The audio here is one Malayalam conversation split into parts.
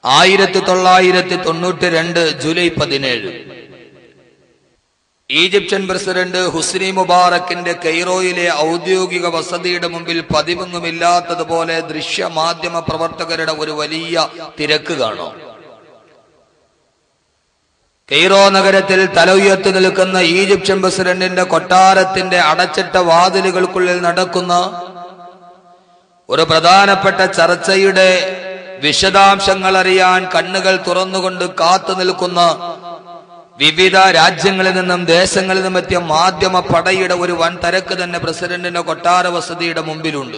ആയിരത്തി തൊള്ളായിരത്തി തൊണ്ണൂറ്റി രണ്ട് ജൂലൈ പതിനേഴ് ഈജിപ്ഷ്യൻ പ്രസിഡന്റ് ഹുസ്നി മുബാറക്കിന്റെ കെയ്റോയിലെ ഔദ്യോഗിക വസതിയുടെ മുമ്പിൽ പതിവൊന്നുമില്ലാത്തതുപോലെ ദൃശ്യ മാധ്യമ പ്രവർത്തകരുടെ ഒരു വലിയ തിരക്ക് കാണും കെയ്റോ നഗരത്തിൽ തല ഉയർത്തി നിൽക്കുന്ന ഈജിപ്ഷ്യൻ പ്രസിഡന്റിന്റെ കൊട്ടാരത്തിന്റെ അടച്ചിട്ട വാതിലുകൾക്കുള്ളിൽ നടക്കുന്ന ഒരു പ്രധാനപ്പെട്ട ചർച്ചയുടെ വിശദാംശങ്ങൾ അറിയാൻ കണ്ണുകൾ തുറന്നുകൊണ്ട് കാത്തു നിൽക്കുന്ന വിവിധ രാജ്യങ്ങളിൽ നിന്നും ദേശങ്ങളിൽ നിന്നും എത്തിയ മാധ്യമ പടയുടെ ഒരു വൻ തിരക്ക് തന്നെ പ്രസിഡന്റിന്റെ കൊട്ടാര വസതിയുടെ മുമ്പിലുണ്ട്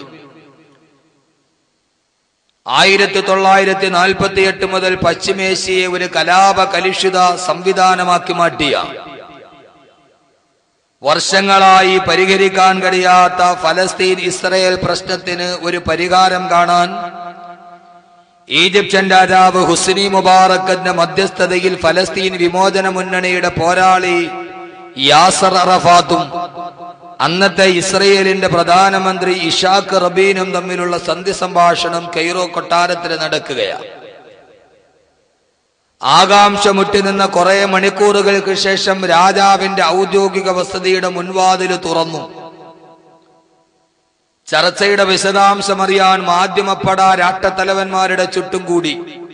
ആയിരത്തി തൊള്ളായിരത്തി നാൽപ്പത്തി എട്ട് മുതൽ പശ്ചിമേഷ്യയെ ഒരു കലാപ കലുഷിത സംവിധാനമാക്കി മാറ്റിയ വർഷങ്ങളായി പരിഹരിക്കാൻ കഴിയാത്ത ഫലസ്തീൻ ഇസ്രയേൽ പ്രശ്നത്തിന് ഒരു പരിഹാരം കാണാൻ ഈജിപ്ഷ്യൻ രാജാവ് ഹുസ്നി മുബാറക്കിന്റെ മധ്യസ്ഥതയിൽ ഫലസ്തീൻ വിമോചന മുന്നണിയുടെ പോരാളി യാസർ അറഫാത്തും അന്നത്തെ ഇസ്രയേലിന്റെ പ്രധാനമന്ത്രി ഇഷാഖ് റബീനും തമ്മിലുള്ള സന്ധി സംഭാഷണം കെയ്റോ കൊട്ടാരത്തിൽ നടക്കുകയാണ് ആകാംക്ഷ മുട്ടിനിന്ന കുറെ മണിക്കൂറുകൾക്ക് ശേഷം രാജാവിന്റെ ഔദ്യോഗിക വസതിയുടെ മുൻവാതിൽ തുറന്നു ചർച്ചയുടെ വിശദാംശമറിയാൻ മാധ്യമപ്പട രാഷ്ട്രത്തലവന്മാരുടെ ചുറ്റും കൂടി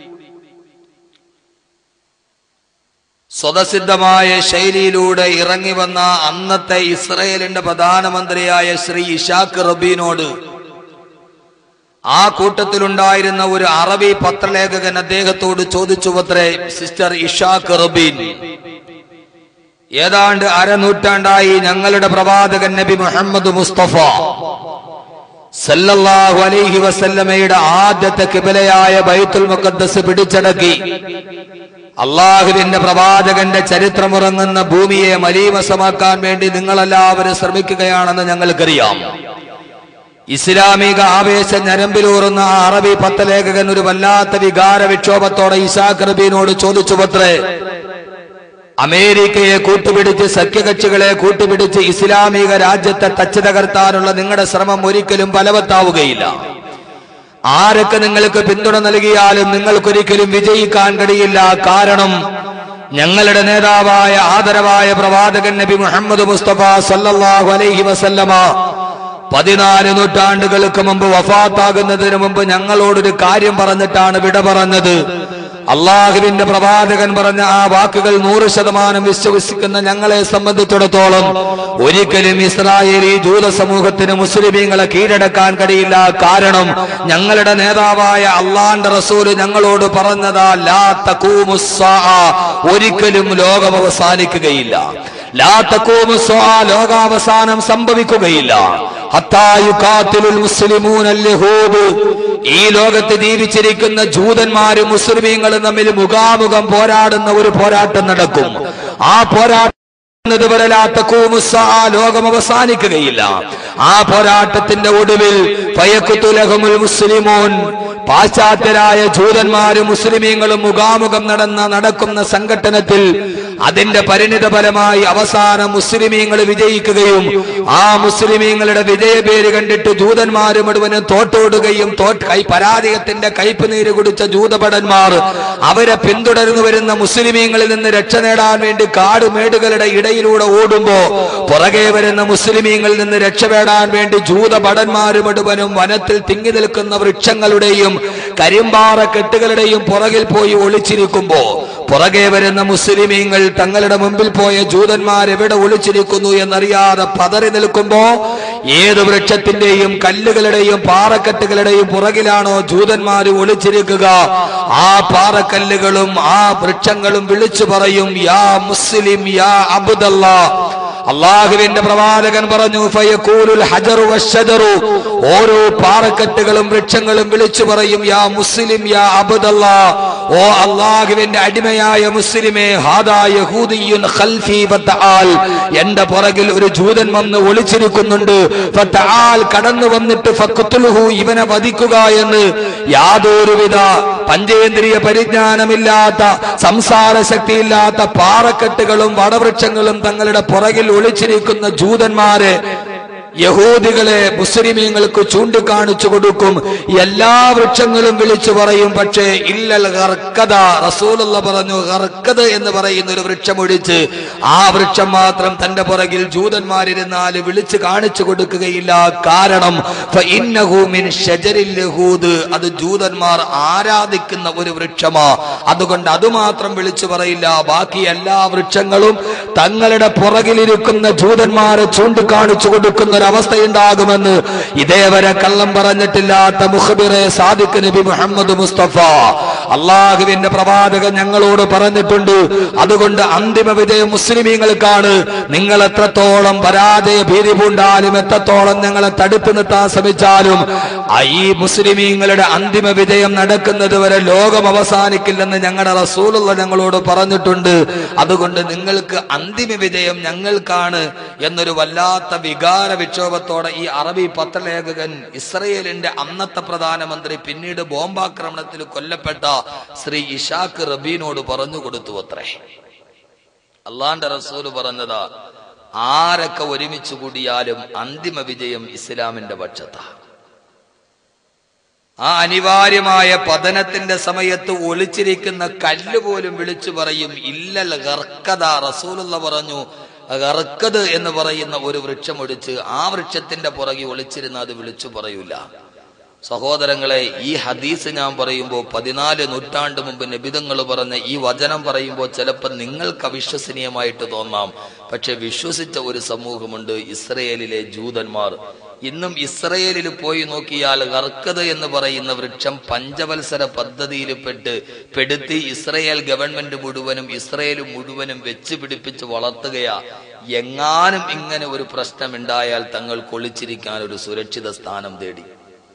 സ്വതസിദ്ധമായ ശൈലിയിലൂടെ ഇറങ്ങി വന്ന അന്നത്തെ ഇസ്രയേലിന്റെ പ്രധാനമന്ത്രിയായ ശ്രീ ഇഷാഖ് റബീനോട് ആ കൂട്ടത്തിലുണ്ടായിരുന്ന ഒരു അറബി പത്രലേഖകൻ അദ്ദേഹത്തോട് ചോദിച്ചു പത്രേ സിസ്റ്റർ ഇഷാഖ് റബീൻ ഏതാണ്ട് അരനൂറ്റാണ്ടായി ഞങ്ങളുടെ പ്രവാചകൻ നബി മുഹമ്മദ് മുസ്തഫ സല്ലല്ലാഹു അലൈഹി വസല്ലമയുടെ ആദ്യത്തെ കിബിലയായ ബൈത്തുൽ മുഖദ്ദസ് പിടിച്ചടക്കി അള്ളാഹുവിന്റെ പ്രവാചകന്റെ ചരിത്രമുറങ്ങുന്ന ഭൂമിയെ മലീമസമാക്കാൻ വേണ്ടി നിങ്ങളെല്ലാവരും ശ്രമിക്കുകയാണെന്ന് ഞങ്ങൾക്കറിയാം ഇസ്ലാമിക ആവേശ ഞരമ്പിലൂറുന്ന ആ അറബി പത്തലേഖകൻ ഒരു വല്ലാത്ത വികാര വിക്ഷോഭത്തോടെ ഇസാഖ് റബീനോട് ചോദിച്ചു പത്രേ അമേരിക്കയെ കൂട്ടുപിടിച്ച് സഖ്യകക്ഷികളെ കൂട്ടുപിടിച്ച് ഇസ്ലാമിക രാജ്യത്തെ തച്ചു തകർത്താനുള്ള നിങ്ങളുടെ ശ്രമം ഒരിക്കലും ഫലവത്താവുകയില്ല ആരൊക്കെ നിങ്ങൾക്ക് പിന്തുണ നൽകിയാലും നിങ്ങൾക്കൊരിക്കലും വിജയിക്കാൻ കഴിയില്ല കാരണം ഞങ്ങളുടെ നേതാവായ ആദരവായ പ്രവാചകൻ നബി മുഹമ്മദ് മുസ്തഫ സല്ലല്ലാഹു അലൈഹി വസല്ലമ പതിനാല് നൂറ്റാണ്ടുകൾക്ക് മുമ്പ് വഫാത്താകുന്നതിന് മുമ്പ് ഞങ്ങളോടൊരു കാര്യം പറഞ്ഞിട്ടാണ് വിട പറഞ്ഞത് അള്ളാഹുവിന്റെ പ്രവാചകൻ പറഞ്ഞ ആ വാക്കുകൾ നൂറ് ശതമാനം വിശ്വസിക്കുന്ന ഞങ്ങളെ സംബന്ധിച്ചിടത്തോളം ഒരിക്കലും ഇസ്രായേലി ജൂത സമൂഹത്തിന് മുസ്ലിമീങ്ങളെ കീഴടക്കാൻ കഴിയില്ല കാരണം ഞങ്ങളുടെ നേതാവായ അള്ളാന്റെ റസൂല് ഞങ്ങളോട് പറഞ്ഞതാ ലാ തഖൂമുസ്സാ ഒരിക്കലും ലോകം അവസാനിക്കുകയില്ല ലാ തഖൂമുസ്സാ ലോകാവസാനം സംഭവിക്കുകയില്ല ഹത്തായുഖാത്തിലുൽ മുസ്ലിമൂനൽ യഹൂദ് ഈ ലോകത്ത് ജീവിച്ചിരിക്കുന്ന ജൂതന്മാരും മുസ്ലിമീങ്ങളും തമ്മിൽ മുഖാമുഖം പോരാടുന്ന ഒരു പോരാട്ടം നടക്കും ആ പോരാട്ടം ഇതുവരെ ലാ തഖൂമുസ്സാ ലോകം അവസാനിക്കുകയില്ല ആ പോരാട്ടത്തിന്റെ ഒടുവിൽ ഫയഖ്തുലഹുമുൽ മുസ്ലിമൂൻ പാശ്ചാത്യരായ ജൂതന്മാരും മുസ്ലിമീങ്ങളും മുഖാമുഖം നടന്ന നടക്കുന്ന സംഘട്ടനത്തിൽ അതിന്റെ പരിണിത ഫലമായി അവസാനം മുസ്ലിമീങ്ങൾ വിജയിക്കുകയും ആ മുസ്ലിമീങ്ങളുടെ വിജയപേര് കണ്ടിട്ട് ജൂതന്മാര് മുഴുവനും തോട്ടോടുകയും തോറ്റ് കൈ പരാജയത്തിന്റെ കയ്പ് നീര് കുടിച്ച ജൂതഭടന്മാർ അവരെ പിന്തുടർന്നു വരുന്ന മുസ്ലിമീങ്ങളിൽ നിന്ന് രക്ഷ നേടാൻ വേണ്ടി കാടുമേടുകളുടെ ഇടയിലൂടെ ഓടുമ്പോ പുറകെ വരുന്ന മുസ്ലിമീങ്ങളിൽ നിന്ന് രക്ഷപ്പെടാൻ വേണ്ടി ജൂതഭടന്മാര് മുഴുവനും വനത്തിൽ തിങ്ങി നിൽക്കുന്ന വൃക്ഷങ്ങളുടെയും കരിമ്പാറ കെട്ടുകളുടെയും പുറകിൽ പോയി ഒളിച്ചിരിക്കുമ്പോ പുറകെ വരുന്ന മുസ്ലിമീങ്ങൾ തങ്ങളുടെ മുമ്പിൽ പോയ ജൂതന്മാർ എവിടെ ഒളിച്ചിരിക്കുന്നു എന്നറിയാതെ പതറി നിൽക്കുമ്പോ ഏത് വൃക്ഷത്തിന്റെയും കല്ലുകളുടെയും പാറക്കെട്ടുകളുടെയും പുറകിലാണോ ജൂതന്മാർ ഒളിച്ചിരിക്കുക ആ പാറക്കല്ലുകളും ആ വൃക്ഷങ്ങളും വിളിച്ചു പറയും യാ മുസ്ലിം യാ അബുദല്ല അള്ളാഹുവിന്റെ പ്രവാചകൻ പറഞ്ഞു ഫയഖൂലുൽ ഹജറു വശജറു ഓരോ പാറക്കെട്ടുകളും വൃക്ഷങ്ങളും വിളിച്ചു പറയും യാ മുസ്ലിം യാ അബദല്ല ഓ അള്ളാഹുവിന്റെ അടിമയായ മുസ്ലിമേ ഹാദാ യഹൂദിയുൻ ഖൽഫി ഫതആൽ എന്റെ പുറകിൽ ഒരു ജൂതൻ വന്ന് ഒളിച്ചിരിക്കുന്നുണ്ട് ഫതആൽ കടന്നു വന്നിട്ട് ഫഖ്തുലുഹു ഇവനെ വധിക്കുക എന്ന് യാതൊരുവിധ പഞ്ചേന്ദ്രിയ പരിജ്ഞാനമില്ലാത്ത സംസാര ശക്തിയില്ലാത്ത പാറക്കെട്ടുകളും വടവൃക്ഷങ്ങളും തങ്ങളുടെ പുറകിൽ ഒളിച്ചിരിക്കുന്ന ജൂതന്മാരെ യഹൂദികളെ മുസ്ലിമീങ്ങൾക്ക് ചൂണ്ടിക്കാണിച്ചു കൊടുക്കും എല്ലാ വൃക്ഷങ്ങളും വിളിച്ചു പറയും പക്ഷേ ഇല്ലൽ ഹർക്കത റസൂലുള്ള പറഞ്ഞു ഹർക്കത് എന്ന് പറയുന്ന ഒരു വൃക്ഷം ഒഴിച്ച് ആ വൃക്ഷം മാത്രം തന്റെ പുറകിൽ ജൂതന്മാരിരുന്നാൽ വിളിച്ചു കാണിച്ചു കൊടുക്കുകയില്ല കാരണം ഫഇന്നഹു മിൻ ഷജരിൽ യഹൂദ് അത് ജൂതന്മാർ ആരാധിക്കുന്ന ഒരു വൃക്ഷമാ അതുകൊണ്ട് അതുമാത്രം വിളിച്ചു പറയില്ല ബാക്കി എല്ലാ വൃക്ഷങ്ങളും തങ്ങളുടെ പുറകിലിരിക്കുന്ന ജൂതന്മാരെ ചൂണ്ടിക്കാണിച്ചു കൊടുക്കുന്ന ഒരു അവസ്ഥയുണ്ടാകുമെന്ന് ഇതേവരെ കള്ളം പറഞ്ഞിട്ടില്ലാത്ത മുഖബിറെ സാദിഖ് നബി മുഹമ്മദ് മുസ്തഫ അള്ളാഹുവിന്റെ പ്രവാചകൻ ഞങ്ങളോട് പറഞ്ഞിട്ടുണ്ട് അതുകൊണ്ട് അന്തിമ വിജയം മുസ്ലിമീങ്ങൾക്കാണ് നിങ്ങൾ എത്രത്തോളം പരാജയ ഭീതി പൂണ്ടാലും എത്രത്തോളം ഞങ്ങളെ തടുത്തു നിർത്താൻ ശ്രമിച്ചാലും ആ ഈ മുസ്ലിമീങ്ങളുടെ അന്തിമ വിജയം നടക്കുന്നത് വരെ ലോകം അവസാനിക്കില്ലെന്ന് ഞങ്ങളുടെ റസൂലുള്ള ഞങ്ങളോട് പറഞ്ഞിട്ടുണ്ട് അതുകൊണ്ട് നിങ്ങൾക്ക് അന്തിമ വിജയം ഞങ്ങൾക്കാണ് എന്നൊരു വല്ലാത്ത വികാര വിക്ഷോഭത്തോടെ ഈ അറബി പത്രലേഖകൻ ഇസ്രയേലിന്റെ അന്നത്തെ പ്രധാനമന്ത്രി പിന്നീട് ബോംബാക്രമണത്തിൽ കൊല്ലപ്പെട്ട ശ്രീ ഇഷാഖ് റബീനോട് പറഞ്ഞു കൊടുത്തു അത്രേ അള്ളാന്റെ റസൂല് പറഞ്ഞതാ ആരൊക്കെ ഒരുമിച്ച് കൂടിയാലും അന്തിമ വിജയം ഇസ്ലാമിന്റെ പക്ഷത്താ ആ അനിവാര്യമായ പതനത്തിന്റെ സമയത്ത് ഒളിച്ചിരിക്കുന്ന കല്ല് പോലും വിളിച്ചു പറയും ഇല്ലൽ ഗർക്കത റസൂലുള്ള പറഞ്ഞു ഗർക്കത് എന്ന് പറയുന്ന ഒരു വൃക്ഷം ഒടിച്ച് ആ വൃക്ഷത്തിന്റെ പുറകെ ഒളിച്ചിരുന്ന് അത് വിളിച്ചു പറയൂല സഹോദരങ്ങളെ ഈ ഹദീസ് ഞാൻ പറയുമ്പോൾ പതിനാല് നൂറ്റാണ്ട് മുമ്പ് നബിതങ്ങൾ പറഞ്ഞ ഈ വചനം പറയുമ്പോൾ ചിലപ്പോൾ നിങ്ങൾക്ക് അവിശ്വസനീയമായിട്ട് തോന്നാം പക്ഷെ വിശ്വസിച്ച ഒരു സമൂഹമുണ്ട് ഇസ്രയേലിലെ ജൂതന്മാർ ഇന്നും ഇസ്രയേലിൽ പോയി നോക്കിയാൽ ഗർക്കത് എന്ന് പറയുന്ന വൃക്ഷം പഞ്ചവത്സര പദ്ധതിയിൽ പെട്ട് പെടുത്തി ഇസ്രയേൽ ഗവൺമെന്റ് മുഴുവനും ഇസ്രയേൽ മുഴുവനും വെച്ച് പിടിപ്പിച്ച് വളർത്തുകയാ എങ്ങാനും ഇങ്ങനെ ഒരു പ്രശ്നം ഉണ്ടായാൽ തങ്ങൾ കൊളിച്ചിരിക്കാൻ ഒരു സുരക്ഷിത സ്ഥാനം തേടി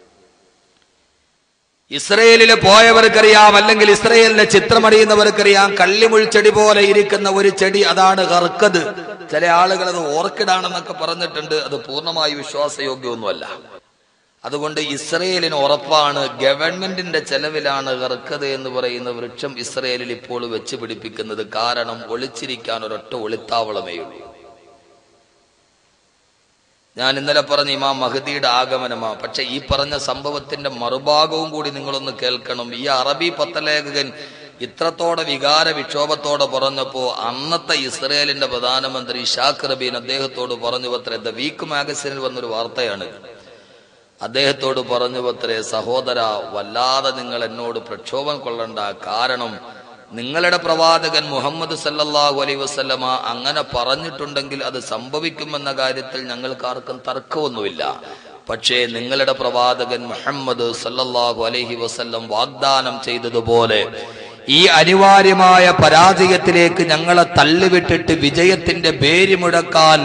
ഇസ്രയേലിൽ പോയവർക്കറിയാം അല്ലെങ്കിൽ ഇസ്രയേലിന്റെ ചിത്രമറിയുന്നവർക്കറിയാം കള്ളിമുൾച്ചെടി പോലെ ഇരിക്കുന്ന ഒരു ചെടി അതാണ് കറുക്കത് ചില ആളുകൾ അത് ഓർക്കിഡാണെന്നൊക്കെ പറഞ്ഞിട്ടുണ്ട് അത് പൂർണ്ണമായി വിശ്വാസയോഗ്യമൊന്നുമല്ല അതുകൊണ്ട് ഇസ്രയേലിന് ഉറപ്പാണ് ഗവൺമെന്റിന്റെ ചെലവിലാണ് കറുക്കത് എന്ന് പറയുന്ന വൃക്ഷം ഇസ്രയേലിൽ ഇപ്പോൾ വെച്ച് പിടിപ്പിക്കുന്നത് കാരണം ഒളിച്ചിരിക്കാൻ ഒരൊറ്റ ഒളിത്താവളമേ ഉള്ളൂ ഞാൻ ഇന്നലെ പറഞ്ഞ ഇമാം മഹദിയുടെ ആഗമനമാ പക്ഷെ ഈ പറഞ്ഞ സംഭവത്തിന്റെ മറുഭാഗവും കൂടി നിങ്ങളൊന്ന് കേൾക്കണം ഈ അറബി പത്രലേഖകൻ ഇത്രത്തോടെ വികാര വിക്ഷോഭത്തോടെ പറഞ്ഞപ്പോ അന്നത്തെ ഇസ്രയേലിന്റെ പ്രധാനമന്ത്രി ഷാഖ് റബീൻ അദ്ദേഹത്തോട് പറഞ്ഞു പത്രേ ദ വീക്ക് മാഗസിനിൽ വന്നൊരു വാർത്തയാണ് അദ്ദേഹത്തോട് പറഞ്ഞു പത്രേ സഹോദര വല്ലാതെ നിങ്ങൾ എന്നോട് പ്രക്ഷോഭം കൊള്ളണ്ട കാരണം നിങ്ങളുടെ പ്രവാചകൻ മുഹമ്മദ് സല്ലല്ലാഹു അലൈഹി വസല്ലമ അങ്ങനെ പറഞ്ഞിട്ടുണ്ടെങ്കിൽ അത് സംഭവിക്കുമെന്ന കാര്യത്തിൽ ഞങ്ങൾക്ക് ആർക്കും തർക്കമൊന്നുമില്ല പക്ഷേ നിങ്ങളുടെ പ്രവാചകൻ മുഹമ്മദ് സല്ലല്ലാഹു അലൈഹി വസല്ലം വാഗ്ദാനം ചെയ്തതുപോലെ ഈ അനിവാര്യമായ പരാജയത്തിലേക്ക് ഞങ്ങളെ തള്ളിവിട്ടിട്ട് വിജയത്തിന്റെ പേര് മുഴക്കാൻ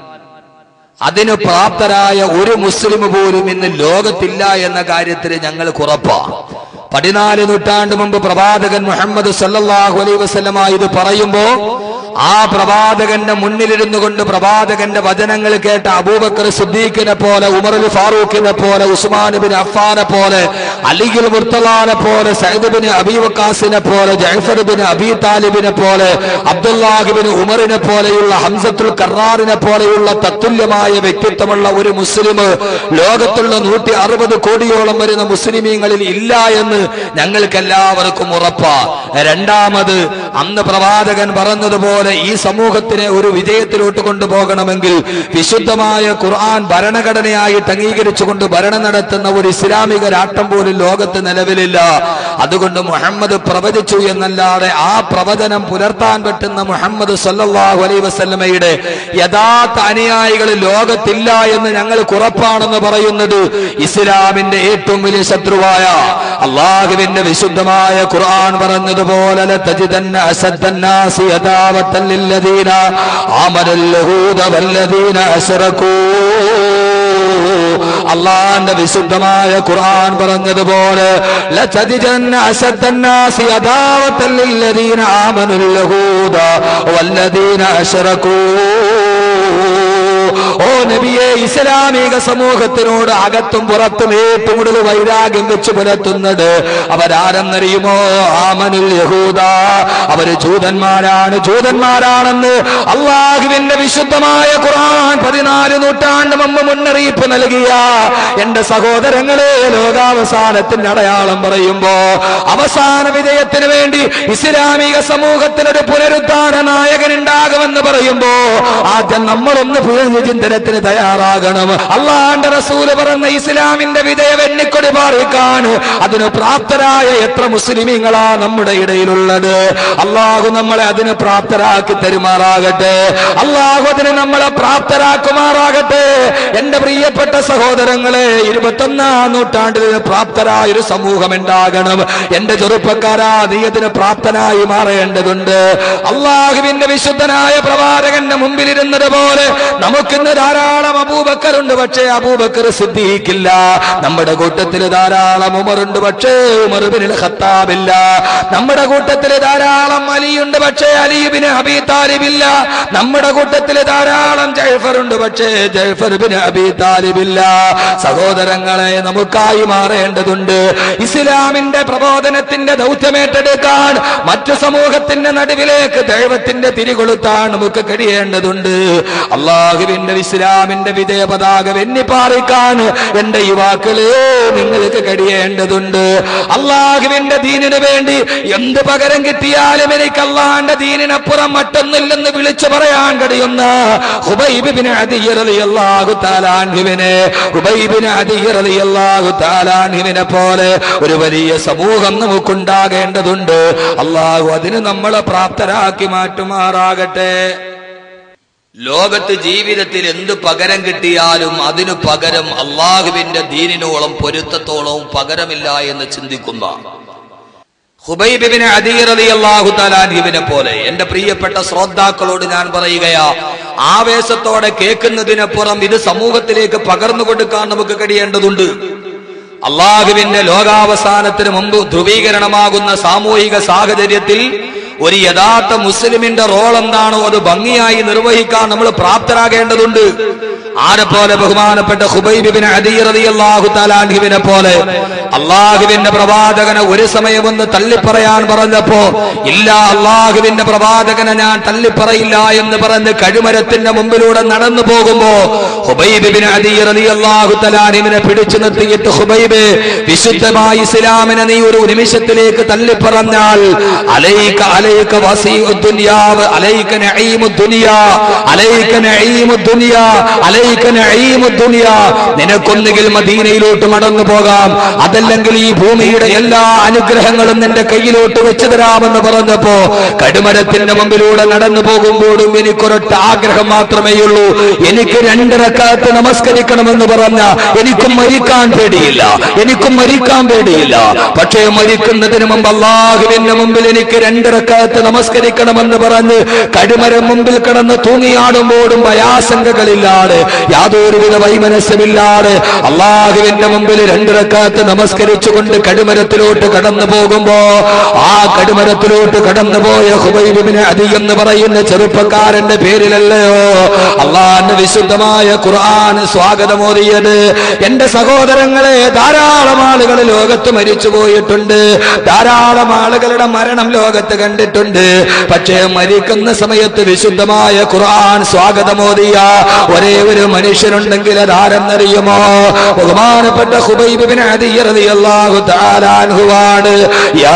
അതിന് പ്രാപ്തരായ ഒരു മുസ്ലിം പോലും ഇന്ന് ലോകത്തില്ല എന്ന കാര്യത്തിൽ ഞങ്ങൾ കുറപ്പാ പതിനാല് നൂറ്റാണ്ട് മുമ്പ് പ്രവാചകൻ മുഹമ്മദ് സല്ലല്ലാഹു അലൈഹി വസല്ലമ ഇത് പറയുമ്പോ ആ പ്രവാചകന്റെ മുന്നിലിരുന്നു കൊണ്ട് പ്രവാചകന്റെ വചനങ്ങൾ കേട്ട അബൂബക്കർ സിദ്ദീഖിനെ പോലെ ഉമറുൽ ഫാറൂഖിനെ പോലെ ഉസ്മാൻ ബിൻ അഫ്ഫാനെ പോലെ അലിഗുൽ മുർത്തലാനെ പോലെ സൈദ് ബിൻ അബി വക്കാസിനെ പോലെ ജഅഫർ ബിൻ അബി താലിബിനെ പോലെ അബ്ദുല്ലാഹിബിൻ ഉമറിനെ പോലെയുള്ള ഹംസത്തുൽ കറാറിനെ പോലെയുള്ള തത്തുല്യമായ വ്യക്തിത്വമുള്ള ഒരു മുസ്ലിം ലോകത്തുള്ള നൂറ്റി അറുപത് കോടിയോളം വരുന്ന മുസ്ലിമീങ്ങളിൽ ഇല്ല എന്ന് ഞങ്ങൾക്ക് എല്ലാവർക്കും ഉറപ്പാ രണ്ടാമത് അന്ന് പ്രവാചകൻ പറഞ്ഞതുപോലെ ഈ സമൂഹത്തിനെ ഒരു വിജയത്തിലോട്ട് കൊണ്ടുപോകണമെങ്കിൽ വിശുദ്ധമായ ഖുർആൻ ഭരണഘടനയായിട്ട് അംഗീകരിച്ചുകൊണ്ട് ഭരണം നടത്തുന്ന ഒരു ഇസ്ലാമിക രാഷ്ട്രം പോലും ലോകത്ത് നിലവിലില്ല അതുകൊണ്ട് മുഹമ്മദ് പ്രവചിച്ചു എന്നല്ലാതെ ആ പ്രവചനം പുലർത്താൻ പറ്റുന്ന മുഹമ്മദ് സല്ലല്ലാഹു അലൈഹി വസല്ലമയുടെ യഥാർത്ഥ അനുയായികൾ ലോകത്തില്ല എന്ന് ഞങ്ങൾ ഉറപ്പാണെന്ന് പറയുന്നത് ഇസ്ലാമിന്റെ ഏറ്റവും വലിയ ശത്രുവായ അള്ളാഹുവിന്റെ വിശുദ്ധമായ ഖുർആൻ പറഞ്ഞതുപോലെ ലതജിദന്ന അസദ്ദന്നാസി യദാവത്തൻ ലില്ലദീന ആമനൽ യഹൂദ വല്ലദീന അശ്റകൂ അള്ളാന്റെ വിശുദ്ധമായ ഖുർആൻ പറഞ്ഞതുപോലെ ലതജിദന്ന അസദ്ദന്നാസി യദാവത്തൻ ലില്ലദീന ആമനുൽ യഹൂദ വല്ലദീന അശ്റകൂ ഓ നബിയെ ഇസ്ലാമിക സമൂഹത്തിനോട് അകത്തും പുറത്തും ഏറ്റവും കൂടുതൽ വൈരാഗ്യം വെച്ച് പുലർത്തുന്നത് അവരാരെന്നറിയുമോ ആമനുൽ യഹൂദ അവര് ജൂതന്മാരാണ് ജൂതന്മാരാണെന്ന് അള്ളാഹുവിന്റെ വിശുദ്ധമായ ഖുർആൻ പതിനാല് നൂറ്റാണ്ട് മുമ്പ് മുന്നറിയിപ്പ് നൽകിയ എന്റെ സഹോദരങ്ങളെ ലോകാവസാനത്തിന്റെ അടയാളം പറയുമ്പോ അവസാന വിജയത്തിന് വേണ്ടി ഇസ്ലാമിക സമൂഹത്തിനൊരു പുനരുദ്ധാന നായകൻ ഉണ്ടാകുമെന്ന് പറയുമ്പോ ആദ്യം നമ്മളൊന്ന് പുതിയ ചിന്തനത്തിന് തയ്യാറാകണം അള്ളാന്റെ റസൂല് പറഞ്ഞ ഇസ്ലാമിന്റെ വിജയം എണ്ണിക്കൊടി പാറിക്കാൻ അതിന് പ്രാപ്തരായ എത്ര മുസ്ലിമീങ്ങളാ നമ്മുടെ ഇടയിലുള്ളത് അള്ളാഹു നമ്മളെ അതിന് പ്രാപ്തരാക്കി തരുമാറാകട്ടെ അള്ളാഹു അതിന് നമ്മളെ പ്രാപ്തരാക്കുമാറാകട്ടെ എന്റെ പ്രിയപ്പെട്ട സഹോദരങ്ങളെ ഇരുപത്തൊന്നാം നൂറ്റാണ്ടിൽ പ്രാപ്തരായ ഒരു സമൂഹം ഉണ്ടാകണം എന്റെ ചെറുപ്പക്കാരാ നീ അതിന് പ്രാപ്തനായി മാറേണ്ടതുണ്ട് അള്ളാഹുവിന്റെ വിശുദ്ധനായ പ്രവാചകന്റെ മുമ്പിലിരുന്നത് പോലെ നമുക്കിന്ന് ധാരാളം അബൂബക്കറുണ്ട് പക്ഷേ അബൂബക്കർ സിദ്ധിക്കില്ല നമ്മുടെ കൂട്ടത്തിൽ ധാരാളം ഉമറുണ്ട് പക്ഷേ ഉമർബിന് ഖത്താബില്ല നമ്മുടെ കൂട്ടത്തിൽ ധാരാളം അലിയുണ്ട് പക്ഷേ അലിബിന് അബി താലിബില്ല നമ്മുടെ കൂട്ടത്തിൽ ധാരാളം ജൈഫറുണ്ട് പക്ഷേ ജൈഫർ ബിൻ അബി താലിബില്ല സഹോദരങ്ങളെ നമുക്കായി മാറേണ്ടതുണ്ട് ഇസ്ലാമിന്റെ പ്രബോധനത്തിന്റെ ദൗത്യമേറ്റെടുക്കാൻ മറ്റു സമൂഹത്തിന്റെ നടുവിലേക്ക് ദൈവത്തിന്റെ തിരികൊളുത്താൻ നമുക്ക് കഴിയേണ്ടതുണ്ട് അള്ളാഹുവിന്റെ ഇസ്ലാമിന്റെ വിജയ പതാക വെന്നിപ്പാറിക്കാൻ എന്റെ യുവാക്കളെ നിങ്ങൾക്ക് കഴിയേണ്ടതുണ്ട് അള്ളാഹുവിന്റെ ദീനിന് വേണ്ടി എന്ത് പകരം കിട്ടിയാലും എനിക്ക് അള്ളാന്റെ ദീനിനപ്പുറം മറ്റൊന്നില്ലെന്ന് വിളിച്ചു പറയാൻ കഴിയുന്ന ഹുബൈബിന് അതിയറിയാഹു താലാൻഹിവിനെ ഹുബൈബിന് അതിയറിയാഹു താലാൻഹിവിനെ പോലെ ഒരു വലിയ സമൂഹം നമുക്കുണ്ടാകേണ്ടതുണ്ട് അള്ളാഹു അതിന് നമ്മളെ പ്രാപ്തരാക്കി മാറ്റുമാറാകട്ടെ ലോകത്ത് ജീവിതത്തിൽ എന്ത് പകരം കിട്ടിയാലും അതിനു പകരം അള്ളാഹുവിന്റെ ദീനിനോളം പൊരുത്തത്തോളവും പകരമില്ല എന്ന് ചിന്തിക്കുന്ന ഹുബൈബിനെ അദീറലി അള്ളാഹു താലാഹിബിനെ പോലെ എന്റെ പ്രിയപ്പെട്ട ശ്രോതാക്കളോട് ഞാൻ പറയുകയാ ആവേശത്തോടെ കേൾക്കുന്നതിനപ്പുറം ഇത് സമൂഹത്തിലേക്ക് പകർന്നു കൊടുക്കാൻ നമുക്ക് കഴിയേണ്ടതുണ്ട് അള്ളാഹുവിന്റെ ലോകാവസാനത്തിന് മുമ്പ് ധ്രുവീകരണമാകുന്ന സാമൂഹിക സാഹചര്യത്തിൽ ഒരു യഥാർത്ഥ മുസ്ലിമിന്റെ റോൾ എന്താണോ അത് ഭംഗിയായി നിർവഹിക്കാൻ നമ്മൾ പ്രാപ്തരാകേണ്ടതുണ്ട് ആരെ പോലെ ബഹുമാനപ്പെട്ട ഹുബൈബിബിന് അദീറതിയല്ലാഹു താലാഹിബിനെ പോലെ അള്ളാഹുവിന്റെ പ്രവാചകനെ ഒരു സമയം ഒന്ന് തള്ളിപ്പറയാൻ പറഞ്ഞപ്പോ ഇല്ല അള്ളാഹുവിന്റെ പ്രവാചകനെ ഞാൻ തള്ളിപ്പറയില്ല എന്ന് പറഞ്ഞ് കഴുമരത്തിന്റെ മുമ്പിലൂടെ നടന്നു പോകുമ്പോ ഹുബൈബിബിന് അദീറതിയല്ലാഹു തലാഹിബിനെ പിടിച്ചു നിർത്തിയിട്ട് ഹുബൈബ് വിശുദ്ധമായ ഇസ്ലാമിനെ നീ ഒരു നിമിഷത്തിലേക്ക് തള്ളിപ്പറഞ്ഞാൽ അലൈക അലൈക വസീഉ ദുനിയാവ് അലൈക നഈമു ദുനിയാ അലൈക നഈമു ദുനിയാ അലൈക നഈമു ദുനിയാ നിനക്കൊന്നുകിൽ മദീനയിലോട്ട് മടങ്ങു പോകാം അതല്ലെങ്കിൽ ഈ ഭൂമിയുടെ എല്ലാ അനുഗ്രഹങ്ങളും നിന്റെ കയ്യിലോട്ട് വെച്ചു തരാമെന്ന് പറഞ്ഞപ്പോ കടുമരത്തിന്റെ മുമ്പിലൂടെ നടന്നു പോകുമ്പോഴും എനിക്കൊരൊറ്റ ആഗ്രഹം മാത്രമേ ഉള്ളൂ എനിക്ക് രണ്ടിറക്കാലത്ത് നമസ്കരിക്കണമെന്ന് പറഞ്ഞ എനിക്കും മരിക്കാൻ പേടിയില്ല എനിക്കും മരിക്കാൻ പേടിയില്ല പക്ഷേ മരിക്കുന്നതിന് മുമ്പ് അള്ളാഹുവിന്റെ മുമ്പിൽ എനിക്ക് രണ്ടിറക്കാലത്ത് നമസ്കരിക്കണമെന്ന് പറഞ്ഞ് കടുമരം മുമ്പിൽ കിടന്ന് തൂങ്ങിയാടുമ്പോഴും ഭയാശങ്കകളില്ലാതെ യാതൊരുവിധ വൈമനസ്യമില്ലാതെ അള്ളാഹുവിന്റെ മുമ്പിൽ രണ്ടിറക്കാലത്ത് നമസ്കരിച്ചുകൊണ്ട് കടുമരത്തിലോട്ട് കടന്നു പോകുമ്പോ ആ കടുമരത്തിലോട്ട് കടന്നുപോയ ഹുബൈബിന് അതി എന്ന് പറയുന്ന ചെറുപ്പക്കാരന്റെ പേരിലല്ലയോ അള്ളാന്റെ വിശുദ്ധമായ ഖുർആൻ സ്വാഗതമോറിയത് എന്റെ സഹോദരങ്ങളെ ധാരാളം ആളുകൾ ലോകത്ത് മരിച്ചു പോയിട്ടുണ്ട് ധാരാളം ആളുകളുടെ മരണം ലോകത്ത് കണ്ടിട്ടുണ്ട് പക്ഷേ മരിക്കുന്ന സമയത്ത് വിശുദ്ധമായ ഖുർആൻ സ്വാഗതമോദിയ ഒരേ ഒരു മനുഷ്യനുണ്ടെങ്കിൽ അതാരെന്നറിയുമോ ബഹുമാനപ്പെട്ട ഹുബൈബിന് അള്ളാഹു താലാൻഹുവാണ് യാ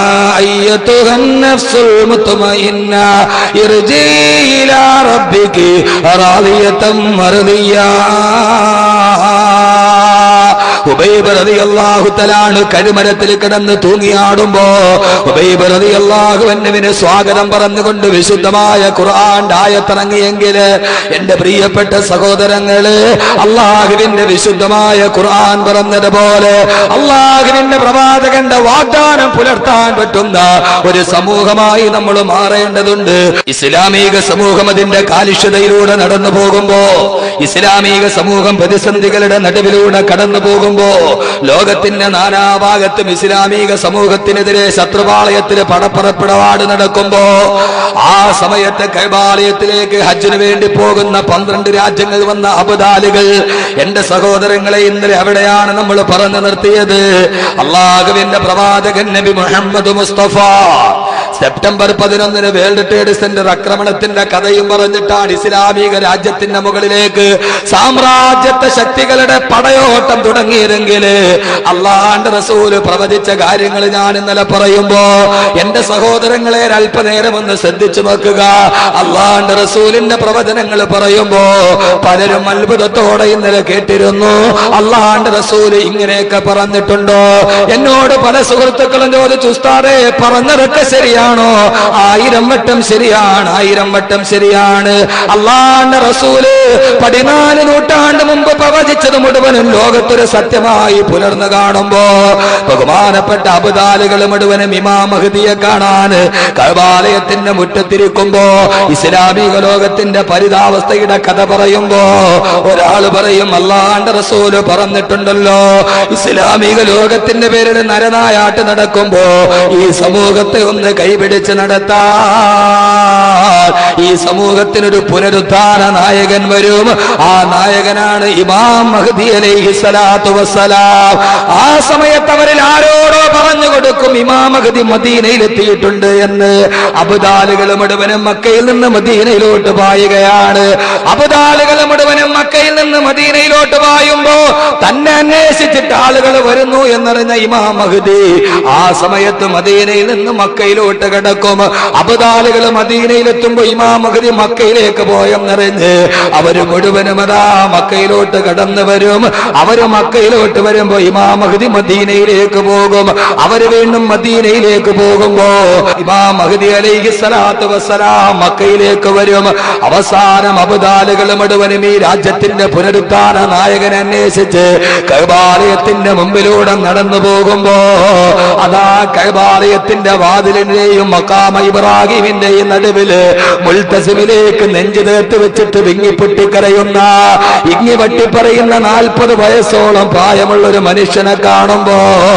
അയ്യത്തുഹൻ നഫ്സുൽ മുത്മഇന്ന ഇർജി ഇലാ റബ്ബികി റാദിയതം മർദിയാ ഉബൈബ് റളിയല്ലാഹു തആലാണ് കഴുമരത്തിൽ കിടന്ന് തൂങ്ങിയാടുമ്പോ ഉബൈബ് റളിയല്ലാഹു അൻഹുവിന് സ്വാഗതം പറഞ്ഞുകൊണ്ട് വിശുദ്ധമായ ഖുർആൻ ആയത്തിറങ്ങിയെങ്കിൽ എന്റെ പ്രിയപ്പെട്ട സഹോദരങ്ങള് അള്ളാഹുവിന്റെ വിശുദ്ധമായ ഖുർആൻ പറഞ്ഞതുപോലെ അള്ളാഹുവിന്റെ പ്രവാചകന്റെ വാഗ്ദാനം പുലർത്താൻ പറ്റുന്ന ഒരു സമൂഹമായി നമ്മൾ മാറേണ്ടതുണ്ട് ഇസ്ലാമിക സമൂഹം അതിന്റെ കാലുഷ്യതയിലൂടെ നടന്നു പോകുമ്പോ ഇസ്ലാമിക സമൂഹം പ്രതിസന്ധികളുടെ നടുവിലൂടെ കടന്നു പോകുമ്പോ പോകുമ്പോ ലോകത്തിന്റെ നാനാഭാഗത്തും ഇസ്ലാമിക സമൂഹത്തിനെതിരെ ശത്രുപാളയത്തിന് പടപ്പുറപ്പിടപാട് നടക്കുമ്പോ ആ സമയത്ത് കൈബാലയത്തിലേക്ക് ഹജ്ജിന് വേണ്ടി പോകുന്ന പന്ത്രണ്ട് രാജ്യങ്ങൾ വന്ന അബദാലുകൾ എന്റെ സഹോദരങ്ങളെ ഇന്നലെ അവിടെയാണ് നമ്മൾ പറഞ്ഞു നിർത്തിയത് അള്ളാഹുവിന്റെ പ്രവാചകൻ നബി മുഹമ്മദ് മുസ്തഫ സെപ്റ്റംബർ പതിനൊന്നിന് വേൾഡ് ട്രേഡ് സെന്റർ ആക്രമണത്തിന്റെ കഥയും പറഞ്ഞിട്ടാണ് ഇസ്ലാമിക രാജ്യത്തിന്റെ മുകളിലേക്ക് സാമ്രാജ്യത്വ ശക്തികളുടെ പടയോട്ടം തുടങ്ങിയതെങ്കിൽ അള്ളാന്റെ റസൂല് പ്രവചിച്ച കാര്യങ്ങൾ ഞാൻ ഇന്നലെ പറയുമ്പോ എന്റെ സഹോദരങ്ങളെ അല്പനേരം ഒന്ന് ശ്രദ്ധിച്ചു നോക്കുക അള്ളാന്റെ റസൂലിന്റെ പ്രവചനങ്ങൾ പറയുമ്പോ പലരും അത്ഭുതത്തോടെ ഇന്നലെ കേട്ടിരുന്നു അള്ളാന്റെ റസൂല് ഇങ്ങനെയൊക്കെ പറഞ്ഞിട്ടുണ്ടോ എന്നോട് പല സുഹൃത്തുക്കളും ചോദിച്ചു ഉസ്താദേ പറഞ്ഞതൊക്കെ ശരിയാണോ ആയിരം വട്ടം ശരിയാണ് ആയിരം വട്ടം ശരിയാണ് അള്ളാന്റെ റസൂല് പതിനാല് നൂറ്റാണ്ട് മുമ്പ് പ്രവചിച്ചത് മുഴുവനും ലോകത്തൊരു സത്യമായി പുലർന്നു കാണുമ്പോ ബഹുമാനപ്പെട്ട അബുദാലുകൾ മുഴുവനും ഇമാം മഹദിയെ കാണാൻ കൈവാലയത്തിന്റെ മുറ്റത്തിരിക്കുമ്പോ ഇസ്ലാമിക ലോകത്തിന്റെ പരിതാവസ്ഥയുടെ കഥ പറയുമ്പോ ഒരാൾ പറയും അള്ളാന്റെ റസൂല് പറഞ്ഞിട്ടുണ്ടല്ലോ ഇസ്ലാമിക ലോകത്തിന്റെ പേരിൽ നരനായാട്ട് നടക്കുമ്പോ ഈ സമൂഹത്തെ ഒന്ന് കൈപിടിച്ച് നടത്താ ഈ സമൂഹത്തിനൊരു പുനരുദ്ധാന നായകൻ വരും ആ നായകനാണ് ഇമാം മഹദി അലൈഹി സ്വലാത്തു വസ്സലാം ആ സമയത്ത് അവരിൽ ആരോടോ പറഞ്ഞു കൊടുക്കും ഇമാം മഹദി മദീനയിൽ എത്തിയിട്ടുണ്ട് എന്ന് അബുദാലുകൾ മുഴുവനും മക്കയിൽ നിന്ന് മദീനയിലോട്ട് പായുകയാണ് അബുദാലുകൾ മുഴുവനും മക്കയിൽ നിന്ന് മദീനയിലോട്ട് പായുമ്പോ തന്നെ അന്വേഷിച്ചിട്ട് ആളുകൾ വരുന്നു എന്നറിഞ്ഞ ഇമാം മഹദി ആ സമയത്ത് മദീനയിൽ നിന്ന് മക്കയിലോട്ട് കിടക്കും അബുദാലുകൾ മദീനയിലെത്തുമ്പോ ഇമാം മഹദി മക്കയിലേക്ക് പോയെന്നറിഞ്ഞ് അവര് മുഴുവനും അതാ മക്കയിലോട്ട് കടന്നു വരും അവര് മക്കയിലോട്ട് വരുമ്പോ ഇമാം മഹദി മദീനയിലേക്ക് പോകും അവര് വീണ്ടും മദീനയിലേക്ക് പോകുമ്പോ ഇമാം മഹദി അലൈഹി സ്വലാത്തു വസ്സലാം മക്കയിലേക്ക് വരും അവസാനം അബുദാലുകൾ മുഴുവനും ഈ രാജ്യത്തിന്റെ പുനരുദ്ധാന നായകനെ അന്വേഷിച്ച് കൈബാലയത്തിന്റെ മുമ്പിലൂടെ നടന്നു പോകുമ്പോ അതാ കൈബാലയത്തിന്റെ വാതിലിന്റെയും മക്കാമ ഇബ്രാഹിമിന്റെയും നടുവില് മുൽത്തസിമിലേക്ക് നെഞ്ചു തീർത്ത് വെച്ചിട്ട് വിങ്ങിപ്പൊട്ടിക്കരയുന്ന ഇങ്ങി വട്ടിപ്പറയുന്ന നാൽപ്പത് വയസ്സോളം പ്രായമുള്ള ഒരു മനുഷ്യനെ കാണുമ്പോ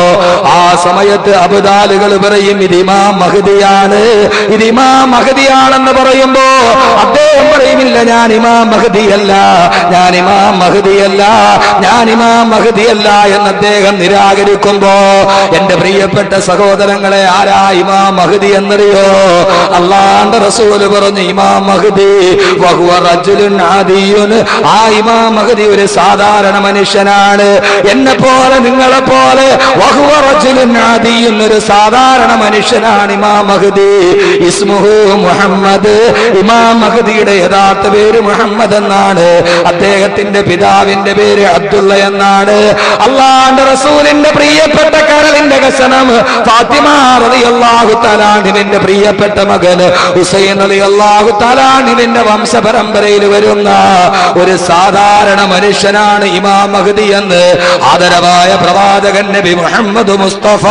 ആ സമയത്ത് അബുദാലുകൾ പറയും ഇത് ഇമാം മഹദിയാണ് ഇത് ഇമാം മഹദിയാണെന്ന് പറയുമ്പോ അദ്ദേഹം പറയുമില്ല ഞാൻ ഇമാം മഹദിയല്ല ഞാൻ ഇമാം മഹദിയല്ല ഞാൻ ഇമാം മഹദിയല്ല എന്ന് അദ്ദേഹം നിരാകരിക്കുമ്പോ എന്റെ പ്രിയപ്പെട്ട സഹോദരങ്ങളെ ആരാ ഇമാം മഹദി എന്നറിയോ അള്ളാന്റെ റസൂല് പറഞ്ഞു ഇമാം മഹദി വഹുവ റജുലുൻ ആദിയുൻ ആ ഇമാം മഹദി ഒരു സാധാരണ മനുഷ്യനാണ് എന്നെ പോലെ നിങ്ങളെ പോലെ വഹുവ റജുലുൻ ആദിയുൻ ഒരു സാധാരണ മനുഷ്യനാണ് ഇമാം മഹദി ഇസ്മുഹു മുഹമ്മദ് ഇമാം മഹദിയുടെ യഥാർത്ഥ പേര് മുഹമ്മദ് എന്നാണ് അദ്ദേഹത്തിന്റെ പിതാവിന്റെ പേര് അബ്ദുള്ള എന്നാണ് അള്ളാന്റെ റസൂലിന്റെ പ്രിയപ്പെട്ട കരളിന്റെ കസനം ഫാത്തിമ റളിയല്ലാഹു തലാണിന്റെ പ്രിയപ്പെട്ട മകന് ഹുസൈൻ റളിയല്ലാഹു തലാണിന്റെ വംശപരമ്പരയിൽ വരുന്ന ഒരു സാധാരണ മനുഷ്യനാണ് ഇമാം മഹദി എന്ന് ആദരവായ പ്രവാചകൻ നബി മുഹമ്മദ് മുസ്തഫ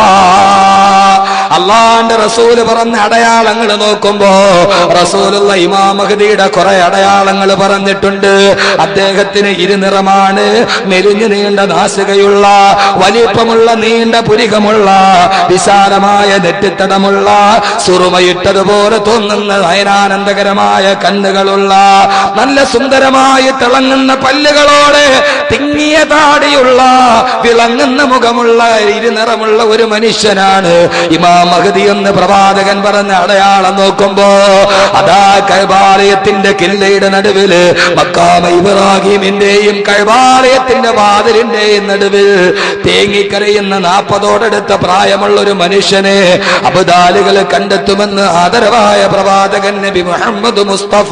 അള്ളാന്റെ റസൂല് പറഞ്ഞ അടയാളങ്ങൾ നോക്കുമ്പോ റസൂലുള്ള ഇമാം മഹദിയുടെ കുറെ അടയാളങ്ങൾ പറഞ്ഞിട്ടുണ്ട് അദ്ദേഹത്തിന് ഇരുനിറമാണ് മെലിഞ്ഞു നീണ്ട നാസികയുള്ള വലിപ്പമുള്ള നീണ്ട പുരികമുള്ള വിശാലമായ നെറ്റിത്തടമുള്ള സുറുമയിട്ടതുപോലെ തോന്നുന്ന നയനാനന്ദകരമായ കണ്ണുകളുള്ള നല്ല സുന്ദരമായി തിളങ്ങുന്ന പല്ലുകളോടെ തിങ്ങിയ താടിയുള്ള വിളങ്ങുന്ന മുഖമുള്ള ഇരുനിറമുള്ള ഒരു മനുഷ്യനാണ് ഇമാം മഹദി എന്ന് പ്രവാചകൻ പറഞ്ഞ അടയാളം നോക്കുമ്പോ അതാ കൈബാലയത്തിന്റെ കില്ലയുടെ നടുവില് മക്കാമ ഇബ്രാഹിമിന്റെയും കൈബാലയത്തിന്റെ വാതിലിന്റെയും നടുവിൽ തേങ്ങിക്കരയുന്ന നാപ്പതോടടുത്ത പ്രായമുള്ള ഒരു മനുഷ്യനെ അബുദാലുകൾ കണ്ടെത്തുമെന്ന് ആദരവായ പ്രവാചകൻ നബി മുഹമ്മദ് മുസ്തഫ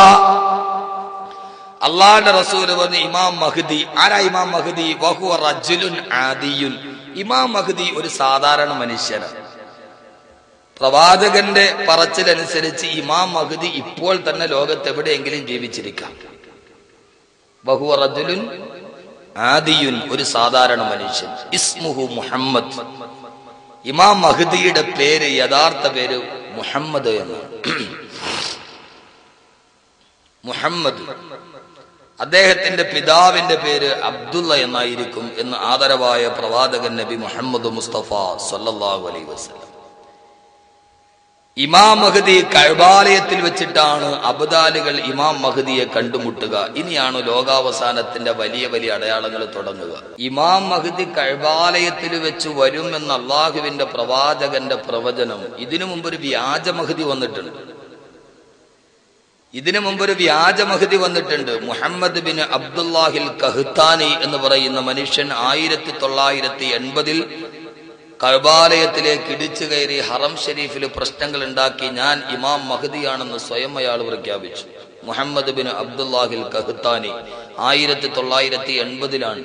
അള്ളാന്റെ റസൂല് പറഞ്ഞു ഇമാം മഹദി ആരാ ഇമാം മഹദി വഹുവ റജുലുൻ ആദിയുൻ ഇമാം മഹദി ഒരു സാധാരണ മനുഷ്യനാണ് പ്രവാചകന്റെ പറച്ചിലനുസരിച്ച് ഇമാം മഹദി ഇപ്പോൾ തന്നെ ലോകത്ത് എവിടെയെങ്കിലും ജീവിച്ചിരിക്കാം ബഹുവ റജുലുൻ ആദിയുൻ ഒരു സാധാരണ മനുഷ്യൻ ഇസ്മുഹു മുഹമ്മദ് ഇമാം മഹദിയുടെ പേര് യഥാർത്ഥ പേര് മുഹമ്മദ് എന്നാണ് മുഹമ്മദ് അദ്ദേഹത്തിന്റെ പിതാവിന്റെ പേര് അബ്ദുള്ള എന്നായിരിക്കും എന്ന് ആദരവായ പ്രവാചകൻ നബി മുഹമ്മദ് മുസ്തഫ സല്ലല്ലാഹു അലൈഹി വസല്ലം ഇമാം മഹദി കഴബാലയത്തിൽ വെച്ചിട്ടാണ് അബദാലുകൾ ഇമാം മഹദിയെ കണ്ടുമുട്ടുക ഇനിയാണ് ലോകാവസാനത്തിന്റെ വലിയ വലിയ അടയാളങ്ങൾ തുടങ്ങുക ഇമാം മഹദി കഴബാലയത്തിൽ വെച്ച് വരും എന്ന അള്ളാഹുവിന്റെ പ്രവാചകന്റെ പ്രവചനം ഇതിനു മുമ്പ് ഒരു വ്യാജ മഹദി വന്നിട്ടുണ്ട് ഇതിനു മുമ്പ് ഒരു വ്യാജ മഹദി വന്നിട്ടുണ്ട് മുഹമ്മദ് ബിൻ അബ്ദുല്ലാഹിൽ കഹ്താനി എന്ന് പറയുന്ന മനുഷ്യൻ ആയിരത്തി തൊള്ളായിരത്തി എൺപതിൽ കഴബാലയത്തിലേക്ക് ഇടിച്ചു കയറി ഹറം ഷെരീഫിൽ പ്രശ്നങ്ങൾ ഉണ്ടാക്കി ഞാൻ ഇമാം മഹദിയാണെന്ന് സ്വയം അയാൾ പ്രഖ്യാപിച്ചു മുഹമ്മദ് ബിൻ അബ്ദുല്ലാഹിൽ കഹ്താനി ആയിരത്തി തൊള്ളായിരത്തി എൺപതിലാണ്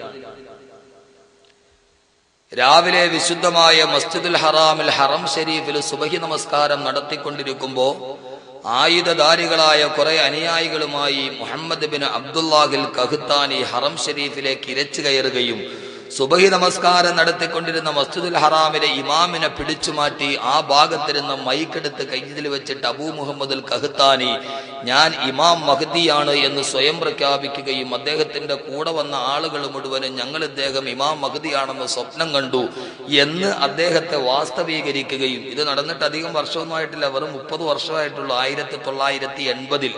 രാവിലെ വിശുദ്ധമായ മസ്ജിദുൽ ഹറാമിൽ ഹറം ഷെരീഫിൽ സുബഹി നമസ്കാരം നടത്തിക്കൊണ്ടിരിക്കുമ്പോ ആയുധധാരികളായ കുറെ അനുയായികളുമായി മുഹമ്മദ് ബിൻ അബ്ദുല്ലാഹിൽ കഹ്താനി ഹറം ഷെരീഫിലേക്ക് ഇരച്ചു കയറുകയും സുബഹി നമസ്കാരം നടത്തിക്കൊണ്ടിരുന്ന മസ്ജിദുൽ ഹറാമിലെ ഇമാമിനെ പിടിച്ചു മാറ്റി ആ ഭാഗത്തിരുന്ന മൈക്കെടുത്ത് കയ്യിൽ വെച്ചിട്ട് അബൂ മുഹമ്മദുൽ കഹ്താനി ഞാൻ ഇമാം മഹദിയാണ് എന്ന് സ്വയം പ്രഖ്യാപിക്കുകയും അദ്ദേഹത്തിന്റെ കൂടെ വന്ന ആളുകൾ മുഴുവനും ഞങ്ങൾ ഇദ്ദേഹം ഇമാം മഹദിയാണെന്ന് സ്വപ്നം കണ്ടു എന്ന് അദ്ദേഹത്തെ വാസ്തവീകരിക്കുകയും ഇത് നടന്നിട്ട് അധികം വർഷമൊന്നുമായിട്ടില്ല വെറും മുപ്പത് വർഷമായിട്ടുള്ളൂ ആയിരത്തി തൊള്ളായിരത്തി എൺപതിൽ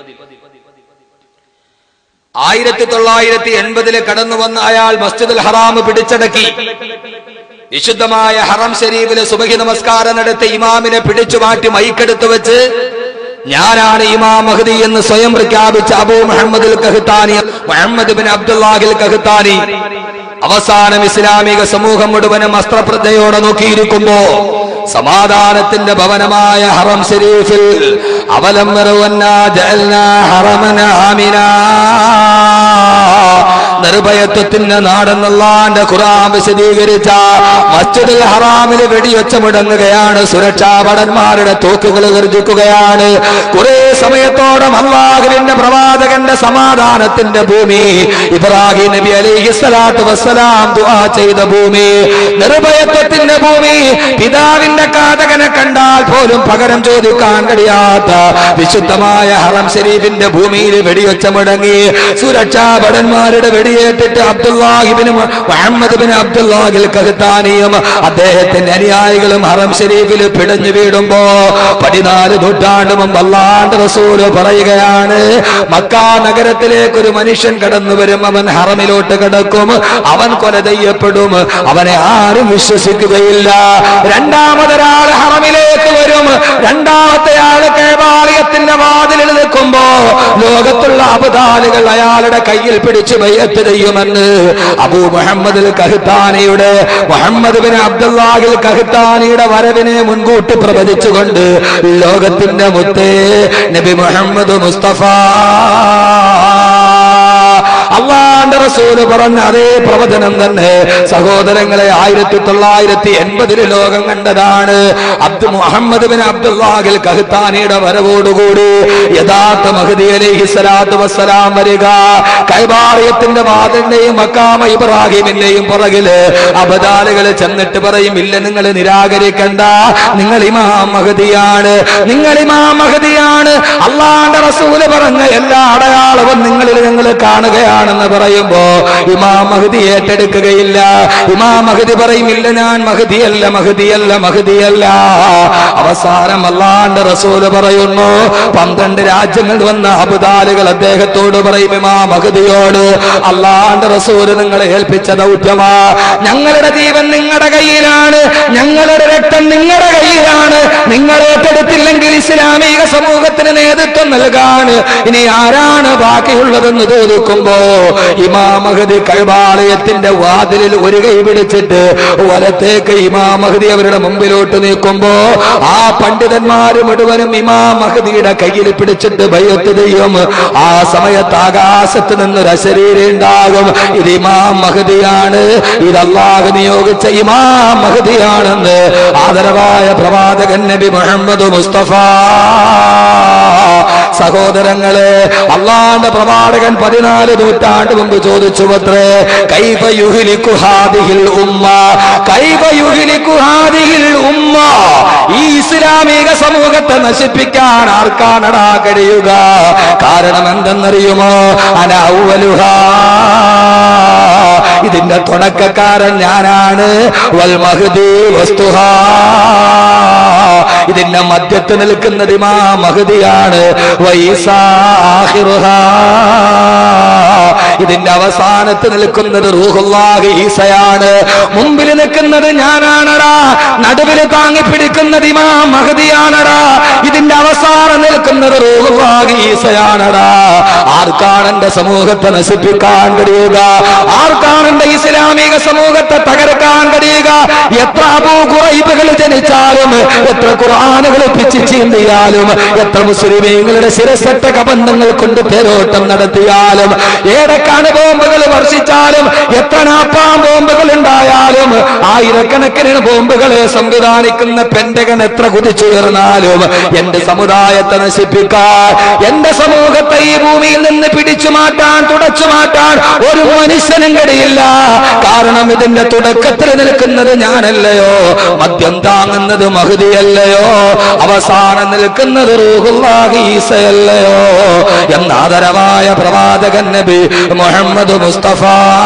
ആയിരത്തി തൊള്ളായിരത്തി എൺപതില് കടന്നു വന്ന അയാൾ മസ്ജിദുൽ ഹറാം പിടിച്ചടക്കി വിശുദ്ധമായ ഹറം ഷരീഫില് സുബഹി നമസ്കാരം നടത്തി ഇമാമിനെ പിടിച്ചു മാറ്റി മൈക്കെടുത്ത് വെച്ച് ഞാനാണ് ഇമാം മഹദി എന്ന് സ്വയം പ്രഖ്യാപിച്ച അബൂ മുഹമ്മദുൽ കഹ്താനി മുഹമ്മദ് ബിൻ അബ്ദുല്ലാഹിൽ കഹ്താനി അവസാനം ഇസ്ലാമിക സമൂഹം മുഴുവനും അസ്ത്രപ്രജ്ഞയോടെ നോക്കിയിരിക്കുമ്പോ സമാധാനത്തിന്റെ ഭവനമായ ഹറം ഷരീഫിൽ അവലം വറവന്നാ ജഅൽനാ ഹറമന ആമിനാ നിർഭയത്വത്തിന്റെ നാടെന്നല്ലാന്റെ ഖുറാൻ വിശദീകരിച്ച മസ്ജിദുൽ ഹറാമില് വെടിവെച്ച മുടങ്ങുകയാണ് സുരക്ഷാ ഭടന്മാരുടെ തോക്കുകൾ ഗർജിക്കുകയാണ് കുറെ സമയത്തോളം അള്ളാഹുവിന്റെ പ്രവാചകന്റെ സമാധാനത്തിന്റെ ഭൂമി ഇബ്രാഹിം നബി അലൈഹി സ്വലാത്തു വസ്സലാം ദുആ ചെയ്ത ഭൂമി നിർഭയത്വത്തിന്റെ ഭൂമി പിതാവിന്റെ കാതകനെ കണ്ടാൽ പോലും പകരം ചോദിക്കാൻ കഴിയാത്ത വിശുദ്ധമായ ഹറം ഷരീഫിന്റെ ഭൂമിയിൽ വെടിവെച്ച മുടങ്ങി സുരക്ഷാ ഭടന്മാരുടെ വെടിയേറ്റിട്ട് അബ്ദുല്ലാഹിബിന് മുഹമ്മദ് ബിൻ അബ്ദുല്ലാഹിൽ കഹത്താനിയും അദ്ദേഹത്തിന്റെ അനുയായികളും ഹറം ഷരീഫിൽ പിടഞ്ഞു വീടുമ്പോ പതിനാല് നൂറ്റാണ്ട് മുമ്പ് അല്ലാണ്ട് റസൂല് പറയുകയാണ് മക്കാ നഗരത്തിലേക്ക് ഒരു മനുഷ്യൻ കടന്നു വരും അവൻ ഹറമിലോട്ട് കിടക്കും അവൻ കൊല ചെയ്യപ്പെടും അവനെ ആരും വിശ്വസിക്കുകയില്ല രണ്ടാമതൊരാൾ ഹറമിലേക്ക് വരും രണ്ടാമത്തെ ആള് കേവാലയത്തിന്റെ വാതിലിൽ നിൽക്കുമ്പോ ലോകത്തുള്ള അബദാലുകൾ അയാളുടെ കയ്യിൽ പിടിച്ച് ബയ്യത്ത് ചെയ്യുമെന്ന് അബൂ മുഹമ്മദ് കഹ്താനിയുടെ മുഹമ്മദ് ബിൻ അബ്ദുല്ലാഹിൽ കഹ്താനിയുടെ വരവിനെ മുൻകൂട്ടി പ്രവചിച്ചുകൊണ്ട് ലോകത്തിന്റെ മുത്തേ നബി മുഹമ്മദ് മുസ്തഫ അള്ളാന്റെ റസൂല് പറഞ്ഞ അതേ പ്രവചനം തന്നെ സഹോദരങ്ങളെ ആയിരത്തി തൊള്ളായിരത്തി എൺപതില് ലോകം കണ്ടതാണ് അബ്ദു മുഹമ്മദ് ബിൻ അബ്ദുല്ലാഹിൽ കഹ്താനിയുടെ വരവോടുകൂടി യഥാർത്ഥ മഹദി അലൈഹി സ്വലാത്തു വസ്സലാം വരിക കൈബാറിയത്തിന്റെ വാതിന്റെയും മക്കാമ ഇബ്രാഹിമിന്റെയും പുറകില് അബദാലുകൾ ചെന്നിട്ട് പറയും ഇല്ല നിങ്ങൾ നിരാകരിക്കണ്ട നിങ്ങൾ ഇമാം മഹദിയാണ് നിങ്ങൾ ഇമാം മഹദിയാണ് അള്ളാന്റെ റസൂല് പറഞ്ഞ എല്ലാ അടയാളവും നിങ്ങളിൽ നിങ്ങൾ കാണുകയാണെന്ന് പറയുമ്പോ ഇമാം മഹദി ഏറ്റെടുക്കുകയില്ല ഇമാം മഹദി പറയും ഇല്ല ഞാൻ മഹദിയല്ല മഹദിയല്ല മഹദിയല്ല അവസാനം അള്ളാന്റെ റസൂല് പറയുന്നു പന്ത്രണ്ട് രാജ്യങ്ങൾ വന്ന അബുദാലുകൾ അദ്ദേഹത്തോട് പറയും ഇമാ മഹദിയോട് അള്ളാന്റെ റസൂല് നിങ്ങളെ ഏൽപ്പിച്ച ദൗത്യമാ ഞങ്ങളുടെ ജീവൻ നിങ്ങളുടെ കയ്യിലാണ് ഞങ്ങളുടെ രക്തം നിങ്ങളുടെ കയ്യിലാണ് നിങ്ങൾ ഏറ്റെടുത്തില്ലെങ്കിൽ ഇസ്ലാമിക സമൂഹത്തിന് നേതൃത്വം നൽകാൻ ഇനി ആരാണ് ബാക്കിയുള്ളതെന്ന് ചോദിക്കുമ്പോ ഇമാമഹദി കൈവാളയത്തിന്റെ വാതിലിൽ ഒരു കൈ പിടിച്ചിട്ട് വലത്തേക്ക് ഇമാമഹദി അവരുടെ മുമ്പിലോട്ട് നീക്കുമ്പോ ആ പണ്ഡിതന്മാര് മുഴുവനും ഇമാമഹദിയുടെ കയ്യിൽ പിടിച്ചിട്ട് ഭയത്ത് ചെയ്യും ആ സമയത്ത് ആകാശത്ത് നിന്നൊരു അശരീരം ഉണ്ടാകും ഇത് ഇമാം മഹദിയാണ് ഇത് അള്ളാഹ് നിയോഗിച്ച ഇമാം മഹദിയാണെന്ന് ആദരവായ പ്രവാചകൻ നബി മുഹമ്മദ് മുസ്തഫ സഹോദരങ്ങളെ അള്ളാന്റെ പ്രവാചകൻ പതിനാല് നൂറ്റാണ്ട് മുമ്പ് ചോദിച്ചു അത്രേ കൈഫ യുഹ്ലിക്കു ഹാദിഹിൽ ഉമ്മ കൈഫ യുഹ്ലിക്കു ഹാദിഹിൽ ഉമ്മ ഈ ഇസ്ലാമിക സമൂഹത്തെ നശിപ്പിക്കാൻ ആർക്കാണടാ കഴിയുക കാരണം എന്തെന്നറിയുമോ അനൗവലുഹ ഇതിന്റെ തുടക്കക്കാരൻ ഞാനാണ് വൽ മഹദി വസ്തുഹ ഇതിന്റെ മധ്യത്ത് നിൽക്കുന്നത് ഇമാ മഹദിയാണ് വൈസാഹിറുഹ ഇതിന്റെ അവസാനത്ത് നിൽക്കുന്നത് റൂഹുല്ലാഹി ഈസയാണ് മുമ്പിൽ നിൽക്കുന്നത് ഞാനാണടാ നടുവിൽ താങ്ങി പിടിക്കുന്നത് ഇമാ മഹദിയാണടാ ഇതിന്റെ അവസാനം നിൽക്കുന്നത് റൂഹുല്ലാഹി ഈസയാണടാ ആർക്കാണ് എന്റെ സമൂഹത്തെ നശിപ്പിക്കാൻ കഴിയുക ആർക്കാണ് എന്റെ ഇസ്ലാമിക സമൂഹത്തെ തകർക്കാൻ കഴിയുക എത്ര അപൂകുറൈബുകൾ ജനിച്ചാലും എത്ര ഖുർആാനുകൾ പിച്ച് ചീന്തിയാലും എത്ര മുസ്ലിമീങ്ങളുടെ ശിരസറ്റ കബന്ധങ്ങൾ കൊണ്ട് തേരോട്ടം നടത്തിയാലും ഏതൊക്കെ ബോംബുകൾ വർഷിച്ചാലും എത്ര നാപ്പാം ബോംബുകൾ ഉണ്ടായാലും ആയിരക്കണക്കിന് ബോംബുകളെ സംവിധാനിക്കുന്ന പെൻഡകൻ എത്ര കുതിച്ചുയർന്നാലും എന്റെ സമുദായത്തെ നശിപ്പിക്കാൻ എന്റെ സമൂഹത്തെ ഈ ഭൂമിയിൽ നിന്ന് പിടിച്ചു മാറ്റാൻ തുടച്ചു മാറ്റാൻ ഒരു മനുഷ്യനും കഴിയില്ല കാരണം ഇതിന്റെ തുടക്കത്തിൽ നിൽക്കുന്നത് ഞാനല്ലയോ മദ്യം താങ്ങുന്നത് മഹതിയല്ലയോ അവസാനം നിൽക്കുന്നത് റൂഹുല്ലാഹി ഈസയല്ലയോ എന്നാദരവായ പ്രവാചകൻ നബി മുഹമ്മദ് മുസ്തഫ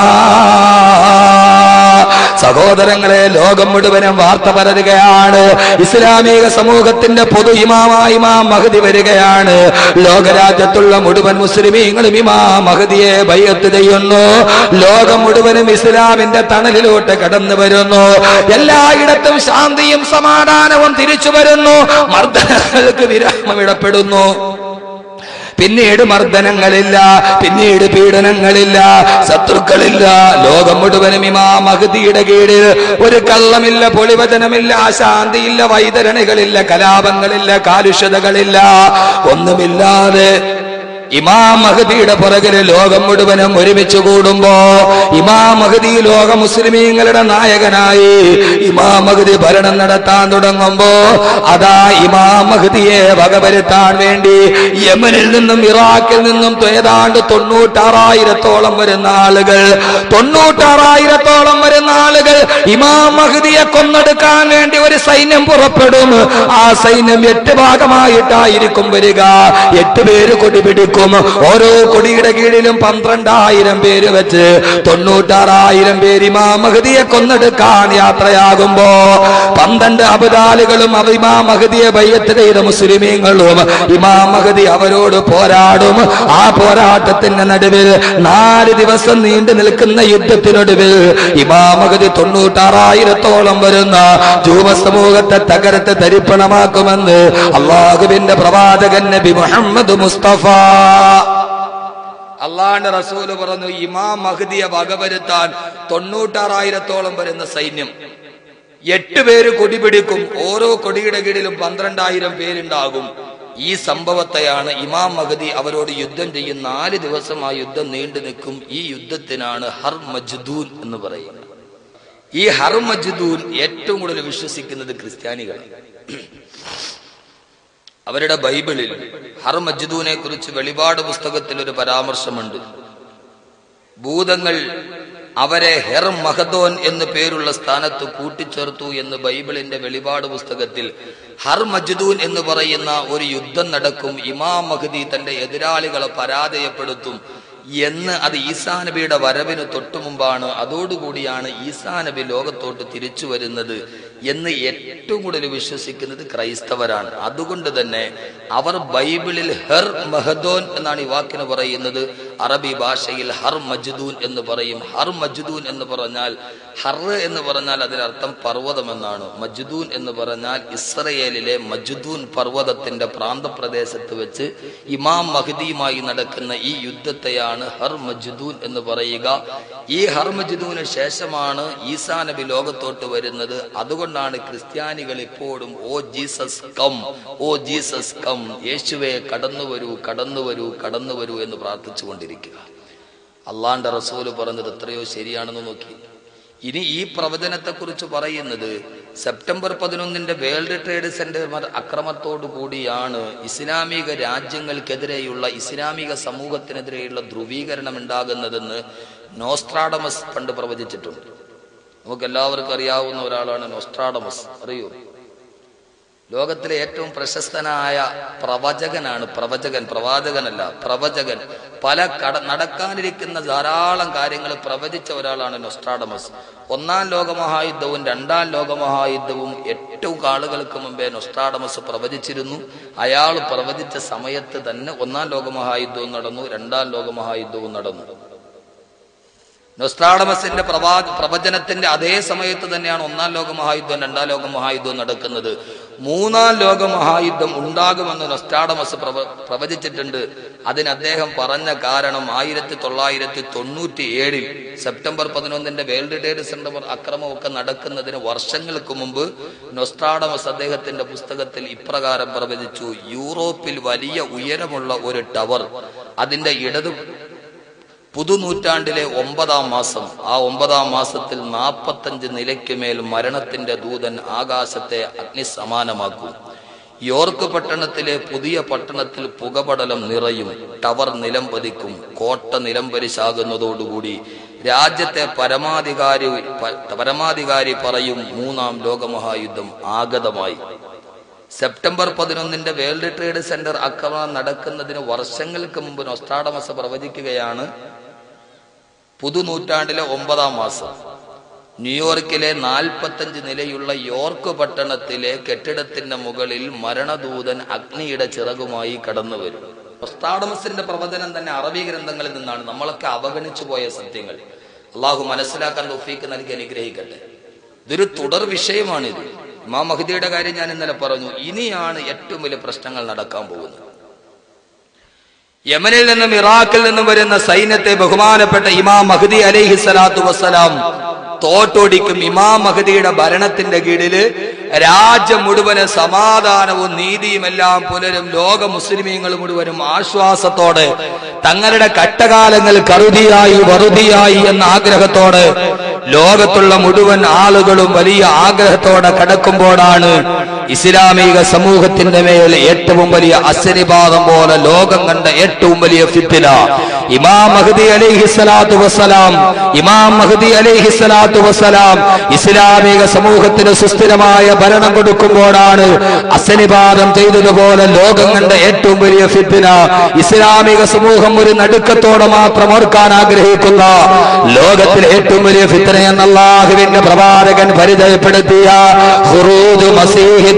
സഹോദരങ്ങളെ ലോകം മുഴുവനും വാർത്ത പരരുകയാണ് ഇസ്ലാമിക സമൂഹത്തിന്റെ പൊതു ഇമാമായി ഇമാം മഹദി വരികയാണ് ലോകരാജ്യത്തുള്ള മുഴുവൻ മുസ്ലിമീങ്ങളും ഇമാം മഹദിയെ ബയ്യത്ത് ചെയ്യുന്നു ലോകം മുഴുവനും ഇസ്ലാമിന്റെ തണലിലോട്ട് കടന്നു വരുന്നു എല്ലായിടത്തും ശാന്തിയും സമാധാനവും തിരിച്ചു വരുന്നു മർദ്ദനങ്ങൾക്ക് വിരാമമിടപ്പെടുന്നു പിന്നീട് മർദ്ദനങ്ങളില്ല പിന്നീട് പീഡനങ്ങളില്ല ശത്രുക്കളില്ല ലോകം മുഴുവനും ഇമാ മഹദിയുടെ കീഴിൽ ഒരു കള്ളമില്ല പൊളിവചനമില്ല അശാന്തിയില്ല വൈതരണികളില്ല കലാപങ്ങളില്ല കാലുഷ്യതകളില്ല ഒന്നുമില്ലാതെ ഇമാം മഹദിയുടെ പുറകില് ലോകം മുഴുവനും ഒരുമിച്ച് കൂടുമ്പോ ഇമാം മഹദി ലോക മുസ്ലിമീങ്ങളുടെ നായകനായി ഇമാം മഹദി ഭരണം നടത്താൻ തുടങ്ങുമ്പോ അതാ ഇമാം മഹദിയെ വകവരുത്താൻ വേണ്ടി യമനിൽ നിന്നും ഇറാഖിൽ നിന്നും ഏതാണ്ട് തൊണ്ണൂറ്റാറായിരത്തോളം വരുന്ന ആളുകൾ തൊണ്ണൂറ്റാറായിരത്തോളം വരുന്ന ആളുകൾ ഇമാം മഹദിയെ കൊന്നെടുക്കാൻ വേണ്ടി ഒരു സൈന്യം പുറപ്പെടും ആ സൈന്യം എട്ട് ഭാഗമായിട്ടായിരിക്കും വരിക എട്ട് പേര് കൊടി പിടിക്കും ഓരോ കൊടിയുടെ കീഴിലും പന്ത്രണ്ടായിരം പേര് വെച്ച് തൊണ്ണൂറ്റാറായിരം പേര് ഇമാം മഹദിയെ കൊന്നെടുക്കാൻ യാത്രയാകുമ്പോ പന്ത്രണ്ട് അബദാലുകളും അവ ഇമാം മഹദിയെ ബയ്യത്ത് ചെയ്ത മുസ്ലിമീങ്ങളും ഇമാം മഹദി അവരോട് പോരാടും ആ പോരാട്ടത്തിന്റെ നടുവിൽ നാല് ദിവസം നീണ്ടു നിൽക്കുന്ന യുദ്ധത്തിനൊടുവിൽ ഇമാം മഹദി തൊണ്ണൂറ്റാറായിരത്തോളം വരുന്ന ജൂവ സമൂഹത്തെ തകരത്തെ തരിപ്പണമാക്കുമെന്ന് അള്ളാഹുവിന്റെ പ്രവാചകൻ നബി മുഹമ്മദ് മുസ്തഫ അള്ളാന്റെ റസൂല് പറഞ്ഞു ഇമാം മഹദിയെ വകവരുത്താൻ തൊണ്ണൂറ്റാറായിരത്തോളം വരുന്ന സൈന്യം എട്ട് പേര് കൊടി പിടിക്കും ഓരോ കൊടിയുടെ കീഴിലും പന്ത്രണ്ടായിരം പേരുണ്ടാകും ഈ സംഭവത്തെയാണ് ഇമാം മഹദി അവരോട് യുദ്ധം ചെയ്യും നാല് ദിവസം ആ യുദ്ധം നീണ്ടു നിൽക്കും ഈ യുദ്ധത്തിനാണ് ഹർ മജ്ദൂൻ എന്ന് പറയുന്നത് ഈ ഹർ മജ്ദൂൻ ഏറ്റവും കൂടുതൽ വിശ്വസിക്കുന്നത് ക്രിസ്ത്യാനികളാണ് അവരുടെ ബൈബിളിൽ ഹർ മജ്ദൂനെ കുറിച്ച് വെളിപാട് പുസ്തകത്തിൽ ഒരു പരാമർശമുണ്ട് ഭൂതങ്ങൾ അവരെ ഹെർ മഹദോൻ എന്ന് പേരുള്ള സ്ഥാനത്ത് കൂട്ടിച്ചേർത്തു എന്ന് ബൈബിളിന്റെ വെളിപാട് പുസ്തകത്തിൽ ഹർ മജ്ദൂൻ എന്ന് പറയുന്ന ഒരു യുദ്ധം നടക്കും ഇമാം മഹദി തന്റെ എതിരാളികളെ പരാജയപ്പെടുത്തും എന്ന് അത് ഈസാ നബിയുടെ വരവിന് തൊട്ടു മുമ്പാണ് അതോടുകൂടിയാണ് ഈസാ നബി ലോകത്തോട്ട് തിരിച്ചു വരുന്നത് എന്ന് ഏറ്റവും കൂടുതൽ വിശ്വസിക്കുന്നത് ക്രൈസ്തവരാണ് അതുകൊണ്ട് തന്നെ അവർ ബൈബിളിൽ ഹെർ മഹദോൻ എന്നാണ് ഈ വാക്കിന് പറയുന്നത് അറബി ഭാഷയിൽ ഹർ മജ്ദൂൻ എന്ന് പറയും ഹർ മജ്ദൂൻ എന്ന് പറഞ്ഞാൽ ഹർ എന്ന് പറഞ്ഞാൽ അതിനർത്ഥം പർവ്വതം എന്നാണ് മജ്ദൂൻ എന്ന് പറഞ്ഞാൽ ഇസ്രയേലിലെ മജ്ദൂൻ പർവ്വതത്തിന്റെ പ്രാന്തപ്രദേശത്ത് വെച്ച് ഇമാം മഹദിയുമായി നടക്കുന്ന ഈ യുദ്ധത്തെയാണ് ഹർ മജ്ദൂൻ എന്ന് പറയുക ഈ ഹർ മജ്ദൂന് ശേഷമാണ് ഈസാ നബി ലോകത്തോട്ട് വരുന്നത് അതുകൊണ്ടാണ് ക്രിസ്ത്യാനികൾ ഇപ്പോഴും oh Jesus come oh Jesus come യേശുവെ കടന്നു വരൂ കടന്നു വരൂ കടന്നു വരൂ എന്ന് പ്രാർത്ഥിച്ചു കൊണ്ടിരിക്കുക അള്ളാന്റെ റസൂല് പറഞ്ഞത് എത്രയോ ശരിയാണെന്ന് നോക്കി ഇനി ഈ പ്രവചനത്തെക്കുറിച്ച് പറയുന്നത് സെപ്റ്റംബർ പതിനൊന്നിന്റെ വേൾഡ് ട്രേഡ് സെന്റർ അക്രമത്തോടു കൂടിയാണ് ഇസ്ലാമിക രാജ്യങ്ങൾക്കെതിരെയുള്ള ഇസ്ലാമിക സമൂഹത്തിനെതിരെയുള്ള ധ്രുവീകരണം ഉണ്ടാകുന്നതെന്ന് നോസ്ട്രാഡമസ് പണ്ട് പ്രവചിച്ചിട്ടുണ്ട് നമുക്ക് എല്ലാവർക്കും അറിയാവുന്ന ഒരാളാണ് നോസ്ട്രാഡമസ് അറിയൂ ലോകത്തിലെ ഏറ്റവും പ്രശസ്തനായ പ്രവചകനാണ് പ്രവചകൻ പ്രവാചകനല്ല പ്രവചകൻ പല കട നടക്കാനിരിക്കുന്ന ധാരാളം കാര്യങ്ങൾ പ്രവചിച്ച ഒരാളാണ് നൊസ്ട്രാഡമസ് ഒന്നാം ലോകമഹായുദ്ധവും രണ്ടാം ലോകമഹായുദ്ധവും ഏറ്റവും ആളുകൾക്ക് മുമ്പേ നൊസ്ട്രാഡമസ് പ്രവചിച്ചിരുന്നു അയാൾ പ്രവചിച്ച സമയത്ത് തന്നെ ഒന്നാം ലോകമഹായുദ്ധവും നടന്നു രണ്ടാം ലോകമഹായുദ്ധവും നടന്നു നൊസ്ട്രാഡമസിന്റെ പ്രവാ പ്രവചനത്തിന്റെ അതേ സമയത്ത് തന്നെയാണ് ഒന്നാം ലോക മഹായുദ്ധം രണ്ടാം ലോക മഹായുദ്ധവും നടക്കുന്നത് മൂന്നാം ലോക മഹായുദ്ധം ഉണ്ടാകുമെന്ന് നൊസ്ട്രാഡമസ് പ്രവ പ്രവചിച്ചിട്ടുണ്ട് അതിന് അദ്ദേഹം പറഞ്ഞ കാരണം ആയിരത്തി തൊള്ളായിരത്തി തൊണ്ണൂറ്റി ഏഴിൽ സെപ്റ്റംബർ പതിനൊന്നിന്റെ വേൾഡ് ട്രേഡ് സെന്റർ അക്രമമൊക്കെ നടക്കുന്നതിന് വർഷങ്ങൾക്ക് മുമ്പ് നൊസ്ട്രാഡമസ് അദ്ദേഹത്തിന്റെ പുസ്തകത്തിൽ ഇപ്രകാരം പ്രവചിച്ചു യൂറോപ്പിൽ വലിയ ഉയരമുള്ള ഒരു ടവർ അതിന്റെ ഇടതു പുതുനൂറ്റാണ്ടിലെ ഒമ്പതാം മാസം ആ ഒമ്പതാം മാസത്തിൽ നാൽപ്പത്തഞ്ച് നിലയ്ക്ക് മേൽ മരണത്തിന്റെ ദൂതൻ ആകാശത്തെ അഗ്നിസമാനമാക്കും യോർക്ക് പട്ടണത്തിലെ പുതിയ പട്ടണത്തിൽ പുകപടലം നിറയും ടവർ നിലംപതിക്കും കോട്ട നിലംപരിശാകുന്നതോടുകൂടി രാജ്യത്തെ പരമാധികാരി പ- പരമാധികാരി പറയും മൂന്നാം ലോകമഹായുദ്ധം ആഗതമായി സെപ്റ്റംബർ പതിനൊന്നിന്റെ വേൾഡ് ട്രേഡ് സെന്റർ ആക്രമണം നടക്കുന്നതിന് വർഷങ്ങൾക്ക് മുമ്പ് നൊസ്ട്രാഡമസ് പ്രവചിക്കുകയാണ് പുതുനൂറ്റാണ്ടിലെ ഒമ്പതാം മാസം ന്യൂയോർക്കിലെ നാൽപ്പത്തഞ്ച് നിലയുള്ള യോർക്ക് പട്ടണത്തിലെ കെട്ടിടത്തിന്റെ മുകളിൽ മരണദൂതൻ അഗ്നിയുടെ ചിറകുമായി കടന്നു വരും നൊസ്ട്രാഡമസിന്റെ പ്രവചനം തന്നെ അറബി ഗ്രന്ഥങ്ങളിൽ നിന്നാണ് നമ്മളൊക്കെ അവഗണിച്ചു പോയ സത്യങ്ങൾ അള്ളാഹു മനസ്സിലാക്കാൻ തൊഫീക്ക് നൽകി അനുഗ്രഹിക്കട്ടെ ഇതൊരു തുടർ വിഷയമാണിത് ഇമാം മഹദിയുടെ കാര്യം ഞാൻ ഇന്നലെ പറഞ്ഞു ഇനിയാണ് ഏറ്റവും വലിയ പ്രശ്നങ്ങൾ നടക്കാൻ പോകുന്നത് യമനിൽ നിന്നും ഇറാഖിൽ നിന്നും വരുന്ന സൈന്യത്തെ ബഹുമാനപ്പെട്ട ഇമാം മഹദി അലൈഹി സ്വലാത്തു വസ്സലാം തോട്ടൊടിക്കും ഇമാം മഹദിയുടെ ഭരണത്തിന്റെ കീഴില് രാജ്യം മുഴുവന് സമാധാനവും നീതിയും എല്ലാം പുലരും ലോക മുസ്ലിമീങ്ങൾ മുഴുവനും ആശ്വാസത്തോടെ തങ്ങളുടെ കട്ടകാലങ്ങൾ കറുതിയായി വറുതിയായി എന്ന ആഗ്രഹത്തോടെ ലോകത്തുള്ള മുഴുവൻ ആളുകളും വലിയ ആഗ്രഹത്തോടെ കടക്കുമ്പോഴാണ് ഇസ്ലാമിക സമൂഹത്തിന്റെ മേൽ ഏറ്റവും വലിയ അശനിപാതം പോലെ ലോകം കണ്ട ഏറ്റവും വലിയ ഫിത്തിന ഇമാം മഹദി അലൈഹി സ്വലാത്തു വസ്സലാം ഇമാം മഹദി അലൈഹി സ്വലാത്തു വസ്സലാം ഇസ്ലാമിക സമൂഹത്തിന് സുസ്ഥിരമായ ഭരണം കൊടുക്കുമ്പോഴാണ് അശനിപാതം ചെയ്തതുപോലെ ലോകം കണ്ട ഏറ്റവും വലിയ ഫിത്തിന ഇസ്ലാമിക സമൂഹം ഒരു നടുക്കത്തോടെ മാത്രം ഓർക്കാൻ ആഗ്രഹിക്കുന്ന ലോകത്തിലെ ഏറ്റവും വലിയ ഫിത്തന എന്ന അള്ളാഹുവിന്റെ പ്രവാചകൻ പരിചയപ്പെടുത്തിയ ഖുറൂജ് മസീഹി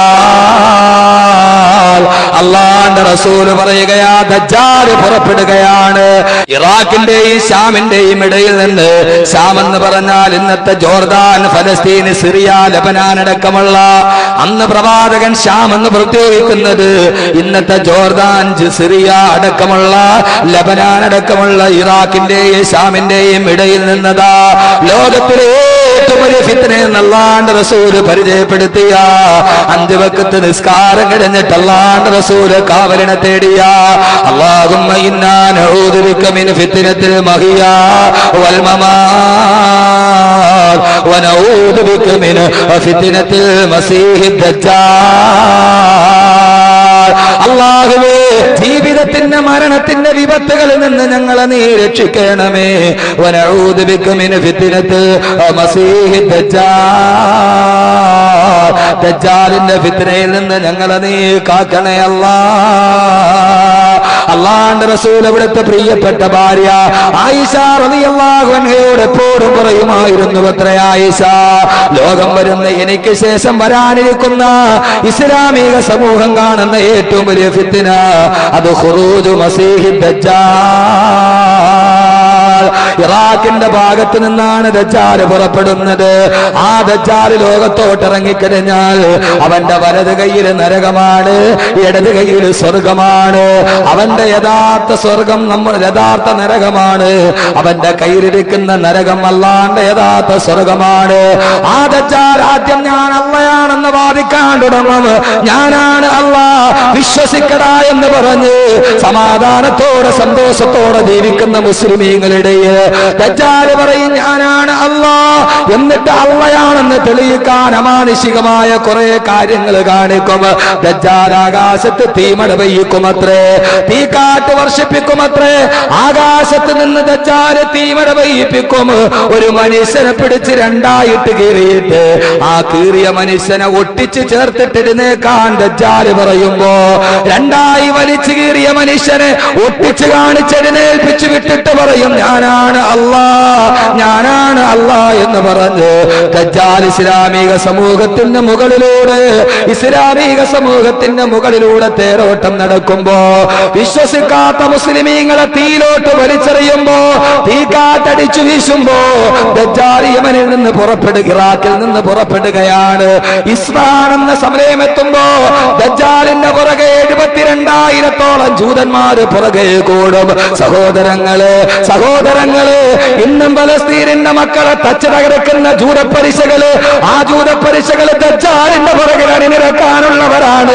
ദജ്ജാൽ അള്ളാന്റെ റസൂല് പറയുകയാ ദജ്ജാൽ പുറപ്പെടുകയാണ് ഇറാഖിന്റെയും ഷാമിന്റെയും ഇടയിൽ നിന്ന് ഷാം എന്ന് പറഞ്ഞാൽ ഇന്നത്തെ ജോർദാൻ ഫലസ്തീൻ സിറിയ ലബനാൻ അടക്കമുള്ള അന്ന് പ്രവാചകൻ ഷാം എന്ന് പ്രത്യേകിക്കുന്നത് ഇന്നത്തെ ജോർദാൻ ജ് സിറിയ അടക്കമുള്ള ലബനാൻ അടക്കമുള്ള ഇറാഖിന്റെയും ഷാമിന്റെയും ഇടയിൽ നിന്നതാ ലോകത്തിലെ ഏറ്റവും വലിയ ഫിത്തനെ എന്നല്ലാണ്ട് റസൂല് പരിചയപ്പെടുത്തിയ അഞ്ചു വക്കത്ത് നിസ്കാരം കഴിഞ്ഞിട്ട് അല്ലാണ്ട് റസൂല് കാവലിനെ തേടിയ അള്ളാഹുമ്മ ഇന്നാ നഊദു ബിക മിൻ ഫിത്നത്തിൽ മഹിയ വൽ മമാത് വനഊദു ബിക മിൻ ഫിത്നത്തിൽ മസീഹി ദജ്ജാൽ അള്ളാഹുവേ ജീവിതത്തിന്റെ മരണത്തിന്റെ വിപത്തുകളിൽ നിന്ന് ഞങ്ങളെ നീ രക്ഷിക്കണമേ വനഊദു ബിക മിൻ ഫിത്നത്തിൽ മസീഹി ദജ്ജാൽ ദജ്ജാലിന്റെ ഫിത്നയിൽ നിന്ന് ഞങ്ങളെ നീ കാക്കണേ അല്ലാ അള്ളാന്റെ റസൂൽ അവിടുത്തെ പ്രിയപ്പെട്ട ഭാര്യ ആയിഷ റളിയല്ലാഹു അൻഹയോട് എപ്പോഴും പറയുമായിരുന്നു അത്ര ആയിഷ ലോകം വരുന്ന എനിക്ക് ശേഷം വരാനിരിക്കുന്ന ഇസ്ലാമിക സമൂഹം കാണുന്ന ഏറ്റവും വലിയ ഫിത്തിന അത് ഖുറൂജു മസീഹി ദജ്ജാൽ ഇറാഖിന്റെ ഭാഗത്ത് നിന്നാണ് ദജ്ജാൽ പുറപ്പെടുന്നത് ആ ദജ്ജാൽ ലോകത്തോട്ട് ഇറങ്ങിക്കഴിഞ്ഞാൽ അവന്റെ വലത് കയ്യിൽ നരകമാണ് ഇടത് കയ്യിൽ സ്വർഗമാണ് അവന്റെ യഥാർത്ഥ സ്വർഗം നമ്മൾ യഥാർത്ഥ നരകമാണ് അവന്റെ കയ്യിലിരിക്കുന്ന നരകം അല്ലാണ്ട് യഥാർത്ഥ സ്വർഗമാണ് ആ ദജ്ജാൽ ആദ്യം ഞാൻ അള്ളയാണെന്ന് വാദിക്കാൻ തുടങ്ങും ഞാനാണ് അള്ളാ വിശ്വസിക്കടാ എന്ന് പറഞ്ഞ് സമാധാനത്തോടെ സന്തോഷത്തോടെ ജീവിക്കുന്ന മുസ്ലിമീങ്ങളുടെ ദജ്ജാല് പറയും ഞാനാണ് അല്ലാ എന്നിട്ട് അള്ളയാണെന്ന് തെളിയിക്കാൻ അമാനുഷികമായ കുറെ കാര്യങ്ങൾ കാണിക്കും ദജ്ജാൽ ആകാശത്ത് തീമട പെയ്യിക്കുമത്രേ തീക്കാറ്റ് വർഷിപ്പിക്കുമത്രേ ആകാശത്ത് നിന്ന് ദജ്ജാല് തീമട പെയ്യിപ്പിക്കും ഒരു മനുഷ്യനെ പിടിച്ച് രണ്ടായിട്ട് കീറിയിട്ട് ആ കീറിയ മനുഷ്യനെ ഒട്ടിച്ച് ചേർത്തിട്ടിരുന്നേക്കാൻ ദജ്ജാല് പറയുമ്പോ രണ്ടായി വലിച്ചു കീറിയ മനുഷ്യനെ ഒട്ടിച്ച് കാണിച്ചെഴുന്നേൽപ്പിച്ചു വിട്ടിട്ട് പറയും ഞാനാണ് അല്ലാ ഞാനാണ് അല്ലാ എന്ന് പറഞ്ഞ് ദജ്ജാൽ ഇസ്ലാമിക സമൂഹത്തിന്റെ മുകളിലൂടെ ഇസ്ലാമിക സമൂഹത്തിന്റെ മുകളിലൂടെ തേരോട്ടം നടക്കുമ്പോ വിശ്വസിക്കാത്ത മുസ്ലിമീങ്ങളെ തീയിലോട്ട് വലിച്ചെറിയുമ്പോ തീക്കാത്തടിച്ചു വീശുമ്പോ ദജ്ജാൽ യമനിൽ നിന്ന് പുറപ്പെടുക ഇറാഖിൽ നിന്ന് പുറപ്പെടുകയാണ് ഇസ്ലാം എന്ന സമയം എത്തുമ്പോ ദജ്ജാലിന്റെ പുറകെ എഴുപത്തിരണ്ടായിരത്തോളം ജൂതന്മാര് പുറകെ കൂടും സഹോദരങ്ങള് സഹോദരങ്ങള് ഇന്നും പലസ്തീനിന്റെ മക്കളെ തച്ച് തകർക്കുന്ന ജൂതപ്പരിശകള് ആ ജൂതപ്പരിശകള് ദജ്ജാലിന്റെ പുറകിൽ അണിനിരക്കാനുള്ളവരാണ്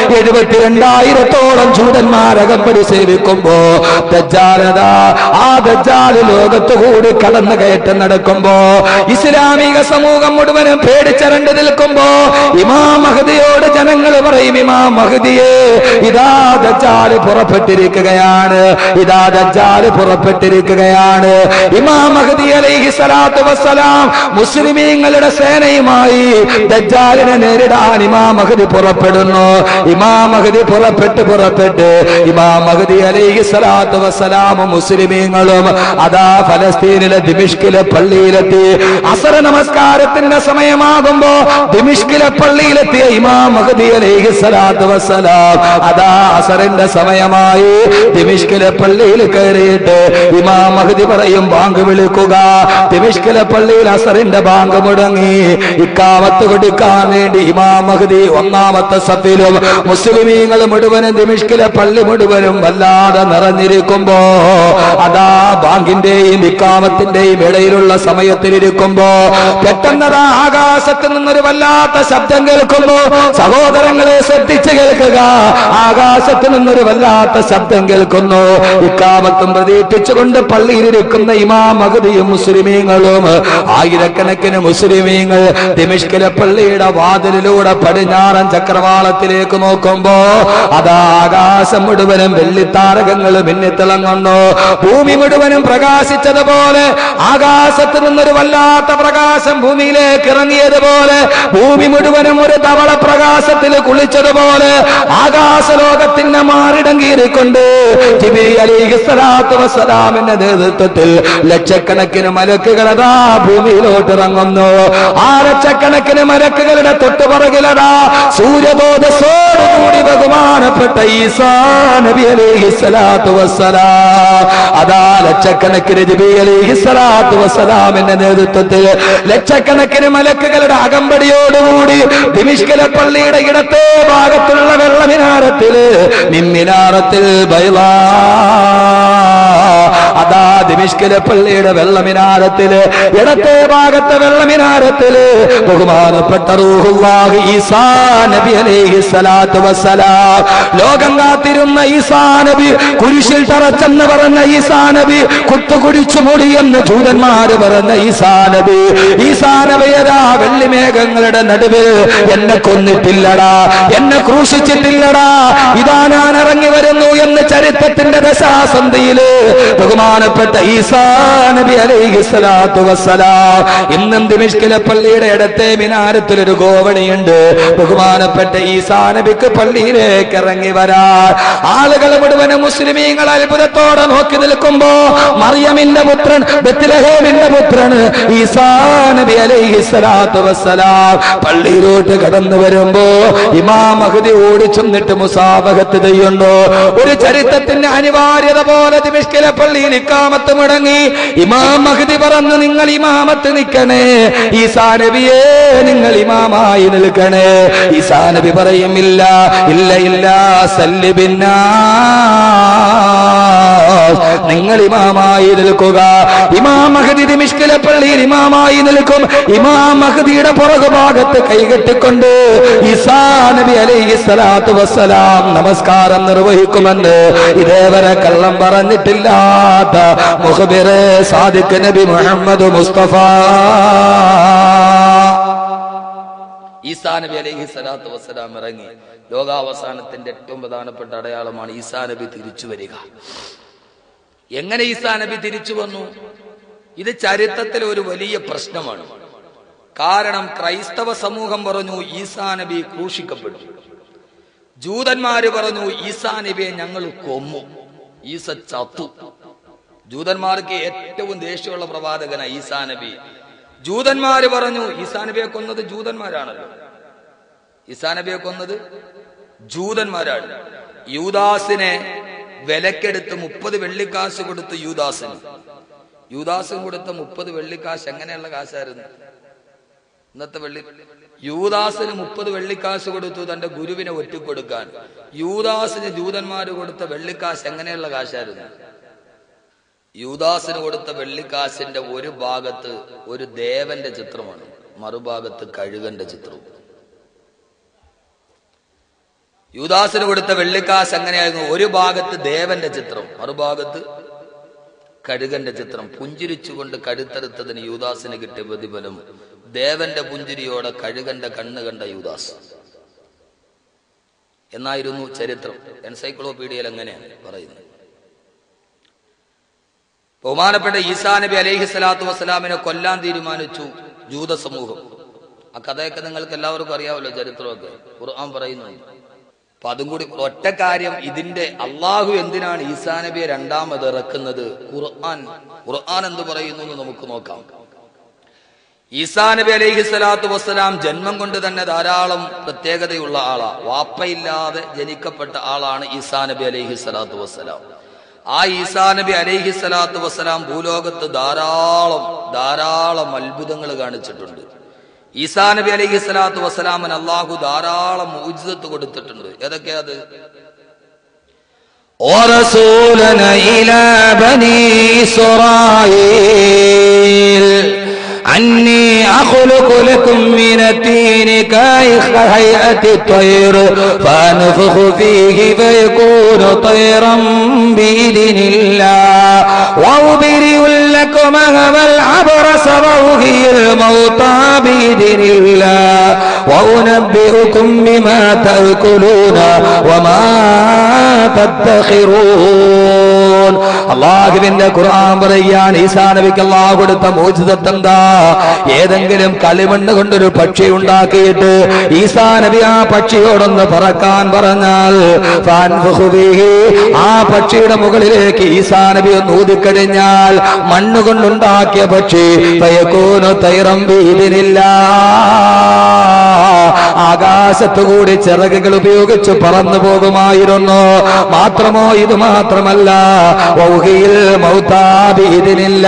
എഴുപത്തിരണ്ടായിരത്തോളം ജൂതന്മാരകപ്പടി സേവിക്കുമ്പോ ദജ്ജാലത ആ ദജ്ജാല് ലോകത്ത് കൂടി കടന്നു കയറ്റം നടക്കുമ്പോ ഇസ്ലാമിക സമൂഹം മുഴുവനും പേടിച്ചരണ്ട് നിൽക്കുമ്പോ ഇമാം മഹദിയോട് ജനങ്ങൾ പറയും ഇമാം മഹദിയെ ഇതാ ദജ്ജാല് പുറപ്പെട്ടിരിക്കുകയാണ് ഇതാ ദജ്ജാല് പുറപ്പെട്ടിരിക്കുകയാണ് ഇമാം മഹദി അലൈഹി സ്വലാത്തു വസ്സലാം മുസ്ലിമീങ്ങളുടെ സേനയുമായി ദജ്ജാലിനെ നേരിടാൻ ഇമാം മഹദി പുറപ്പെടുന്നു ഇമാം മഹദി പുറപ്പെട്ട് പുറപ്പെട്ട് ഇമാം മഹദി അലൈഹി സ്വലാത്തു വസ്സലാമും മുസ്ലിമീങ്ങളും അതാ ഫലസ്തീനിലെ ദിമിഷ്കിലെ പള്ളിയിലെത്തി അസറ നമസ്കാരത്തിന്റെ സമയമാകുമ്പോ ദിമിഷ്കിലെ പള്ളിയിലെത്തിയ ഇമാം മഹദി അലൈഹി സ്വലാത്തു വസ്സലാം അതാ അസറിന്റെ സമയമായി ദിമിഷ്കിലെ പള്ളിയിൽ കയറിയിട്ട് ഇമാം മഹദി പറയും ബാങ്ക് വിളിക്കുക ദിമിഷ്കിലെ പള്ളിയിൽ അസറിന്റെ ബാങ്ക് മുടങ്ങി ഇക്കാമത്ത് കൊടുക്കാൻ വേണ്ടി ഇമാം മഹദി ഒന്നാമത്തെ സഫിലും മുസ്ലിമീങ്ങൾ മുഴുവനും ദിമിഷ്കിലെ പള്ളി മുഴുവനും വല്ലാതെ നിറഞ്ഞിരിക്കുമ്പോ അതാ ബാങ്കിന്റെയും ഇക്കാമത്തിന്റെയും ഇടയിലുള്ള സമയത്തിലിരിക്കുമ്പോ പെട്ടെന്നതാ ആകാശത്ത് നിന്നൊരു വല്ലാത്ത ശബ്ദം കേൾക്കുന്നു സഹോദരങ്ങളെ ശ്രദ്ധിച്ച് കേൾക്കുക ആകാശത്ത് നിന്നൊരു വല്ലാത്ത ശബ്ദം കേൾക്കുന്നു ഇക്കാമത്തും പ്രതീക്ഷിച്ചുകൊണ്ട് പള്ളിയിലിരിക്കുന്ന ഇമാം മഹദിയും മുസ്ലിമീങ്ങളും ആയിരക്കണക്കിന് മുസ്ലിമീങ്ങൾ ദിമിഷ്കിലെ പള്ളിയുടെ വാതിലിലൂടെ പടിഞ്ഞാറൻ ചക്രവാളത്തിലേക്ക് നോക്കുമ്പോ അതാ ആകാശം മുഴുവനും വെള്ളിത്താരകങ്ങൾ മിന്നിത്തിളങ്ങുന്നു ഭൂമി മുഴുവനും പ്രകാശിച്ചതുപോലെ ആകാശത്ത് നിന്നൊരു വല്ലാത്ത പ്രകാശം ഭൂമിയിലേക്ക് ഇറങ്ങിയതുപോലെ ഭൂമി മുഴുവനും ഒരു തവള പ്രകാശത്തിൽ കുളിച്ചതുപോലെ ആകാശലോകത്തിന്റെ മാറിടം കീറിക്കൊണ്ട് ജിബിരി അലിഹി സ്വലാത്തു വസ്സലാമിന്റെ നേതൃത്വത്തിൽ ലക്ഷക്കണക്കിന് മലക്കുകൾ അതാ ഭൂമിയിലോട്ട് ഇറങ്ങുന്നു ആ ലക്ഷക്കണക്കിന് മലക്കുകളുടെ തൊട്ടുപുറകിലതാ സൂര്യബോധത്തോടുകൂടി ബഹുമാനപ്പെട്ട ഈസാ നബി അലിഹി സ്വലാത്തു വസ്സലാം അതാ ലക്ഷക്കണക്കിന് ജിബി അലിഹി സ്വലാത്തു വസ്സലാമിന്റെ നേതൃത്വത്തിൽ ലക്ഷക്കണക്കിന് മലക്കുകളുടെ അകമ്പടിയോടുകൂടി ദിമിഷ്കല പള്ളിയുടെ ഇടത്തെ ഭാഗത്തുള്ള വെള്ളമിനാരത്തില് നിമ്മിനാരത്തിൽ ബൈലാ അതാ ദിമിഷ്കല പള്ളിയുടെ വെള്ളമിനാരത്തില് ഇടത്തെ ഭാഗത്തെ വെള്ളമിനാരത്തില് ബഹുമാനപ്പെട്ട റൂഹുല്ലാഹി ഈസാ നബി അലൈഹി സ്വലാത്തു വസ്സലാം ലോകം കാത്തിരുന്ന ഈസാ നബി കുരിശിൽ തറച്ചെന്ന് പറഞ്ഞ ഈസാ നബി കുത്തുകുടിച്ചു മുടിയെന്ന് ജൂതന്മാര് പറഞ്ഞ ഈസാ നബി ഈസാ നബിയരാ വെള്ളിമേഘങ്ങളുടെ നടുവിൽ എന്നെ കൊന്നിട്ടില്ലടാ എന്നെ ക്രൂശിച്ചിട്ടില്ലടാ ഇതാ ഞാൻ ഇറങ്ങി വരുന്നു എന്ന് ചരിത്രത്തിന്റെ ദശാസന്ധിയില് ബഹുമാനപ്പെട്ട ഈസാ നബി അലൈഹി സ്വലാത്തു വസ്സലാം ഇന്നും ദിമിഷ്കിലെ പള്ളിയുടെ ഇടത്തെ മിനാരത്തിൽ ഒരു ഗോവണിയുണ്ട് ബഹുമാനപ്പെട്ട ഈസാ നബിക്ക് പള്ളിയിലേക്ക് ഇറങ്ങി വരാൻ ആളുകൾ മുഴുവനും മുസ്ലിമീങ്ങൾ അത്ഭുതത്തോടെ നോക്കി നിൽക്കുമ്പോ മറിയമിന്റെ പുത്രൻ ബത്ലഹേമിന്റെ പുത്രൻ ഈസാ നബി അലൈഹി സ്വലാത്തു വസ്സലാം പള്ളിയിലോട്ട് കടന്നു വരുമ്പോ ഇമാം മഹദി ഓടി ചെന്നിട്ട് മുസാഫഹത്ത് ചെയ്യുന്നു ഒരു ചരിത്രത്തിന്റെ അനിവാര്യത പോലെ ദിമിഷ്കിലെ പള്ളിയിൽ ഇക്കാമത്ത് മുടങ്ങി ഇമാം മഹദി പറഞ്ഞു നിങ്ങൾ ഇമാമത്ത് നിൽക്കണേ ഈസാ നബിയേ നിങ്ങൾ ഇമാമായി നിൽക്കണേ ഈസാ നബി പറയും ഇല്ല ഇല്ല ഇല്ല സല്ലിബിന്നാ നിങ്ങൾ ഇമാമായി നിൽക്കുക ഇമാം മഹദി ദിമിഷ്കിലെ പള്ളിയിൽ ഇമാമായി നിൽക്കും ഇമാം മഹദിയുടെ പുറകു ഭാഗത്ത് കൈകെട്ടിക്കൊണ്ട് ഈസാ നബി അലൈഹി സ്വലാത്തു വസ്സലാം നമസ്കാരം നിർവഹിക്കുമെന്ന് ഇതേവരെ കള്ളം പറഞ്ഞിട്ടില്ലാത്ത മുഖബിറെ സാദിഖ് നബി മുഹമ്മദ് മുസ്തഫ ഈസാ നബി അലൈഹി സ്വലാത്തു വസ്സലാം ഇറങ്ങി ലോകാവസാനത്തിന്റെ ഏറ്റവും പ്രധാനപ്പെട്ട അടയാളമാണ് ഈസാ നബി തിരിച്ചു വരിക എങ്ങനെ ഈസാ നബി തിരിച്ചു വന്നു ഇത് ചരിത്രത്തിലെ ഒരു വലിയ പ്രശ്നമാണ് കാരണം ക്രൈസ്തവ സമൂഹം പറഞ്ഞു ഈസാ നബി ക്രൂശിക്കപ്പെട്ടു ജൂതന്മാര് പറഞ്ഞു ഈസാ നബിയെ ഞങ്ങൾ കൊന്നു ഈസ ചത്തു ജൂതന്മാർക്ക് ഏറ്റവും ദേഷ്യമുള്ള പ്രവാചകന ഈസാ നബി ജൂതന്മാര് പറഞ്ഞു ഈസാ നബിയെ കൊന്നത് ജൂതന്മാരാണല്ലോ ഈസാ നബിയെ കൊന്നത് ജൂതന്മാരാണ് യൂദാസിനെ വിലക്കെടുത്ത് മുപ്പത് വെള്ളിക്കാശ് കൊടുത്ത് യൂദാസിന് യൂദാസിന് കൊടുത്ത മുപ്പത് വെള്ളിക്കാശ് എങ്ങനെയുള്ള കാശായിരുന്നു ഇന്നത്തെ വെള്ളി യൂദാസിന് മുപ്പത് വെള്ളിക്കാശ് കൊടുത്തു തന്റെ ഗുരുവിനെ ഒറ്റിക്കൊടുക്കാൻ യൂദാസിന് ജൂതന്മാര് കൊടുത്ത വെള്ളിക്കാശ് എങ്ങനെയുള്ള കാശായിരുന്നു യൂദാസിന് കൊടുത്ത വെള്ളിക്കാശിന്റെ ഒരു ഭാഗത്ത് ഒരു ദേവന്റെ ചിത്രമാണ് മറുഭാഗത്ത് കഴുകന്റെ ചിത്രവും യൂദാസിന് കൊടുത്ത വെള്ളിക്കാശ് എങ്ങനെയായിരുന്നു ഒരു ഭാഗത്ത് ദേവന്റെ ചിത്രം മറുഭാഗത്ത് കഴുകന്റെ ചിത്രം പുഞ്ചിരിച്ചുകൊണ്ട് കഴുത്തറുത്തതിന് യൂദാസിന് കിട്ടിയ പ്രതിഫലം ദേവന്റെ പുഞ്ചിരിയോടെ കഴുകന്റെ കണ്ണ് കണ്ട യൂദാസ് എന്നായിരുന്നു ചരിത്രം എൻസൈക്ലോപീഡിയയിൽ അങ്ങനെയാണ് പറയുന്നത് ബഹുമാനപ്പെട്ട ഈസാ നബി അലൈഹി സ്വലാത്തു വസ്സലാമിനെ കൊല്ലാൻ തീരുമാനിച്ചു ജൂത സമൂഹം ആ കഥയൊക്കെ നിങ്ങൾക്ക് എല്ലാവർക്കും അറിയാമല്ലോ ചരിത്രമൊക്കെ ഖുർആൻ പറയുന്നുണ്ട് അപ്പൊ അതും കൂടി ഒറ്റ കാര്യം ഇതിന്റെ അള്ളാഹു എന്തിനാണ് ഈസാ നബിയെ രണ്ടാമത് ഇറക്കുന്നത് ഖുർആൻ ഖുർആൻ എന്ത് പറയുന്നു എന്ന് നമുക്ക് നോക്കാം ഈസാ നബി അലൈഹി സ്വലാത്തു വസ്സലാം ജന്മം കൊണ്ട് തന്നെ ധാരാളം പ്രത്യേകതയുള്ള ആളാ വാപ്പയില്ലാതെ ജനിക്കപ്പെട്ട ആളാണ് ഈസാ നബി അലൈഹി സ്വലാത്തു വസ്സലാം ആ ഈസാ നബി അലൈഹി സ്വലാത്തു വസ്സലാം ഭൂലോകത്ത് ധാരാളം ധാരാളം അത്ഭുതങ്ങൾ കാണിച്ചിട്ടുണ്ട് ഈസാ നബി അലൈഹി സ്വലാത്തു വസ്സലാമിന് അള്ളാഹു ധാരാളം ഊജിതത്ത് കൊടുത്തിട്ടുണ്ട് ഏതൊക്കെയാ അത് ورسولنا إلى بني إسرائيل أني أخلق لكم من الطين كهيئة الطير فأنفخ فيه فيكون طيرا بإذن الله وأبرئ لكم هوى العبرس وأحيي الموتى بإذن الله وأنبئكم بما تأكلون وما تدخرون അള്ളാഹുവിന്റെ ഖുർആൻ പറയാൻ ഈസാ നബിക്ക് അള്ളാഹു കൊടുത്ത മോചിതത്വം എന്താ ഏതെങ്കിലും കളിമണ്ണ് കൊണ്ടൊരു പക്ഷി ഉണ്ടാക്കിയിട്ട് ഈസാ നബി ആ പക്ഷിയോടൊന്ന് പറക്കാൻ പറഞ്ഞാൽ ഫാൻഫുഖു ബിഹി, ആ പക്ഷിയുടെ മുകളിലേക്ക് ഈസാ നബി ഒന്ന് ഊതിക്കഴിഞ്ഞാൽ മണ്ണ് കൊണ്ടുണ്ടാക്കിയ പക്ഷി ഫയക്കൂനു തൈറം വീതിനില്ല ആകാശത്തു കൂടി ചിറകുകൾ ഉപയോഗിച്ച് പറന്നു പോകുമായിരുന്നു മാത്രമോ ഇത് മാത്രമല്ല വൗഹിയിൽ മൗതാബീതിനില്ല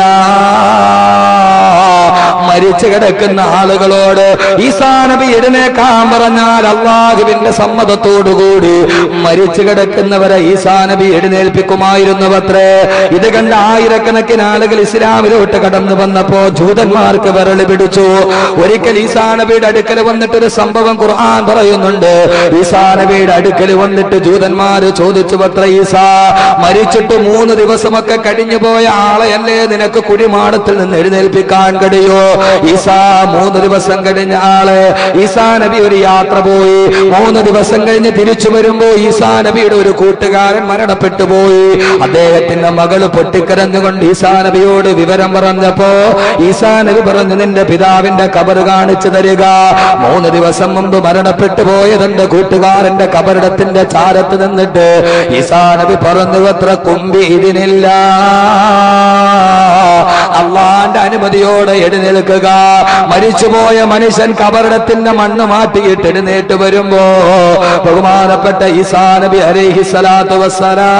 മരിച്ചു കിടക്കുന്ന ആളുകളോട് ഈസാ നബി എഴുന്നേക്കാൻ പറഞ്ഞാൽ അള്ളാഹുവിന്റെ സമ്മതത്തോടുകൂടി മരിച്ചു കിടക്കുന്നവരെ ഈസാ നബി എഴുന്നേൽപ്പിക്കുമായിരുന്നു അത്രേ ഇത് കണ്ട ആയിരക്കണക്കിന് ആളുകൾ ഇസ്ലാമിലോട്ട് കടന്നു വന്നപ്പോ ജൂതന്മാർക്ക് വിരളി പിടിച്ചു ഒരിക്കൽ ഈസാ നബിയുടെ അടുക്കൽ വന്നിട്ടൊരു സംഭവം ഖുർആൻ പറയുന്നുണ്ട് ഈസാ നബിയുടെ അടുക്കൽ വന്നിട്ട് ജൂതന്മാര് ചോദിച്ചു പത്ര ഈസാ മരിച്ചിട്ട് മൂന്ന് ദിവസമൊക്കെ കഴിഞ്ഞു പോയ ആളെയല്ലേ നിനക്ക് കുടിമാടത്തിൽ നിന്ന് എഴുന്നേൽപ്പിക്കാൻ കഴിയോ ഈസാ മൂന്ന് ദിവസം കഴിഞ്ഞ ആള് ഈസാ നബി ഒരു യാത്ര പോയി മൂന്ന് ദിവസം കഴിഞ്ഞ് തിരിച്ചു വരുമ്പോ ഈസാ നബിയുടെ ഒരു കൂട്ടുകാരൻ മരണപ്പെട്ടു പോയി അദ്ദേഹത്തിന്റെ മകള് പൊട്ടിക്കരഞ്ഞുകൊണ്ട് ഈസാ നബിയോട് വിവരം പറഞ്ഞപ്പോ ഈസാ നബി പറഞ്ഞു നിന്റെ പിതാവിന്റെ കബർ കാണിച്ചു തരിക മൂന്ന് ദിവസം മുമ്പ് മരണപ്പെട്ടു പോയതെന്റെ കൂട്ടുകാരന്റെ കബറിടത്തിന്റെ ചാരത്ത് നിന്നിട്ട് ഈസാ നബി പറഞ്ഞു അത്ര കുമ്പി ഇതിനില്ല അള്ളാന്റെ അനുമതിയോടെ എഴുന്നേൽക്കുന്ന എഴുന്നേൽക്കുക മരിച്ചുപോയ മനുഷ്യൻ കബറിടത്തിന്റെ മണ്ണ് മാറ്റിയിട്ട് എഴുന്നേറ്റ് വരുമ്പോ ബഹുമാനപ്പെട്ട ഈസാ നബി അലൈഹി സ്വലാത്തു വസ്സലാം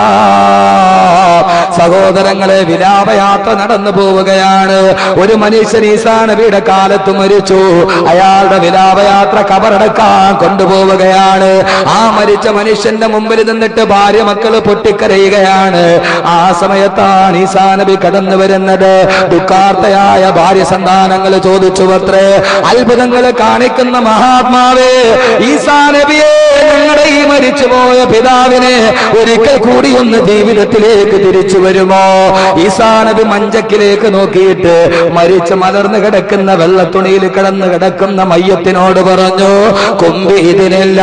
സഹോദരങ്ങളെ വിലാപയാത്ര നടന്നു പോവുകയാണ് ഒരു മനുഷ്യൻ ഈസാ നബിയുടെ കാലത്ത് മരിച്ചു അയാളുടെ വിലാപയാത്ര കബറടക്കാൻ കൊണ്ടുപോവുകയാണ് ആ മരിച്ച മനുഷ്യന്റെ മുമ്പിൽ നിന്നിട്ട് ഭാര്യ മക്കള് പൊട്ടിക്കരയുകയാണ് ആ സമയത്താണ് ഈസാ നബി കടന്നു വരുന്നത് ദുഃഖാർത്ഥയായ ഭാര്യ സന്താനങ്ങൾ ചോദിച്ചു അത്രേ അത്ഭുതങ്ങൾ കാണിക്കുന്ന മഹാത്മാവേ ഈസാ നബിയെ ഞങ്ങളുടെ ഈ മരിച്ചുപോയ പിതാവിനെ ഒരിക്കൽ കൂടി ഒന്ന് ജീവിതത്തിലേക്ക് തിരിച്ചു വരുമോ ഈസാ നബി മഞ്ചക്കിലേക്ക് നോക്കിയിട്ട് മരിച്ച് മലർന്നു കിടക്കുന്ന വെള്ളത്തുണിയിൽ കിടന്ന് കിടക്കുന്ന മയ്യത്തിനോട് പറഞ്ഞു കൊമ്പി ഇതിനില്ല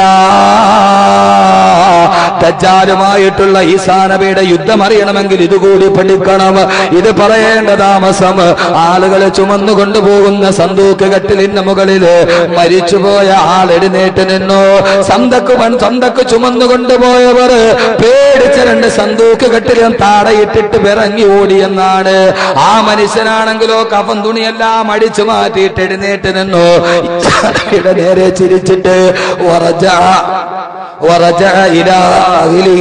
ദജ്ജാലുമായിട്ടുള്ള ഈസാ നബിയുടെ യുദ്ധം അറിയണമെങ്കിൽ ഇതുകൂടി പഠിക്കണം ഇത് പറയേണ്ട താമസം ആളുകളെ ചുമന്നു കൊണ്ടുപോകുന്ന സന്തൂക്ക് കട്ടിലിന്റെ മുകളിൽ മരിച്ചുപോയ ആൾ എഴുന്നേറ്റ് നിന്നു സന്തക്ക് വൻ സന്തക്ക് ചുമന്നു കൊണ്ടുപോയവർ പേടിച്ച രണ്ട് സന്തൂക്ക് കട്ടിലും താടയിട്ടിട്ട് വിറങ്ങി ഓടിയെന്നാണ് ആ മനുഷ്യനാണെങ്കിലോ കഫം തുണിയെല്ലാം അടിച്ചു മാറ്റിയിട്ട് എഴുന്നേറ്റ് നിന്നു ഈസായുടെ നേരെ ചിരിച്ചിട്ട് ഉറജ ഉറജ ഇലാഹിലി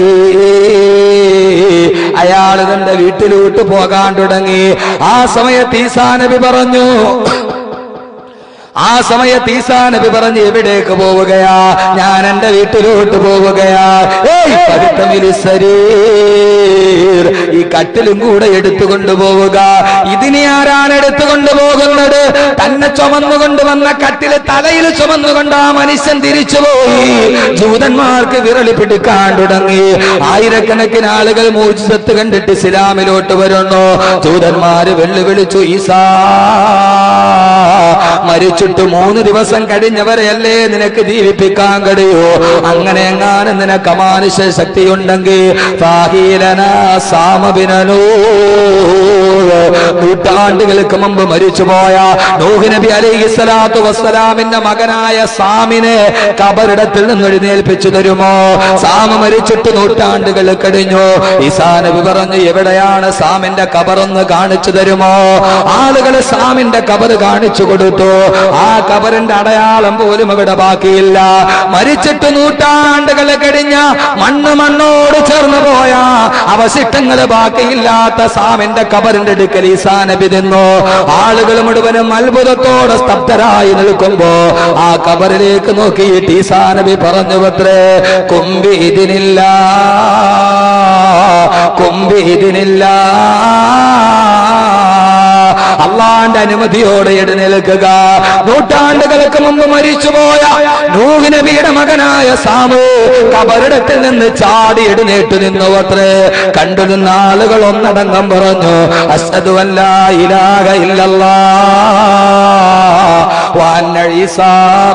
അയാൾ തന്റെ വീട്ടിലോട്ട് പോകാൻ തുടങ്ങി ആ സമയത്ത് ഈസാ നബി പറഞ്ഞു ആ സമയത്ത് ഈസാ നബി പറഞ്ഞ് എവിടേക്ക് പോവുകയാ ഞാൻ എന്റെ വീട്ടിലോട്ട് പോവുകയാ ഏയ് പരുത്തമിലി ശരീർ ഈ കട്ടിലും കൂടെ എടുത്തുകൊണ്ട് പോവുക ഇതിനെ ആരാണ് എടുത്തുകൊണ്ട് പോകുന്നത് തന്നെ ചുമന്നുകൊണ്ട് വന്ന കട്ടില് തലയിൽ ചുമന്നുകൊണ്ട് ആ മനുഷ്യൻ തിരിച്ചുപോയി ജൂതന്മാർക്ക് വിരളി പിടിക്കാൻ തുടങ്ങി ആയിരക്കണക്കിന് ആളുകൾ മൂർച്ചത്ത് കണ്ടിട്ട് ഇസ്ലാമിലോട്ട് വരുന്നു ജൂതന്മാര് വെല്ലുവിളിച്ചു ഈസാ മരിച്ചിട്ട് മൂന്ന് ദിവസം കഴിഞ്ഞവരെയല്ലേ നിനക്ക് ജീവിപ്പിക്കാൻ കഴിയൂ അങ്ങനെ എങ്ങാനും നിനക്ക് അമാനുഷ ശക്തിയുണ്ടെങ്കിൽ ഫാഹീലന സാമബിനനോ നൂറ്റാണ്ടുകൾക്ക് മുമ്പ് മരിച്ചുപോയ നൂഹ് നബി അലൈഹി സ്വലാത്തു വസ്സലാമിന്റെ മകനായ സാമിനെ കബറിടത്തിൽ നിന്ന് എഴുന്നേൽപ്പിച്ചു തരുമോ സാമ മരിച്ചിട്ട് നൂറ്റാണ്ടുകൾ കഴിഞ്ഞു ഈസാ നബി പറഞ്ഞു എവിടെയാണ് സാമിന്റെ കബറൊന്ന് കാണിച്ചു തരുമോ ആളുകൾ സാമിന്റെ കബർ കാണിച്ചു കൊടുത്തു ആ കബറിന്റെ അടയാളം പോലും അവിടെ ബാക്കിയില്ല മരിച്ചിട്ട് നൂറ്റാണ്ടുകൾ കഴിഞ്ഞ മണ്ണ് മണ്ണോട് ചേർന്ന് പോയ അവശിഷ്ടങ്ങൾ ബാക്കിയില്ലാത്ത സാമിന്റെ കബറിന്റെ അടുക്കൽ ഈസാ നബി നിന്നു ആളുകൾ മുഴുവനും അത്ഭുതത്തോടെ സ്തബ്ധരായി നിൽക്കുമ്പോ ആ കബറിലേക്ക് നോക്കിയിട്ട് ഈസാ നബി പറഞ്ഞു പത്രേ കുമ്പി ഇതിനില്ല കുമ്പി ഇതിനില്ല അള്ളാന്റെ അനുമതിയോടെ എഴുന്നേൽക്കുക നൂറ്റാണ്ടുകൾക്ക് മുമ്പ് മരിച്ചുപോയ നൂഹ് നബിയുടെ മകനായ സാമു കബറിടത്തിൽ നിന്ന് ചാടി എഴുന്നേറ്റ് നിന്നു അത്രേ കണ്ടു നിന്ന ആളുകൾ ഒന്നടങ്കം പറഞ്ഞു അസദു അല്ല ഇലാഹ ഇല്ലല്ലാ വഅന്ന ഈസാ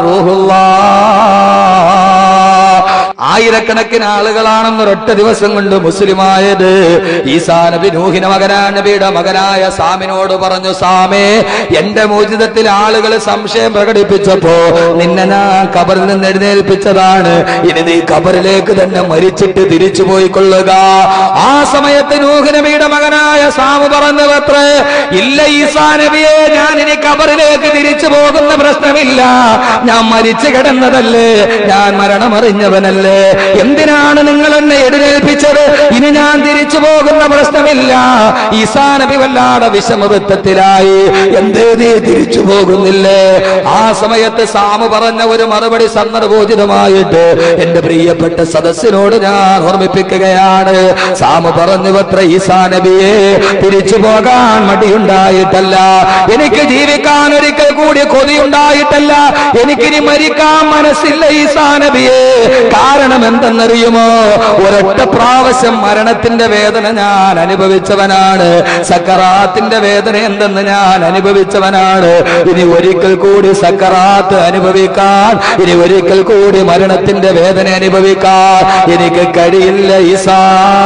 റൂഹുല്ലാ ആയിരക്കണക്കിന് ആളുകളാണെന്ന് ഒരൊറ്റ ദിവസം കൊണ്ട് മുസ്ലിമായത് ഈസാ നബി നൂഹിന മകനാ നബിയുടെ മകനായ സാമിനോട് പറഞ്ഞു സാമേ എന്റെ മോചിതത്തിൽ ആളുകൾ സംശയം പ്രകടിപ്പിച്ചപ്പോ നിന്നെ ഞാൻ കബറിൽ നിന്ന് എഴുന്നേൽപ്പിച്ചതാണ് ഇനി നീ കബറിലേക്ക് തന്നെ മരിച്ചിട്ട് തിരിച്ചു പോയിക്കൊള്ളുക ആ സമയത്ത് നൂഹ് നബിയുടെ മകനായ സാമു പറഞ്ഞു അത്രേ ഇല്ല ഈസാ നബിയെ ഞാൻ ഇനി കബറിലേക്ക് തിരിച്ചു പോകുന്ന പ്രശ്നമില്ല ഞാൻ മരിച്ചു കിടന്നതല്ലേ ഞാൻ മരണമറിഞ്ഞവനല്ലേ എന്തിനാണ് നിങ്ങൾ എന്നെ എഴുന്നേൽപ്പിച്ചത് ഇനി ഞാൻ തിരിച്ചു പോകുന്ന പ്രശ്നമില്ല ഈസാ നബി വല്ലാതെ വിഷമവൃത്തത്തിലായി എന്തേ നീ തിരിച്ചു പോകുന്നില്ലേ ആ സമയത്ത് സാമു പറഞ്ഞ ഒരു മറുപടി സന്ദർഭോചിതമായിട്ട് എന്റെ പ്രിയപ്പെട്ട സദസ്സിനോട് ഞാൻ ഓർമ്മിപ്പിക്കുകയാണ് സാമു പറഞ്ഞു പത്ര ഈസാ നബിയെ തിരിച്ചു പോകാൻ മടിയുണ്ടായിട്ടല്ല എനിക്ക് ജീവിക്കാൻ ഒരിക്കൽ കൂടി കൊതിയുണ്ടായിട്ടല്ല എനിക്കിനി മരിക്കാൻ മനസ്സില്ല ഈസാ നബിയെ കാരണം എന്തെന്നറിയുമോ ഒരൊറ്റ പ്രാവശ്യം മരണത്തിന്റെ വേദന ഞാൻ അനുഭവിച്ചവനാണ് സക്കറാത്തിന്റെ വേദന എന്തെന്ന് ഞാൻ അനുഭവിച്ചവനാണ് ഇനി ഒരിക്കൽ കൂടി സക്കറാത്ത് അനുഭവിക്കാൻ ഇനി ഒരിക്കൽ കൂടി മരണത്തിന്റെ വേദന അനുഭവിക്കാൻ എനിക്ക് കഴിയില്ല ഈസാ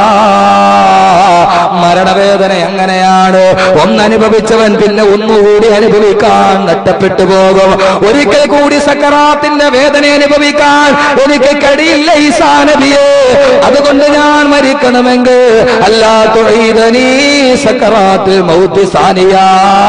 മരണവേദന എങ്ങനെയാണ് ഒന്നനുഭവിച്ചവൻ പിന്നെ ഒന്നുകൂടി അനുഭവിക്കാൻ നഷ്ടപ്പെട്ടു പോകും ഒരിക്കൽ കൂടി സക്കറാത്തിന്റെ വേദന അനുഭവിക്കാൻ എനിക്ക് കഴിയില്ല ഈസാ നബിയെ അതുകൊണ്ട് ഞാൻ മരിക്കണമെങ്കിൽ അല്ലാ തൊഴീതനീ സക്കറാത്തിൽ മൗത്ത് സാനിയാ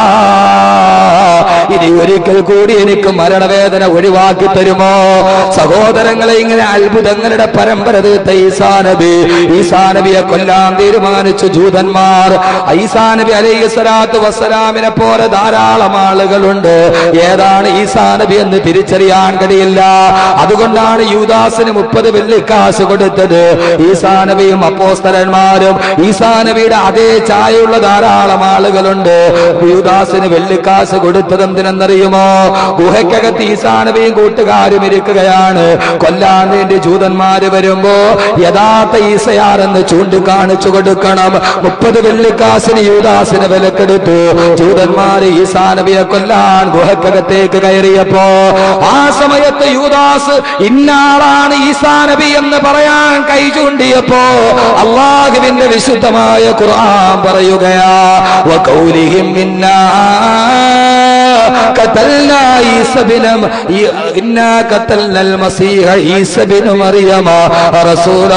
ഇനി ഒരിക്കൽ കൂടി എനിക്ക് മരണവേദന ഒഴിവാക്കി തരുമോ സഹോദരങ്ങളെ ഇങ്ങനെ അത്ഭുതങ്ങളുടെ പരമ്പര തീർത്ത ഈസാ നബി ഈസാ നബിയെ കൊല്ലാൻ തീരുമാനിച്ചു ജൂതന്മാർ ഈസാ നബി അലൈഹി സ്വലാത്തു വസ്സലാമിനെ പോലെ ധാരാളം ആളുകളുണ്ട് ഏതാണ് ഈസാ നബി എന്ന് തിരിച്ചറിയാൻ കഴിയില്ല അതുകൊണ്ടാണ് യൂദാസിന് മുപ്പത് വെള്ളിക്കാശ് കൊടുത്തത് ഈസാ നബിയും അപ്പോസ്തലന്മാരും ഈസാ നബിയുടെ അതേ ചായയുള്ള ധാരാളം ആളുകളുണ്ട് യൂദാസിന് വെള്ളിക്കാശ് കൊടുത്തത് എന്തിനെന്നറിയുമോ ഗുഹയ്ക്കകത്ത് ഈസാ നബിയും കൂട്ടുകാരും ഇരിക്കുകയാണ് കൊല്ലാൻ വേണ്ടി ജൂതന്മാര് വരുമ്പോ യഥാർത്ഥ ഈസയാരെന്ന് ചൂണ്ടിക്കാണിച്ചു കൊടുക്കണം മുപ്പത് വെള്ളിക്കാശിന് യൂദാസിന് വിലക്കെടുത്തു ജൂതന്മാര് ഈസാ നബിയെ കൊല്ലാൻ ഗുഹക്കകത്തേക്ക് കയറിയപ്പോ ആ സമയത്ത് യൂദാസ് ഇന്നാളാണ് ഈസാ നബി എന്ന് പറയാൻ കൈ ചൂണ്ടിയപ്പോ അള്ളാഹുവിന്റെ വിശുദ്ധമായ ഖുർആൻ പറയുകയാ വഖൗലിഹിം ഇന്നാ قتلنا عيسى بن إنا قتلنا المسيح عيسى بن مريم رسول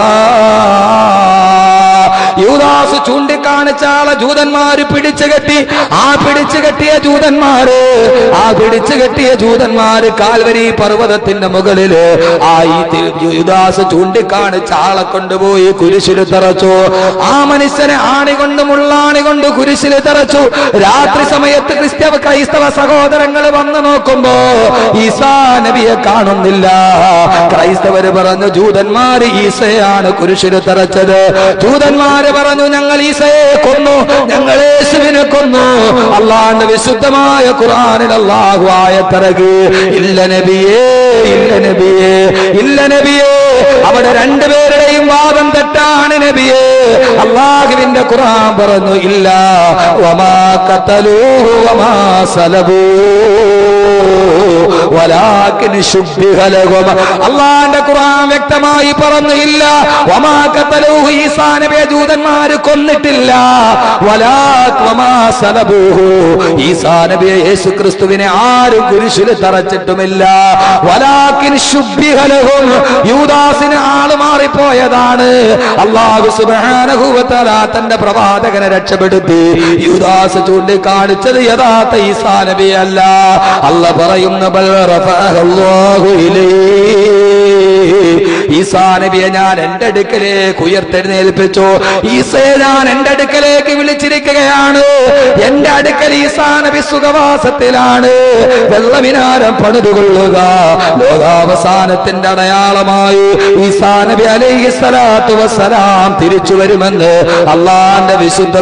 الله യൂദാസ് ചൂണ്ടിക്കാണിച്ച ആളെ ജൂതന്മാര് പിടിച്ചു കെട്ടി ആ പിടിച്ചു കെട്ടിയ ജൂതന്മാര് ആ പിടിച്ചു കെട്ടിയ ജൂതന്മാര് കാൽവരി പർവ്വതത്തിന്റെ മുകളില് ആ ഈ തി- യൂദാസ് ചൂണ്ടിക്കാണിച്ച ആളെ കൊണ്ടുപോയി കുരിശിൽ തറച്ചു ആ മനുഷ്യനെ ആണി കൊണ്ട് മുള്ളാണി കൊണ്ട് കുരിശിൽ തറച്ചു രാത്രി സമയത്ത് ക്രിസ്തവ ക്രൈസ്തവ സഹോദരങ്ങൾ വന്നു നോക്കുമ്പോ ഈസാ നബിയെ കാണുന്നില്ല ക്രൈസ്തവര് പറഞ്ഞു ജൂതന്മാര് ഈസയാണ് കുരിശിൽ തറച്ചത് ജൂതന്മാര് പറഞ്ഞു ഞങ്ങൾ ഈസയെ കൊന്നു ഞങ്ങൾ യേശുവിനെ കൊന്നു അള്ളാന്റെ വിശുദ്ധമായ ഖുർആനിൽ അള്ളാഹു ആയത്തിറകി ഇല്ല നബിയേ ഇല്ല നബിയേ ഇല്ല നബിയേ അവിടെ രണ്ടുപേരുടെയും വാദം തെറ്റാണ് നബിയേ അള്ളാഹുവിന്റെ ഖുർആൻ പറഞ്ഞു ഇല്ല വമാ ഖതലൂഹു വമാ സലബൂ വലാകിൻ ശുബ്ബിഹ ലഹും അള്ളാന്റെ ഖുർആൻ വ്യക്തമായി പറഞ്ഞു ഇല്ല വമാ ഖതലൂഹു ഈസാ നബിയെ ജൂതന്മാര് കൊന്നിട്ടില്ല വലാ വമാ സലബൂഹു ഈസാ നബിയെ യേശു ക്രിസ്തുവിനെ ആരും കുരിശിൽ തറച്ചിട്ടുമില്ല വലാകിൻ ശുബ്ബിഹ ലഹും യൂദാസിന് ആള് മാറിപ്പോയതാണ് അള്ളാഹു സുബ്ഹാനഹു വ തആല തന്റെ പ്രവാചകനെ രക്ഷപ്പെടുത്തി യൂദാസ് ചൂണ്ടിക്കാണിച്ചത് യഥാർത്ഥ ഈസാ നബി അല്ല അല്ല പറയുന്ന ബൽ റഫഅഹു ഇലൈഹി ഈസാ നബിയെ ഞാൻ എന്റെ അടുക്കലേക്ക് ഉയർത്തെഴുന്നേൽപ്പിച്ചു ഈസയെ ഞാൻ എന്റെ അടുക്കലേക്ക് വിളിച്ചിരിക്കുകയാണ് എന്റെ അടുക്കൽ ഈസാ നബി സുഖവാസത്തിലാണ് വെള്ളവിനാരം പണിതുകൊള്ളുക ലോകാവസാനത്തിന്റെ അടയാളമായി ഈസാ നബി അലൈഹി സ്വലാത്തു വസ്സലാം തിരിച്ചു വരുമെന്ന് അള്ളാന്റെ വിശുദ്ധ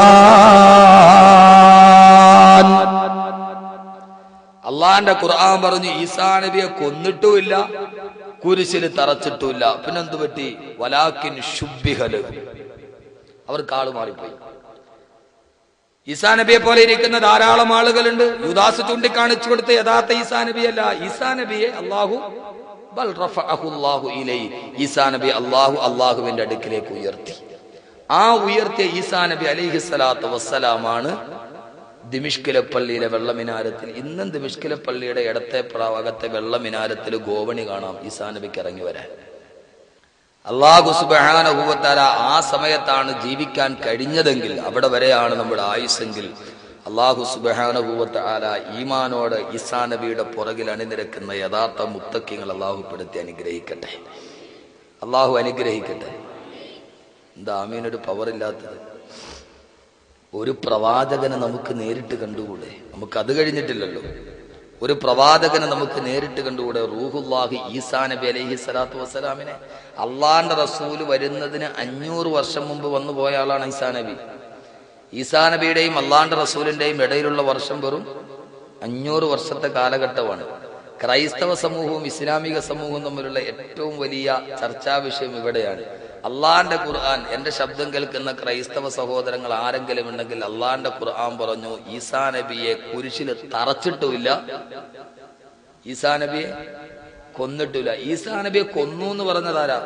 ഖുർആൻ അള്ളാന്റെ ഖുർആൻ പറഞ്ഞു ഈസാ നബിയെ കൊന്നിട്ടുമില്ല കുരിശിൽ തറച്ചിട്ടുമില്ല പിന്നെന്ത് പറ്റി വലാക്കിൻ ശുദ്ധിഹല് അവർക്ക് ആള് മാറിപ്പോയി ഈസാ നബിയെ പോലെ ഇരിക്കുന്ന ധാരാളം ആളുകളുണ്ട് യുദാസ് ചൂണ്ടിക്കാണിച്ചു കൊടുത്ത യഥാർത്ഥ ഈസാ നബിയല്ല ഈസാ നബിയെ അള്ളാഹു ബൽ റഫഅഹു അല്ലാഹു ഇലൈഹി. ഈസാ നബി അള്ളാഹു അള്ളാഹുവിന്റെ അടുക്കിലേക്ക് ഉയർത്തി ആ ഉയർത്തിയ ഈസാ നബി അലൈഹി സ്വലാത്തു വസ്സലാമാണ് ദിമിഷ്കിലെ പള്ളിയിലെ വെള്ളമിനാരത്തിൽ ഇന്നും ദിമിഷ്കിലെ പള്ളിയുടെ ഇടത്തെ പ്രാവകത്തെ വെള്ളമിനാരത്തിൽ ഗോവണി കാണാം ഈസാ നബിക്ക് ഇറങ്ങി വരാൻ അള്ളാഹു സുബാനുഭവത്താല ആ സമയത്താണ് ജീവിക്കാൻ കഴിഞ്ഞതെങ്കിൽ അവിടെ വരെയാണ് നമ്മുടെ ആയുസ്സെങ്കിൽ അള്ളാഹു സുബാനുഭവത്താല ഈമാനോട് ഈസാ നബിയുടെ പുറകിൽ അണിനിരക്കുന്ന യഥാർത്ഥ മുത്തക്കിങ്ങൾ അള്ളാഹുപ്പെടുത്തി അനുഗ്രഹിക്കട്ടെ അള്ളാഹു അനുഗ്രഹിക്കട്ടെ എന്താ ആമീനൊരു പവർ ഇല്ലാത്തത് ഒരു പ്രവാചകനെ നമുക്ക് നേരിട്ട് കണ്ടുകൂടെ നമുക്ക് അത് കഴിഞ്ഞിട്ടില്ലല്ലോ ഒരു പ്രവാചകനെ നമുക്ക് നേരിട്ട് കണ്ടുകൂടെ റൂഹുല്ലാഹി ഈസാ നബി അലൈഹി സ്വലാത്തു വസ്സലാമിനെ അള്ളാന്റെ റസൂല് വരുന്നതിന് അഞ്ഞൂറ് വർഷം മുമ്പ് വന്നു പോയ ആളാണ് ഈസാ നബി ഈസാ നബിയുടെയും അള്ളാന്റെ റസൂലിന്റെയും ഇടയിലുള്ള വർഷം വെറും അഞ്ഞൂറ് വർഷത്തെ കാലഘട്ടമാണ് ക്രൈസ്തവ സമൂഹവും ഇസ്ലാമിക സമൂഹവും തമ്മിലുള്ള ഏറ്റവും വലിയ ചർച്ചാ വിഷയം ഇവിടെയാണ് അള്ളാന്റെ ഖുർആൻ എന്റെ ശബ്ദം കേൾക്കുന്ന ക്രൈസ്തവ സഹോദരങ്ങൾ ആരെങ്കിലും ഉണ്ടെങ്കിൽ അള്ളാന്റെ ഖുർആൻ പറഞ്ഞു ഈസാ നബിയെ കുരിശിൽ തറച്ചിട്ടുമില്ല ഈസാ നബിയെ കൊന്നിട്ടില്ല ഈസാ നബിയെ കൊന്നു എന്ന് പറഞ്ഞതാരാ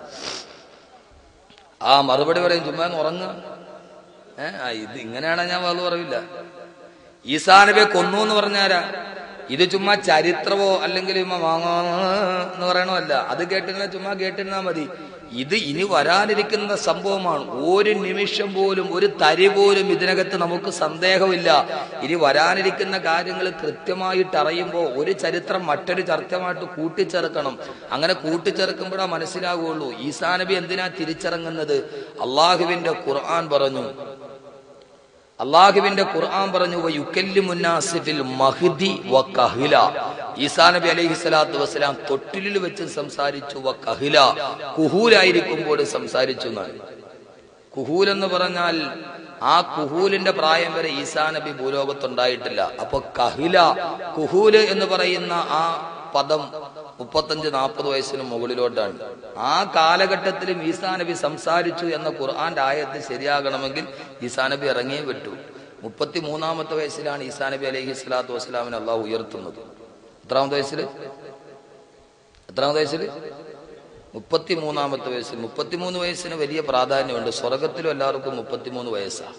ആ മറുപടി പറയും ചുമ്മാ അങ്ങ് ഉറങ്ങുക ഏ ആ ഇത് ഇങ്ങനെയാണ് ഞാൻ വേറെ പറയില്ല ഈസാ നബിയെ കൊന്നു എന്ന് പറഞ്ഞാരാ ഇത് ചുമ്മാ ചരിത്രമോ അല്ലെങ്കിൽ ചുമ്മാ വാങ്ങാ എന്ന് പറയണമല്ല അത് കേട്ടിരുന്ന ചുമ്മാ കേട്ടിരുന്നാ മതി ഇത് ഇനി വരാനിരിക്കുന്ന സംഭവമാണ് ഒരു നിമിഷം പോലും ഒരു തരി പോലും ഇതിനകത്ത് നമുക്ക് സന്ദേഹമില്ല ഇനി വരാനിരിക്കുന്ന കാര്യങ്ങൾ കൃത്യമായിട്ട് അറിയുമ്പോൾ ഒരു ചരിത്രം മറ്റൊരു ചരിത്രമായിട്ട് കൂട്ടിച്ചേർക്കണം അങ്ങനെ കൂട്ടിച്ചേർക്കുമ്പോഴാ മനസ്സിലാവുകയുള്ളൂ ഈസാ നബി എന്തിനാ തിരിച്ചിറങ്ങുന്നത് അള്ളാഹുവിന്റെ ഖുർആൻ പറഞ്ഞു അള്ളാഹുവിന്റെ ഖുർആൻ പറഞ്ഞു യുക്കല്ലി മുന്നാസിഫിൽ മഹ്ദി വ കഹില ഈസാ നബി അലൈഹി സ്വലാത്തു വസ്സലാം തൊട്ടിലിൽ വെച്ച് സംസാരിച്ചു വ കഹില കുഹൂലായിരിക്കുമ്പോൾ സംസാരിച്ചു എന്നാണ് കുഹൂൽ എന്ന് പറഞ്ഞാൽ ആ കുഹൂലിന്റെ പ്രായം വരെ ഈസാ നബി ഭൂലോകത്തുണ്ടായിട്ടില്ല അപ്പൊ കഹില കുഹൂല് എന്ന് പറയുന്ന ആ പദം മുപ്പത്തഞ്ച് നാൽപ്പത് വയസ്സിന് മുകളിലോട്ടാണ് ആ കാലഘട്ടത്തിലും ഈസാ നബി സംസാരിച്ചു എന്ന ഖുർആന്റെ ആയത്ത് ശരിയാകണമെങ്കിൽ ഈസാ നബി ഇറങ്ങിയേ വിട്ടു മുപ്പത്തി മൂന്നാമത്തെ വയസ്സിലാണ് ഈസാ നബി അലൈഹി സ്വലാത്തു വസ്സലാമിനെ അള്ളാഹു ഉയർത്തുന്നത് എത്രാമത്തെ വയസ്സിൽ എത്രാമത്തെ വയസ്സിൽ മുപ്പത്തി മൂന്നാമത്തെ വയസ്സിൽ മുപ്പത്തിമൂന്ന് വയസ്സിന് വലിയ പ്രാധാന്യമുണ്ട് സ്വർഗത്തിലും എല്ലാവർക്കും മുപ്പത്തിമൂന്ന് വയസ്സാണ്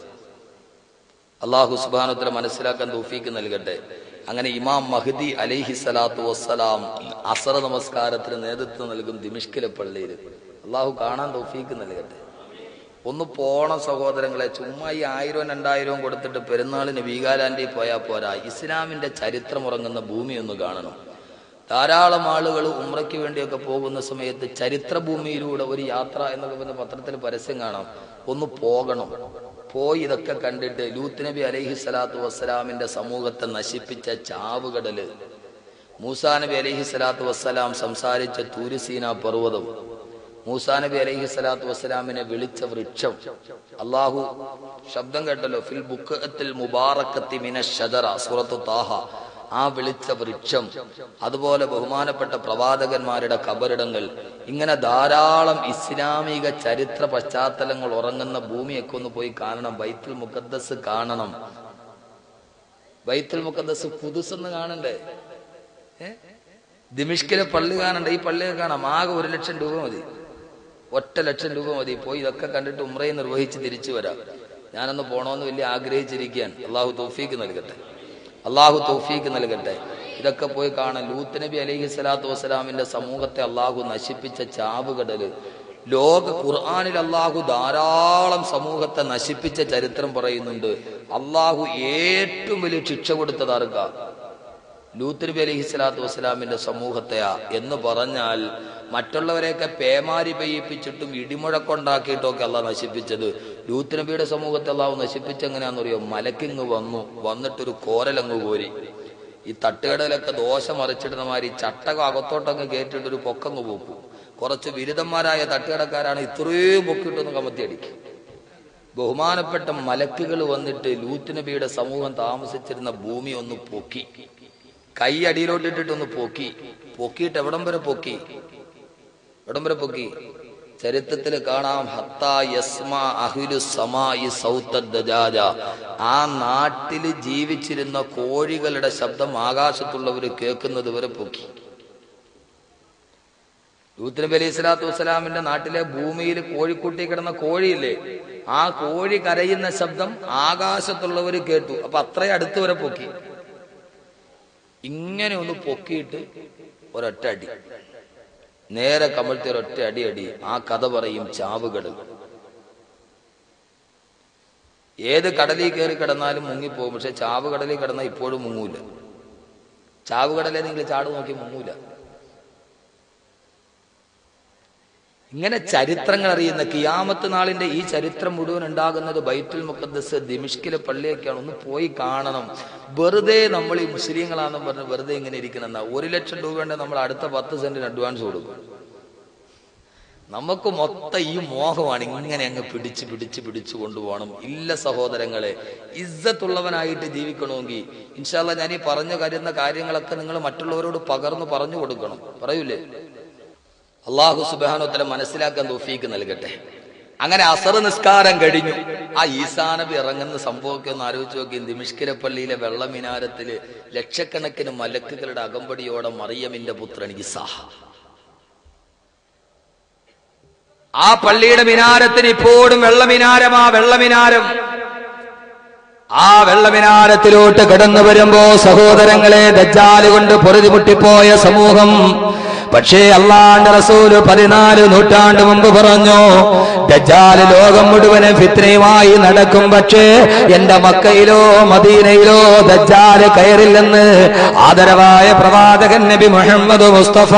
അള്ളാഹു സുബാനത്തിലെ മനസ്സിലാക്കാൻ തൗഫീക്ക് നൽകട്ടെ അങ്ങനെ ഇമാം മഹദി അലൈഹി സ്വലാത്തു വസ്സലാം അസറ നമസ്കാരത്തിന് നേതൃത്വം നൽകും ദിമിഷ്കിലെ പള്ളിയിൽ അള്ളാഹു കാണാൻ തൗഫീക്ക് നൽകട്ടെ ഒന്ന് പോണം സഹോദരങ്ങളെ ചുമ്മാ ഈ ആയിരവും രണ്ടായിരവും കൊടുത്തിട്ട് പെരുന്നാളിന് വീഗാലാൻഡിൽ പോയാൽ പോരാ ഇസ്ലാമിന്റെ ചരിത്രം ഉറങ്ങുന്ന ഭൂമി ഒന്ന് കാണണം ധാരാളം ആളുകൾ ഉമ്രയ്ക്ക് വേണ്ടിയൊക്കെ പോകുന്ന സമയത്ത് ചരിത്ര ഭൂമിയിലൂടെ ഒരു യാത്ര എന്നൊക്കെ പറഞ്ഞ പത്രത്തിൽ പരസ്യം കാണാം ഒന്ന് പോകണം പോയി ഇതൊക്കെ കണ്ടിട്ട് ലൂത്ത് നബി അലൈഹി സ്വലാത്തു വസ്സലാമിന്റെ സമൂഹത്തെ നശിപ്പിച്ച ചാവുകടല് മൂസാ നബി അലൈഹി സ്വലാത്തു വസ്സലാം സംസാരിച്ച തൂരുസീന പർവ്വതം മൂസാ നബി അലൈഹി സ്വലാത്തു വസ്സലാമിനെ വിളിച്ച വൃക്ഷം അള്ളാഹു ശബ്ദം കേട്ടല്ലോ ഫിൽ ബുക്കത്തിൽ മുബാറക്കത്തി മിന ഷദറ സൂറത്തു താഹ ആ വിളിച്ച വൃക്ഷം അതുപോലെ ബഹുമാനപ്പെട്ട പ്രവാചകന്മാരുടെ കബറിടങ്ങൾ ഇങ്ങനെ ധാരാളം ഇസ്ലാമിക ചരിത്ര പശ്ചാത്തലങ്ങൾ ഉറങ്ങുന്ന ഭൂമിയൊക്കെ ഒന്ന് പോയി കാണണം ബൈത്തുൽ മുഖദ്ദസ് കാണണം ബൈത്തുൽ മുഖദ്ദസ് പുതുസെന്ന് കാണണ്ടേ ഏ ദിമിഷ്കിലെ പള്ളി കാണണ്ട ഈ പള്ളിയൊക്കെ കാണാം ആകെ ഒരു ലക്ഷം രൂപ മതി ഒറ്റ ലക്ഷം രൂപ മതി പോയി ഇതൊക്കെ കണ്ടിട്ട് ഉമ്രയെ നിർവഹിച്ച് തിരിച്ചു വരാം ഞാനൊന്ന് പോണോന്ന് വലിയ ആഗ്രഹിച്ചിരിക്കുകയാണ് അള്ളാഹു തൗഫീക്ക് നൽകട്ടെ അള്ളാഹു തൗഫീക്ക് നൽകട്ടെ ഇതൊക്കെ പോയി കാണാൻ ലൂത്ത് നബി അലൈഹി സ്വലാത്തു വസ്സലാമിന്റെ സമൂഹത്തെ അള്ളാഹു നശിപ്പിച്ച ചാവുകടല് ലോക ഖുർആാനിൽ അള്ളാഹു ധാരാളം സമൂഹത്തെ നശിപ്പിച്ച ചരിത്രം പറയുന്നുണ്ട് അള്ളാഹു ഏറ്റവും വലിയ ശിക്ഷ കൊടുത്തത് ആർക്കാ ലൂത്ത് നബി അലൈഹി സ്വലാത്തു വസ്സലാമിന്റെ സമൂഹത്തെയാ എന്ന് പറഞ്ഞാൽ മറ്റുള്ളവരെയൊക്കെ പേമാരി പെയ്യിപ്പിച്ചിട്ടും ഇടിമുഴക്കൊണ്ടാക്കിയിട്ടും ഒക്കെ അള്ളാഹ് നശിപ്പിച്ചത് ലൂത്ത് നബിയുടെ സമൂഹത്തെ അള്ളാഹു നശിപ്പിച്ചെങ്ങനെയാണെന്നറിയോ മലക്കിങ് വന്നു വന്നിട്ടൊരു കോരലങ്ങ് കോരി ഈ തട്ടുകടയിലൊക്കെ ദോശ മറിച്ചിടുന്ന മാതിരി ചട്ടകം അകത്തോട്ടങ്ങ് കയറ്റിയിട്ട് ഒരു പൊക്കങ്ങ് പോക്കും കുറച്ച് ബിരുദന്മാരായ തട്ടുകടക്കാരാണ് ഇത്രയും പൊക്കിയിട്ടൊന്ന് കമത്തിയടിക്കും ബഹുമാനപ്പെട്ട മലക്കുകൾ വന്നിട്ട് ലൂത്ത് നബിയുടെ സമൂഹം താമസിച്ചിരുന്ന ഭൂമി ഒന്ന് പൊക്കി കൈ അടിയിലോട്ടിട്ടിട്ടൊന്ന് പൊക്കി പൊക്കിയിട്ട് എവിടം വരെ പൊക്കി എവിടം വരെ പൊക്കി ചരിത്രത്തിൽ കാണാം ഹത്താ യസ്മ അഹുലു സമായി സൗത്തദ്ദജാജ ആ നാട്ടിൽ ജീവിച്ചിരുന്ന കോഴികളുടെ ശബ്ദം ആകാശത്തുള്ളവർ കേൾക്കുന്നത് വരെ പൊക്കി ലൂത്ത് നബി അലൈഹി സ്വലാത്തു വസ്സലാമിന്റെ നാട്ടിലെ ഭൂമിയിൽ കോഴിക്കുട്ടി കിടന്ന കോഴിയില്ലേ ആ കോഴി കരയുന്ന ശബ്ദം ആകാശത്തുള്ളവർ കേട്ടു അപ്പൊ അത്രയും അടുത്ത് വരെ പൊക്കി ഇങ്ങനെ ഒന്ന് പൊക്കിയിട്ട് ഒരൊറ്റ അടി നേരെ കമഴ്ത്തി ഒരൊറ്റ അടി അടി ആ കഥ പറയും ചാവുകടൽ ഏത് കടലിൽ കയറി കിടന്നാലും മുങ്ങിപ്പോകും പക്ഷെ ചാവുകടലിൽ കിടന്നാൽ ഇപ്പോഴും മുങ്ങൂല ചാവുകടലെ നിങ്ങൾ ചാട് നോക്കി മുങ്ങൂല ഇങ്ങനെ ചരിത്രങ്ങൾ അറിയുന്ന കിയാമത്ത് നാളിന്റെ ഈ ചരിത്രം മുഴുവൻ ഉണ്ടാകുന്നത് ബൈത്തുൽ മുഖദ്ദസ് ദിമിഷ്കിലെ പള്ളിയൊക്കെയാണ് ഒന്ന് പോയി കാണണം വെറുതെ നമ്മൾ ഈ മുസ്ലിങ്ങളാണെന്ന് പറഞ്ഞ് വെറുതെ ഇങ്ങനെ ഇരിക്കണമെന്നാ ഒരു ലക്ഷം രൂപയുടെ നമ്മൾ അടുത്ത പത്ത് സെന്റിന് അഡ്വാൻസ് കൊടുക്കും നമുക്ക് മൊത്തം ഈ മോഹമാണ് ഇങ്ങനെ അങ്ങ് പിടിച്ച് പിടിച്ച് പിടിച്ചു കൊണ്ടുപോകണം ഇല്ല സഹോദരങ്ങളെ ഇസ്സത്തുള്ളവനായിട്ട് ജീവിക്കണമെങ്കിൽ ഇൻഷാല്ല ഞാൻ ഈ പറഞ്ഞു കരുന്ന കാര്യങ്ങളൊക്കെ നിങ്ങൾ മറ്റുള്ളവരോട് പകർന്നു പറഞ്ഞു കൊടുക്കണം പറയൂലേ അള്ളാഹു സുബാനോത്തരം മനസ്സിലാക്കാൻ തോഫീക്ക് നൽകട്ടെ അങ്ങനെ അസർ നിസ്കാരം കഴിഞ്ഞു ആ ഈസാനബി ഇറങ്ങുന്ന സംഭവമൊക്കെ ഒന്ന് ആലോചിച്ച് നോക്കി ദിമിഷ്കിലെ പള്ളിയിലെ വെള്ളമിനാരത്തില് ലക്ഷക്കണക്കിന് മലക്കുകളുടെ അകമ്പടിയോടെ മറിയമിന്റെ പുത്രൻ ഇസാഹ ആ പള്ളിയുടെ മിനാരത്തിന് ഇപ്പോഴും വെള്ളമിനാരം ആ വെള്ളമിനാരം ആ വെള്ളമിനാരത്തിലോട്ട് കടന്നു വരുമ്പോ സഹോദരങ്ങളെ ദജ്ജാല് കൊണ്ട് പൊറുതിമുട്ടിപ്പോയ സമൂഹം പക്ഷേ അള്ളാന്റെ റസൂല് പതിനാല് നൂറ്റാണ്ട് മുമ്പ് പറഞ്ഞു ദജ്ജാല് ലോകം മുഴുവനും ഫിത്നയുമായി നടക്കും പക്ഷേ എന്റെ മക്കയിലോ മദീനയിലോ ദജ്ജാല് കയറില്ലെന്ന് ആദരവായ പ്രവാചകൻ നബി മുഹമ്മദ് മുസ്തഫ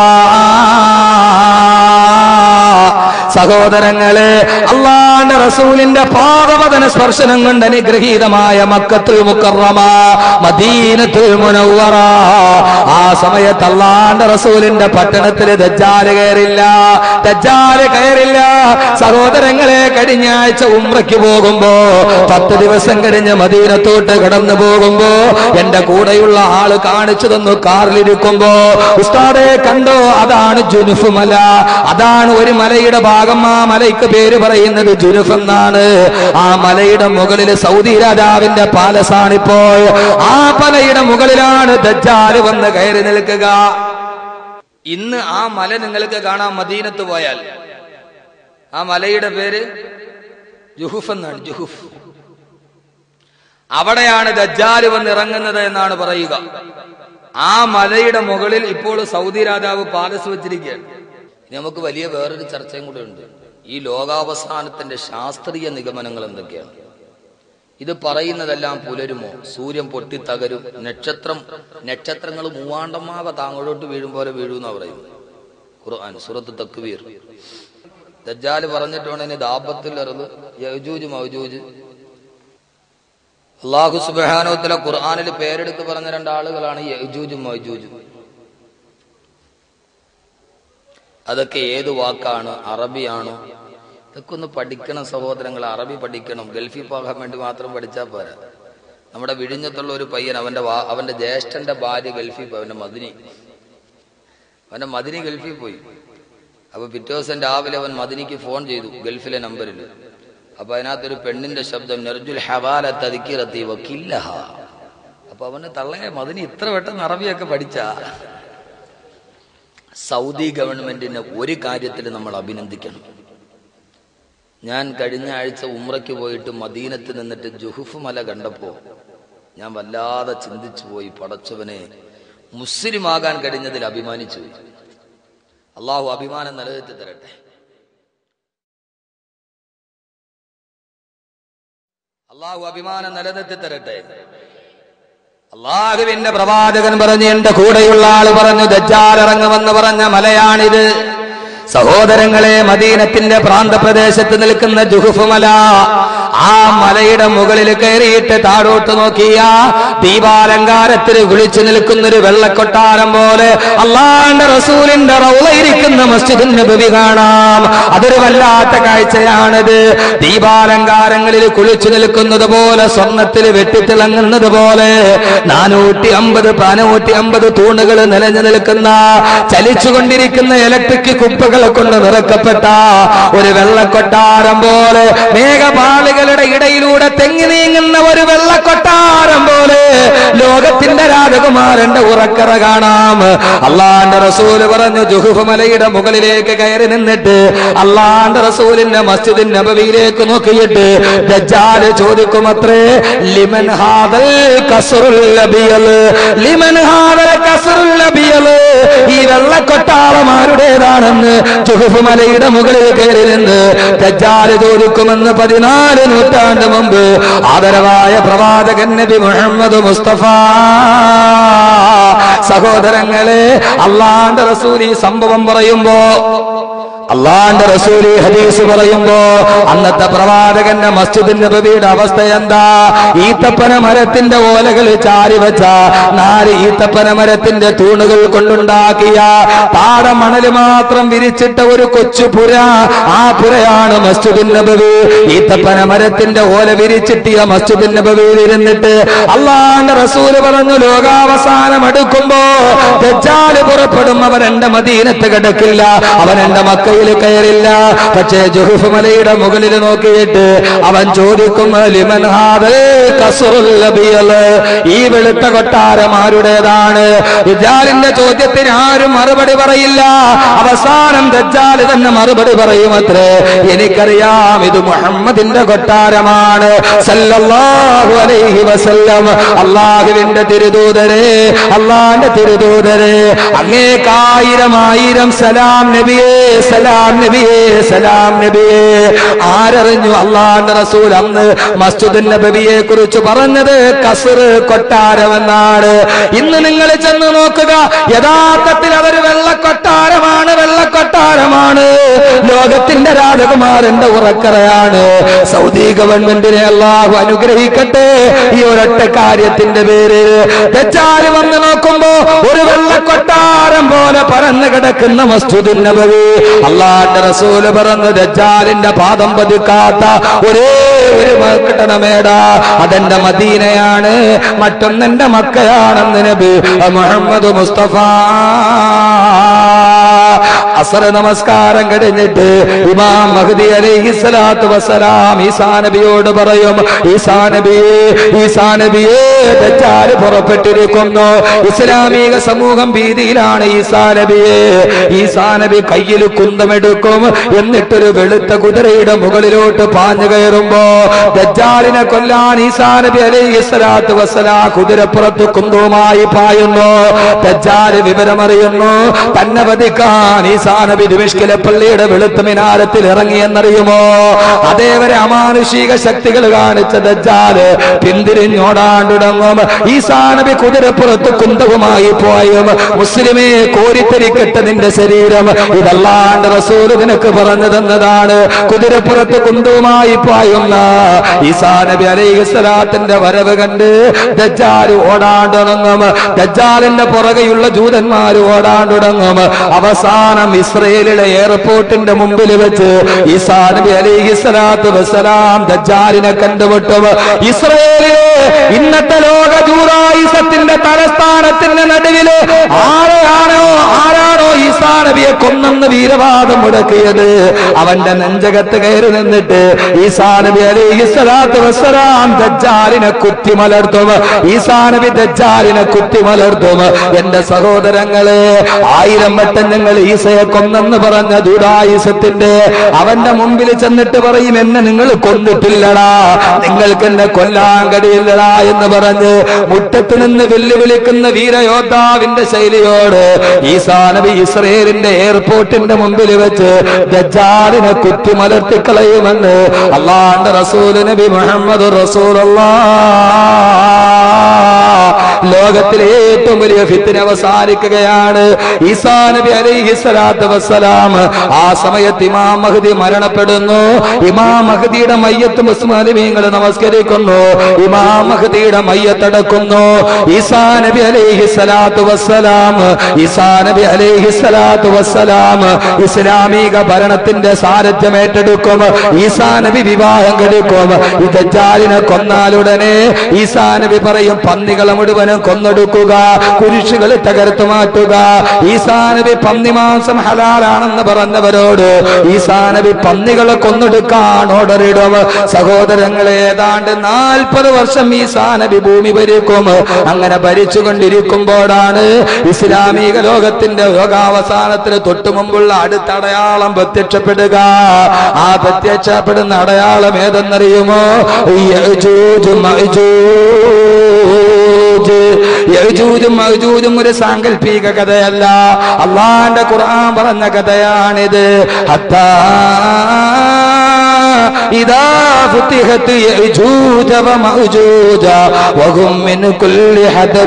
സഹോദരങ്ങളെ അള്ളാന്റെ റസൂലിന്റെ പാദവദന സ്പർശനം കൊണ്ട് അനുഗ്രഹീതമായ മക്കത്തുൽ മുക്കറമ മദീനത്തുൽ മുനവ്വറ ആ സമയത്ത് അള്ളാന്റെ റസൂലിന്റെ പട്ടണത്തിൽ ദജ്ജാല് കയറില്ല ദജ്ജാല് കയറില്ല സഹോദരങ്ങളെ കഴിഞ്ഞ ആഴ്ച ഉമ്രയ്ക്ക് പോകുമ്പോ പത്ത് ദിവസം കഴിഞ്ഞ് മദീനത്തോട്ട് കടന്നു പോകുമ്പോ എന്റെ കൂടെയുള്ള ആള് കാണിച്ചു തന്നു കാറിലിരിക്കുമ്പോ ഉസ്താദെ കണ്ടോ അതാണ് ജുനുഫ് മല അതാണ് ഒരു മലയുടെ ഭാഗം ആ മലയ്ക്ക് പേര് പറയുന്നത് ജുനുഫ് എന്നാണ് ആ മലയുടെ മുകളിൽ സൗദി രാജാവിന്റെ പാലസാണിപ്പോൾ ആ മലയുടെ മുകളിലാണ് ദജ്ജാല് വന്ന് കയറി നിൽക്കുക ഇന്ന് ആ മല നിങ്ങൾക്ക് കാണാൻ മദീനത്ത് പോയാൽ ആ മലയുടെ പേര് ജുഹുഫ് എന്നാണ് ജുഹുഫ് അവിടെയാണ് ദജ്ജാല് വന്ന് ഇറങ്ങുന്നത് എന്നാണ് പറയുക ആ മലയുടെ മുകളിൽ ഇപ്പോൾ സൗദി രാജാവ് പാലസ് വെച്ചിരിക്കുകയാണ് ഇനി നമുക്ക് വലിയ വേറൊരു ചർച്ചയും കൂടെ ഉണ്ട് ഈ ലോകാവസാനത്തിന്റെ ശാസ്ത്രീയ നിഗമനങ്ങൾ എന്തൊക്കെയാണ് ഇത് പറയുന്നതെല്ലാം പുലരുമോ സൂര്യൻ പൊട്ടിത്തകരും നക്ഷത്രം നക്ഷത്രങ്ങൾ മൂവാണ്ടമാവ താങ്ങോട്ട് വീഴും പോലെ വീഴുന്ന പറയുന്നു ഖുർആൻ സുറത്ത് തക്വീർ ദജ്ജാല് പറഞ്ഞിട്ടുണ്ടെങ്കിൽ ദാപത്തിൽ എറുത് യജൂജ് മൗജൂജ് അള്ളാഹു സുബാനോത്തിലെ ഖുർആാനിൽ പേരെടുത്ത് പറഞ്ഞ രണ്ടാളുകളാണ് യജൂജും മൗജൂജും അതൊക്കെ ഏത് വാക്കാണ് അറബിയാണോ ഇതൊക്കെ ഒന്ന് പഠിക്കണം സഹോദരങ്ങൾ അറബി പഠിക്കണം ഗൾഫിൽ പോകാൻ വേണ്ടി മാത്രം പഠിച്ചാൽ പോരാ നമ്മുടെ വിഴിഞ്ഞത്തുള്ള ഒരു പയ്യൻ അവന്റെ വാ- അവന്റെ ജ്യേഷ്ഠന്റെ ഭാര്യ ഗൾഫിൽ പോയി അവന്റെ മദിനി അവന്റെ മദിനി ഗൾഫിൽ പോയി അപ്പൊ പിറ്റേ ദിവസം രാവിലെ അവൻ മദിനിക്ക് ഫോൺ ചെയ്തു ഗൾഫിലെ നമ്പറിൽ അപ്പൊ അതിനകത്തൊരു പെണ്ണിന്റെ ശബ്ദം നെർജുൽ ഹവാല തതിക്കിറത്തി വക്കില്ലഹ അപ്പൊ അവന് തള്ളയെ മദിനി ഇത്ര പെട്ടെന്ന് അറബിയൊക്കെ പഠിച്ച സൗദി ഗവൺമെന്റിനെ ഒരു കാര്യത്തിൽ നമ്മൾ അഭിനന്ദിക്കണം ഞാൻ കഴിഞ്ഞ ആഴ്ച ഉമ്രയ്ക്ക് പോയിട്ട് മദീനത്ത് നിന്നിട്ട് ജുഹുഫ് മല കണ്ടപ്പോ ഞാൻ വല്ലാതെ ചിന്തിച്ചു പോയി പടച്ചവനെ മുസ്ലിമാകാൻ കഴിഞ്ഞതിൽ അഭിമാനിച്ചു പോയി. അള്ളാഹു അഭിമാനം നിലനിർത്തി തരട്ടെ അള്ളാഹു അഭിമാനം നിലനിർത്തി തരട്ടെ അള്ളാഹുവിന്റെ പ്രവാചകൻ പറഞ്ഞു എന്റെ കൂടെയുള്ള ആള് പറഞ്ഞു ദജ്ജാൽ ഇറങ്ങുമെന്ന് പറഞ്ഞ മലയാണിത് സഹോദരങ്ങളെ മദീനത്തിന്റെ പ്രാന്തപ്രദേശത്ത് നിൽക്കുന്ന ജുഹുഫ് മല ആ മലയുടെ മുകളിൽ കയറിയിട്ട് താഴോട്ട് നോക്കിയ ദീപാലങ്കാരത്തിൽ കുളിച്ചു നിൽക്കുന്ന ഒരു വെള്ളക്കൊട്ടാരം പോലെ അള്ളാന്റെ റസൂലിന്റെ റൗളയിരിക്കുന്ന മസ്ജിദ് നബി കാണാം അതൊരു വല്ലാത്ത കാഴ്ചയാണിത് ദീപാലങ്കാരങ്ങളിൽ കുളിച്ചു നിൽക്കുന്നത് പോലെ സ്വർണത്തിൽ വെട്ടിത്തിളങ്ങുന്നത് പോലെ നാനൂറ്റി അമ്പത് നാനൂറ്റി അമ്പത് തൂണുകൾ നിലഞ്ഞു നിൽക്കുന്ന ചലിച്ചുകൊണ്ടിരിക്കുന്ന ഇലക്ട്രിക് കുപ്പകളെ കൊണ്ട് നിറക്കപ്പെട്ട ഒരു വെള്ളക്കൊട്ടാരം പോലെ മേഘപാളികളുടെ ഇടയിലൂടെ തെങ്ങി നീങ്ങുന്ന ഒരു വെള്ളക്കൊട്ടാരം പോലെ ലോകത്തിന്റെ രാജകുമാരന്റെ ഉറക്കറ കാണാം അള്ളാന്റെ റസൂല് പറഞ്ഞു ജുഹുഫ് മലയുടെ മുകളിലേക്ക് കയറി നിന്നിട്ട് അള്ളാന്റെ റസൂലിന്റെ മസ്ജിദിൻ നബവിയിലേക്ക് നോക്കിയിട്ട് ദജ്ജാല് ചോദിക്കുമത്രേ ലിമൻ ഹാദൽ കസറുൽ ലബിയൽ ലിമൻ ഹാദൽ കസറുൽ ലബിയൽ ഈ വെള്ളക്കൊട്ടാളം ആരുടേതാണെന്ന് ജുഹുഫ് മലയുടെ മുകളിൽ കയറി നിന്ന് ദജ്ജാല് ചോദിക്കുമെന്ന് പതിനാല് നൂറ്റാണ്ട് മുമ്പ് ആദരവായ പ്രവാചകൻ നബി മുഹമ്മദ് മുസ്തഫ സഹോദരങ്ങളെ അള്ളാന്റെ റസൂൽ ഈ സംഭവം പറയുമ്പോ അള്ളാന്റെ റസൂലി ഹദീസ് പറയുമ്പോ അന്നത്തെ പ്രവാചകന്റെ മസ്ജിദ് നബിയുടെ അവസ്ഥ എന്താ ഈത്തപ്പന മരത്തിന്റെ ഓലകൾ ചാരി വെച്ച നാല് ഈത്തപ്പന മരത്തിന്റെ തൂണുകൾ കൊണ്ടുണ്ടാക്കിയ പാടമണല് മാത്രം വിരിച്ചിട്ട ഒരു കൊച്ചു പുര ആ പുരയാണ് മസ്ജിദ് നബവി ഈത്തപ്പന മരത്തിന്റെ ഓല വിരിച്ചിട്ടിയ മസ്ജിദ് നബവിയിൽ ഇരുന്നിട്ട് അള്ളാന്റെ റസൂല് പറഞ്ഞു ലോകാവസാനം അടുക്കുമ്പോ ദജ്ജാല് പുറപ്പെടും അവൻ എന്റെ മദീനത്ത് കിടക്കില്ല അവൻ എന്റെ മക്ക മലയിൽ കയറില്ല പക്ഷേ ജുഹുഫ് മലയുടെ മുകളിൽ നോക്കിയിട്ട് അവൻ ചോദിക്കും ലിമൻ ഹാദൽ കസ്റുൽ ലബിയൽ ഈ വെളുത്ത കൊട്ടാരം ആരുടേതാണ് ദജ്ജാലിന്റെ ചോദ്യത്തിന് ആരും മറുപടി പറയില്ല അവസാനം ദജ്ജാൽ തന്നെ മറുപടി പറയുമത്രേ എനിക്കറിയാം ഇത് മുഹമ്മദിന്റെ കൊട്ടാരമാണ് സല്ലല്ലാഹു അലൈഹി വസല്ലം അള്ളാഹുവിന്റെ തിരുദൂതരെ അള്ളാന്റെ തിരുദൂതരെ അങ്ങേക്കായിരം ആയിരം സലാം നബിയേ സലാം നബിയേ സലാം നബിയേ ആരറിഞ്ഞു അള്ളാന്റെ റസൂൽ അന്ന് മസ്ജിദുൻ നബവിയെ കുറിച്ച് പറഞ്ഞത് കസർ കൊട്ടാരമെന്നാണ് ഇന്ന് നിങ്ങൾ ചെന്ന് നോക്കുക യഥാർത്ഥത്തിൽ അതൊരു വെള്ളക്കൊട്ടാരമാണ് വെള്ളക്കൊട്ടാരമാണ് ലോകത്തിന്റെ രാജകുമാരന്റെ ഉറക്കറയാണ് സൗദി ഗവൺമെന്റിനെ അള്ളാഹു അനുഗ്രഹിക്കട്ടെ ഈ ഒരൊറ്റ കാര്യത്തിന്റെ പേര് തെച്ചാല് വന്ന് നോക്കുമ്പോ ഒരു വെള്ളക്കൊട്ടാരം പോലെ പരന്നു കിടക്കുന്ന മസ്ജിദുൻ നബവി അള്ളാന്റെ റസൂല് പറന്ന് ദജ്ജാലിന്റെ പാദം പതിക്കാത്ത ഒരേ ഒരു കെട്ടണമേട അതെന്റെ മദീനയാണ് മറ്റൊന്നെന്റെ മക്കയാണെന്ന് നബി മുഹമ്മദ് മുസ്തഫ അസർ നമസ്കാരം കഴിഞ്ഞിട്ട് ഇമാം മഹദി അലൈഹി സ്വലാത്തു വസ്സലാം ഈസാ നബിയോട് പറയും ഈസാ നബിയേ ഈസാ നബിയേ ദജ്ജാല് പുറപ്പെട്ടിരിക്കുന്നു ഇസ്ലാമിക സമൂഹം ഭീതിയിലാണ് ഈസാ നബിയെ ഈസാ നബി കയ്യിൽ കുന്തമെടുക്കും എന്നിട്ടൊരു വെളുത്ത കുതിരയുടെ മുകളിലോട്ട് പാഞ്ഞു കയറുമ്പോ ദജ്ജാലിനെ കൊല്ലാൻ ഈസാ നബി അലൈഹി സ്വലാത്തു വസ്സലാ കുതിരപ്പുറത്ത് കുന്തവുമായി പായുന്നു ദജ്ജാല് വിവരമറിയുന്നു തന്നെ വധിക്കാൻ ഈസാ നബി ദിമിഷ്കിലെ പള്ളിയുടെ വെളുത്ത മിനാരത്തിൽ ഇറങ്ങിയെന്നറിയുമോ അതേവരെ അമാനുഷിക ശക്തികൾ കാണിച്ച ദജ്ജാല് പിന്തിരിഞ്ഞോടാൻ തുടങ്ങും ഈസാ നബി കുതിരപ്പുറത്ത് കുന്തവുമായി പോയും മുസ്ലിമേ കോരിത്തരിക്കട്ടെ നിന്റെ ശരീരം ഇതല്ലാണ്ട് റസൂല് നിനക്ക് പറഞ്ഞു തന്നതാണ് കുതിരപ്പുറത്ത് കുന്തവുമായി പായുന്ന ഈസാ നബി അലൈഹി സ്വലാത്തിന്റെ വരവ് കണ്ട് ദജ്ജാല് ഓടാൻ തുടങ്ങും ദജ്ജാലിന്റെ പുറകെയുള്ള ജൂതന്മാർ ഓടാൻ തുടങ്ങും അവസാനം ഇസ്രയേലിലെ എയർപോർട്ടിന്റെ മുമ്പിൽ വെച്ച് ഈസാ നബി അലൈഹി സ്വലാത്തു വസ്സലാം ദജ്ജാലിനെ കണ്ടുമുട്ടും ഇസ്രയേലിലെ ഇന്നത്തെ ലോക ജൂറായുസത്തിന്റെ തലസ്ഥാനത്തിന്റെ നടുവില് ആരെയാണോ ആരാണോ ഈസാ നബിയെ കൊന്നെന്ന് വീരവാദം മുടക്കിയത് അവന്റെ നെഞ്ചകത്ത് കയറി നിന്നിട്ട് ഈസാ നബി അലൈഹി സ്വലാത്തു വസ്സലാം ദജ്ജാലിനെ കുത്തിമലർത്തും ഈസാ നബി ദജ്ജാലിനെ കുത്തിമലർത്തും എന്റെ സഹോദരങ്ങളെ ആയിരം വട്ടം ഞങ്ങൾ ഈസയെ കൊന്നെന്ന് പറഞ്ഞ ദുരായുസത്തിന്റെ അവന്റെ മുമ്പിൽ ചെന്നിട്ട് പറയും എന്നെ നിങ്ങൾ കൊന്നിട്ടില്ലടാ നിങ്ങൾക്ക് എന്നെ കൊല്ലാൻ കഴിയില്ലടാ എന്ന് പറഞ്ഞ് മുറ്റത്ത് നിന്ന് വെല്ലുവിളിക്കുന്ന വീരയോദ്ധാവിന്റെ ശൈലിയോട് ഈസാ നബി ഇസ്രയേലിന്റെ എയർപോർട്ടിന്റെ മുമ്പിൽ വെച്ച് ദജ്ജാലിനെ കുത്തിമലർത്തി കളയുമെന്ന് അള്ളാന്റെ റസൂൽ നബി മുഹമ്മദ് റസൂൽ ലോകത്തിലെ ഏറ്റവും വലിയ ഫിത്തിന് അവസാനിക്കുകയാണ് ഈസാ നബി അലൈഹി സ്വലാത്തു വസ്സലാം ആ സമയത്ത് ഇമാം മഹദി മരണപ്പെടുന്നു ഇമാം മഹദിയുടെ മയ്യത്ത് മുസ്ലിമീങ്ങൾ നമസ്കരിക്കുന്നു ഇമാം മഹദിയുടെ മയ്യത്തടക്കുന്നു ഈസാ നബി അലൈഹി സ്വലാത്തു വസ്സലാം ഈസാ നബി അലൈഹി സ്വലാത്തു വസ്സലാം ഇസ്ലാമിക ഭരണത്തിന്റെ സാരഥ്യം ഏറ്റെടുക്കും ഈസാ നബി വിവാഹം കഴിക്കും ഈ ദജ്ജാലിനെ കൊന്നാലുടനെ ഈസാ നബി പറയും പന്നികളെ മുഴുവനും കൊന്നൊടുക്കുക കുരിശുകൾ തകർത്തു മാറ്റുക ഈസാ നബി പന്നി മാംസം ഹലാലാണെന്ന് പറഞ്ഞവരോട് ഈസാ നബി പന്നികളെ കൊന്നൊടുക്കാൻ ഓർഡറിടും സഹോദരങ്ങളെ ഏതാണ്ട് നാൽപ്പത് വർഷം ഈസാ നബി ഭൂമി ഭരിക്കും അങ്ങനെ ഭരിച്ചുകൊണ്ടിരിക്കുമ്പോഴാണ് ഇസ്ലാമിക ലോകത്തിന്റെ യോഗാവസാനത്തിന് തൊട്ടു മുമ്പുള്ള അടുത്ത അടയാളം പ്രത്യക്ഷപ്പെടുക ആ പ്രത്യക്ഷപ്പെടുന്ന അടയാളം ഏതെന്നറിയുമോ യജൂജ് മഅജൂജ് യജൂജും മഅജൂജും ഒരു സാങ്കല്പിക കഥയല്ല അള്ളാന്റെ ഖുർആൻ പറഞ്ഞ കഥയാണിത് ഹത്താ إذا فتحت يأجوج ومأجوج وهم من كل حدب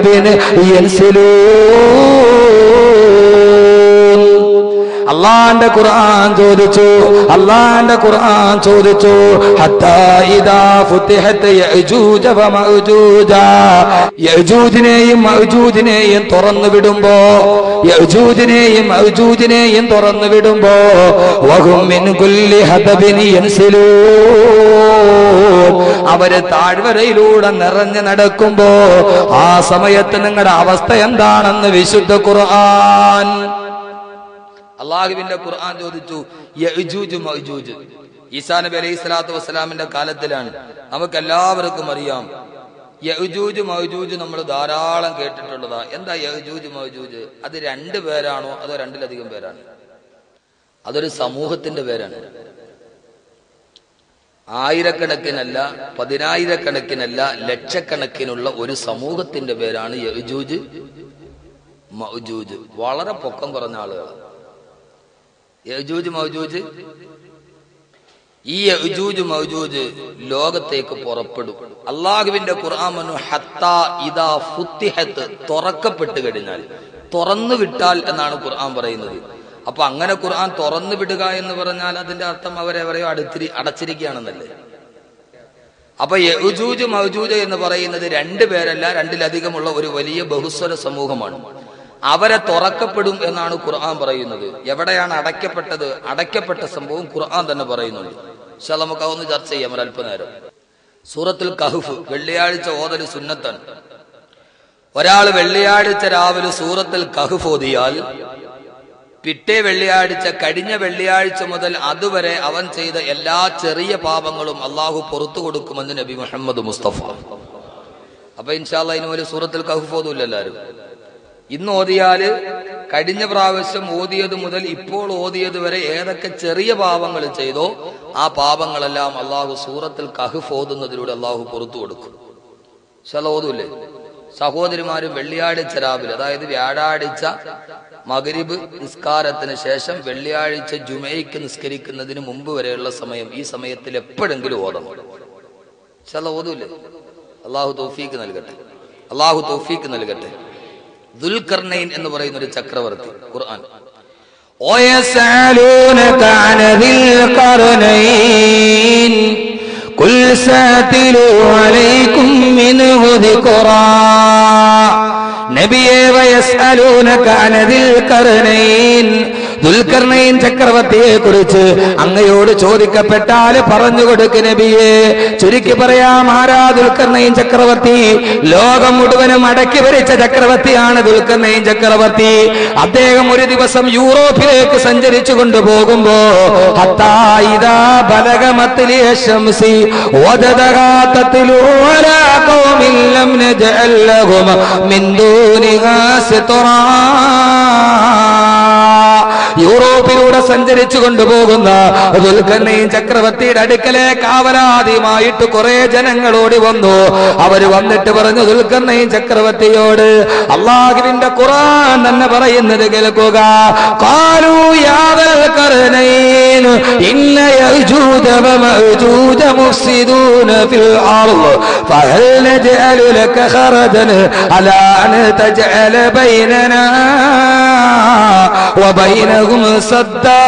ينسلون അള്ളാന്റെ ഖുർആൻ ചോദിച്ചു അള്ളാന്റെ ഖുർആൻ ചോദിച്ചു ഹത്താ ഇദാ ഫുത്തിഹത്ത് യഅജൂജ വമഅജൂജ യഅജൂജിനെയും മഅജൂജിനെയും തുറന്നു വിടുമ്പോ യഅജൂജിനെയും മഅജൂജിനെയും തുറന്നു വിടുമ്പോ വഹും മിൻ കുല്ലി ഹദബിൻ യൻസിലൂൻ അവര് താഴ്വരയിലൂടെ നിറഞ്ഞു നടക്കുമ്പോ ആ സമയത്ത് നിങ്ങളുടെ അവസ്ഥ എന്താണെന്ന് വിശുദ്ധ ഖുർആൻ അള്ളാഹുവിന്റെ ഖുർആൻ ചോദിച്ചു യഅ്ജൂജ് മഅ്ജൂജ് ഈസാ നബി അലൈഹി സ്വലാത്തു വസ്സലാമിന്റെ കാലത്തിലാണ് നമുക്ക് എല്ലാവർക്കും അറിയാം യഅ്ജൂജ് മഅ്ജൂജ് നമ്മൾ ധാരാളം കേട്ടിട്ടുള്ളതാ എന്താ യഅ്ജൂജ് മഅ്ജൂജ് അത് രണ്ട് പേരാണോ അതോ രണ്ടിലധികം പേരാണ് അതൊരു സമൂഹത്തിന്റെ പേരാണ് ആയിരക്കണക്കിനല്ല പതിനായിരക്കണക്കിനല്ല ലക്ഷക്കണക്കിനുള്ള ഒരു സമൂഹത്തിന്റെ പേരാണ് യജൂജ് മൗജൂജ് വളരെ പൊക്കം കുറഞ്ഞ ആളുകൾ യജൂജ് മൗജൂജ് ഈ യജൂജ് മൗജൂജ് ലോകത്തേക്ക് പുറപ്പെടും അള്ളാഹുവിന്റെ ഖുർആമനു ഹത്ത ഇദാ ഫുത്തിഹത്ത് തുറക്കപ്പെട്ട് കഴിഞ്ഞാൽ തുറന്നു വിട്ടാൽ എന്നാണ് ഖുർആൻ പറയുന്നത് അപ്പൊ അങ്ങനെ ഖുർആൻ തുറന്നു വിടുക എന്ന് പറഞ്ഞാൽ അതിന്റെ അർത്ഥം അവരെവരെയോ അടുത്തിരി അടച്ചിരിക്കുകയാണെന്നല്ലേ അപ്പൊ യജൂജ് മൗജൂജ് എന്ന് പറയുന്നത് രണ്ട് പേരല്ല രണ്ടിലധികമുള്ള ഒരു വലിയ ബഹുസ്വര സമൂഹമാണ് അവരെ തുറക്കപ്പെടും എന്നാണ് ഖുർആൻ പറയുന്നത് എവിടെയാണ് അടയ്ക്കപ്പെട്ടത് അടയ്ക്കപ്പെട്ട സംഭവം ഖുർആൻ തന്നെ പറയുന്നുണ്ട് പക്ഷെ നമുക്ക് അതൊന്ന് ചർച്ച ചെയ്യാം ഒരു അല്പനേരം സൂറത്തുൽ കഹുഫ് വെള്ളിയാഴ്ച ഓതല് സുന്നത്താണ് ഒരാൾ വെള്ളിയാഴ്ച രാവിലെ സൂറത്തുൽ കഹുഫ് ഓതിയാൽ പിറ്റേ വെള്ളിയാഴ്ച കഴിഞ്ഞ വെള്ളിയാഴ്ച മുതൽ അതുവരെ അവൻ ചെയ്ത എല്ലാ ചെറിയ പാപങ്ങളും അള്ളാഹു പുറത്തു കൊടുക്കുമെന്ന് നബി മുഹമ്മദ് മുസ്തഫ അപ്പൊ ഇൻഷാല്ല അതിന് ഒരു സൂറത്തിൽ കഹുഫ് ഓതുമില്ല എല്ലാവരും ഇന്ന് ഓതിയാല് കഴിഞ്ഞ പ്രാവശ്യം ഓതിയത് മുതൽ ഇപ്പോൾ ഓതിയത് വരെ ഏതൊക്കെ ചെറിയ പാപങ്ങൾ ചെയ്തോ ആ പാപങ്ങളെല്ലാം അള്ളാഹു സൂറത്തിൽ കഹുഫ് ഓതുന്നതിലൂടെ അള്ളാഹു പുറത്തു കൊടുക്കും ചില ഓതൂല്ലേ സഹോദരിമാര് വെള്ളിയാഴ്ച രാവിലെ അതായത് വ്യാഴാഴ്ച മകരിബ് നിസ്കാരത്തിന് ശേഷം വെള്ളിയാഴ്ച ജുമയ്ക്ക് നിസ്കരിക്കുന്നതിന് മുമ്പ് വരെയുള്ള സമയം ഈ സമയത്തിൽ എപ്പോഴെങ്കിലും ഓതണം ചില ഓതൂല്ലേ അള്ളാഹു തൗഫീക്ക് നൽകട്ടെ അള്ളാഹു തൗഫീക്ക് നൽകട്ടെ ദുൽഖർണൈൻ എന്ന് പറയുന്ന ഒരു ചക്രവർത്തി ഖുർആൻ ويسألونك عن ذي القرنين قل ساتلوا عليكم منه ذكرا നബിയെ വയസ്അലൂനക അനദിൽ കർണൈൻ ദുൽഖർണൈൻ ചക്രവർത്തിയെ കുറിച്ച് അങ്ങയോട് ചോദിക്കപ്പെട്ടാൽ പറഞ്ഞു കൊടുക്ക് നബിയെ ചുരുക്കി പറയാം ആരാ ദുൽഖർണൈൻ ചക്രവർത്തി ലോകം മുഴുവനും അടക്കി ഭരിച്ച ചക്രവർത്തിയാണ് ദുൽഖർണൈൻ ചക്രവർത്തി അദ്ദേഹം ഒരു ദിവസം യൂറോപ്പിലേക്ക് സഞ്ചരിച്ചു കൊണ്ടുപോകുമ്പോ ഹത്താ ഇദാ ബലഗമത്തിലെ ശംസി വജദഹാ തത്ലൂ അലാ ഖൗമിൻ ലം നജഅൽ ലഹും മിൻ ദൂനിഹാ സിത്റാ യൂറോപ്പിലൂടെ സഞ്ചരിച്ചു കൊണ്ടുപോകുന്ന ദുൽഖർണയും ചക്രവർത്തിയുടെ അടുക്കലെ കാവലാദ്യമായിട്ട് കുറെ ജനങ്ങൾ ഓടി വന്നു അവര് വന്നിട്ട് പറഞ്ഞു ദുൽഖർണയും ചക്രവർത്തിയോട് അള്ളാഹുവിന്റെ ഖുറാൻ തന്നെ പറയുന്നത് കേൾക്കുക കാലു യാതൽ കർണൈൻ ഇന്ന യജൂജ വമഅജൂജ മുഫ്സിദൂന ഫിൽ അർള് ഫഹൽ നജഅലു ലക ഖറജൻ അലാ അൻ തജഅല ബൈനനാ وبينهم سدا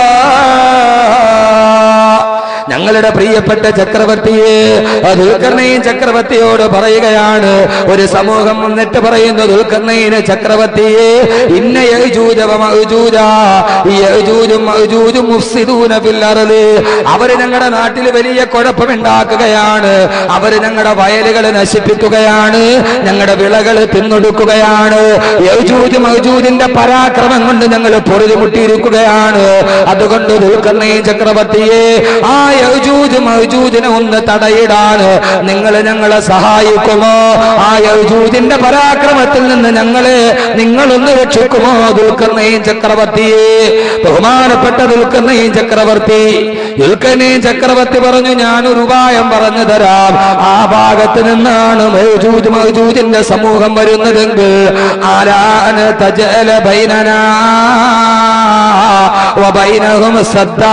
ഞങ്ങളുടെ പ്രിയപ്പെട്ട ചക്രവർത്തിയെ ദുൽഖർണയും ചക്രവർത്തിയോട് പറയുകയാണ് ഒരു സമൂഹം വന്നിട്ട് പറയുന്നു ദുൽഖർണയിന് ചക്രവർത്തിയെ ഇന്ന യജൂജ വമഅജൂജ ഈ യജൂജും മഅജൂജും മുഫ്സിദൂന ഫിൽ അർള് അവര് ഞങ്ങളുടെ നാട്ടിൽ വലിയ കുഴപ്പമുണ്ടാക്കുകയാണ് അവര് ഞങ്ങളുടെ വയലുകൾ നശിപ്പിക്കുകയാണ് ഞങ്ങളുടെ വിളകൾ തിന്നൊടുക്കുകയാണ് യജൂജ് മഅജൂജിന്റെ പരാക്രമം കൊണ്ട് ഞങ്ങൾ പൊറുതിമുട്ടിയിരിക്കുകയാണ് അതുകൊണ്ട് ദുൽഖർണയും ചക്രവർത്തിയെ ആ യജൂജ് മൗജൂദിനെ ഒന്ന് തടയിടാൻ നിങ്ങൾ ഞങ്ങളെ സഹായിക്കുമോ ആ യജൂജിന്റെ പരാക്രമത്തിൽ നിന്ന് ഞങ്ങളെ നിങ്ങളൊന്ന് രക്ഷിക്കുമോ ദുൽഖർണയും ചക്രവർത്തിയെ ബഹുമാനപ്പെട്ട ദുൽഖർണയും ചക്രവർത്തി ദുൽഖർണയും ചക്രവർത്തി പറഞ്ഞു ഞാനൊരു ഉപായം പറഞ്ഞു തരാം ആ ഭാഗത്ത് നിന്നാണ് മൗജൂജ് മൗജൂജിന്റെ സമൂഹം വരുന്നതെങ്കിൽ ആരാന് തജല ബൈനനാ വബൈനഹും സദ്ദാ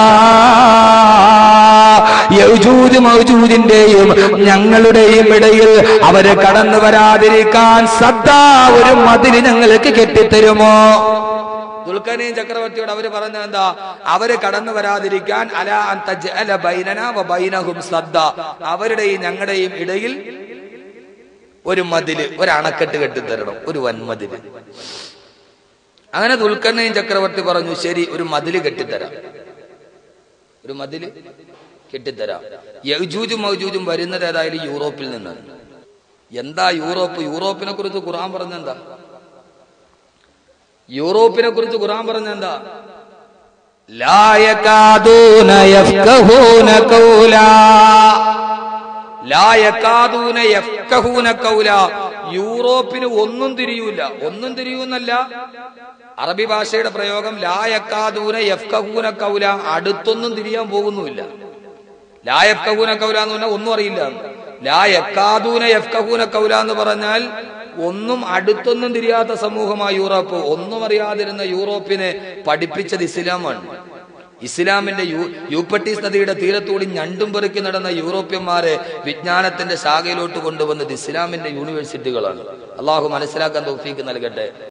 യൗജൂജ് മൗജൂജിന്റെയും ഞങ്ങളുടെയും ഇടയിൽ അവര് കടന്നു വരാതിരിക്കാൻ സദ്ദാ ഒരു മതില് ഞങ്ങൾക്ക് കെട്ടിത്തരുമോ ദുൽഖർണയും ചക്രവർത്തിയോട് അവര് പറഞ്ഞത് എന്താ അവര് കടന്നു വരാതിരിക്കാൻ അല അൻ തജ്അല ബൈനനാ വ ബൈനഹും സദ്ദ അവരുടെയും ഞങ്ങളുടെയും ഇടയിൽ ഒരു മതില് ഒരു അണക്കെട്ട് കെട്ടിത്തരണം ഒരു വൻമതില് അങ്ങനെ ദുൽഖർണയും ചക്രവർത്തി പറഞ്ഞു ശരി ഒരു മതില് കെട്ടിത്തരാം ഒരു മതില് കെട്ടിത്തരാം യജൂജും മൗജൂജും വരുന്നത് ഏതായാലും യൂറോപ്പിൽ നിന്നാണ് എന്താ യൂറോപ്പ് യൂറോപ്പിനെ കുറിച്ച് ഖുറാൻ പറഞ്ഞെന്താ യൂറോപ്പിനെ കുറിച്ച് ഖുറാൻ പറഞ്ഞെന്താ لا يكادون يفقهون قولا ലാ യക്കാദൂന യഫ്കഹൂന കൗല യൂറോപ്പിന് ഒന്നും തിരിയൂല ഒന്നും തിരിയൂന്നല്ല അറബി ഭാഷയുടെ പ്രയോഗം ലാ യക്കാദൂന യഫ്കഹൂന കൗല അടുത്തൊന്നും തിരിയാൻ പോകുന്നുമില്ല ലാ യഫ്കഹൂന കൗല എന്ന് പറഞ്ഞാൽ ഒന്നും അറിയില്ല ലാ യക്കാദൂന യഫ്കഹൂന കൗല എന്ന് പറഞ്ഞാൽ ഒന്നും അടുത്തൊന്നും തിരിയാത്ത സമൂഹമായി യൂറോപ്പ് ഒന്നും അറിയാതിരുന്ന യൂറോപ്പിനെ പഠിപ്പിച്ചത് ഇസ്ലാമാണ് ഇസ്ലാമിന്റെ യൂ യൂപ്പട്ടീസ് നദിയുടെ തീരത്തൂടി ഞണ്ടും പെറുക്കി നടന്ന യൂറോപ്യന്മാരെ വിജ്ഞാനത്തിന്റെ ശാഖയിലോട്ട് കൊണ്ടുവന്നത് ഇസ്ലാമിന്റെ യൂണിവേഴ്സിറ്റികളാണ് അള്ളാഹു മനസ്സിലാക്കാൻ തൗഫീക്ക് നൽകട്ടെ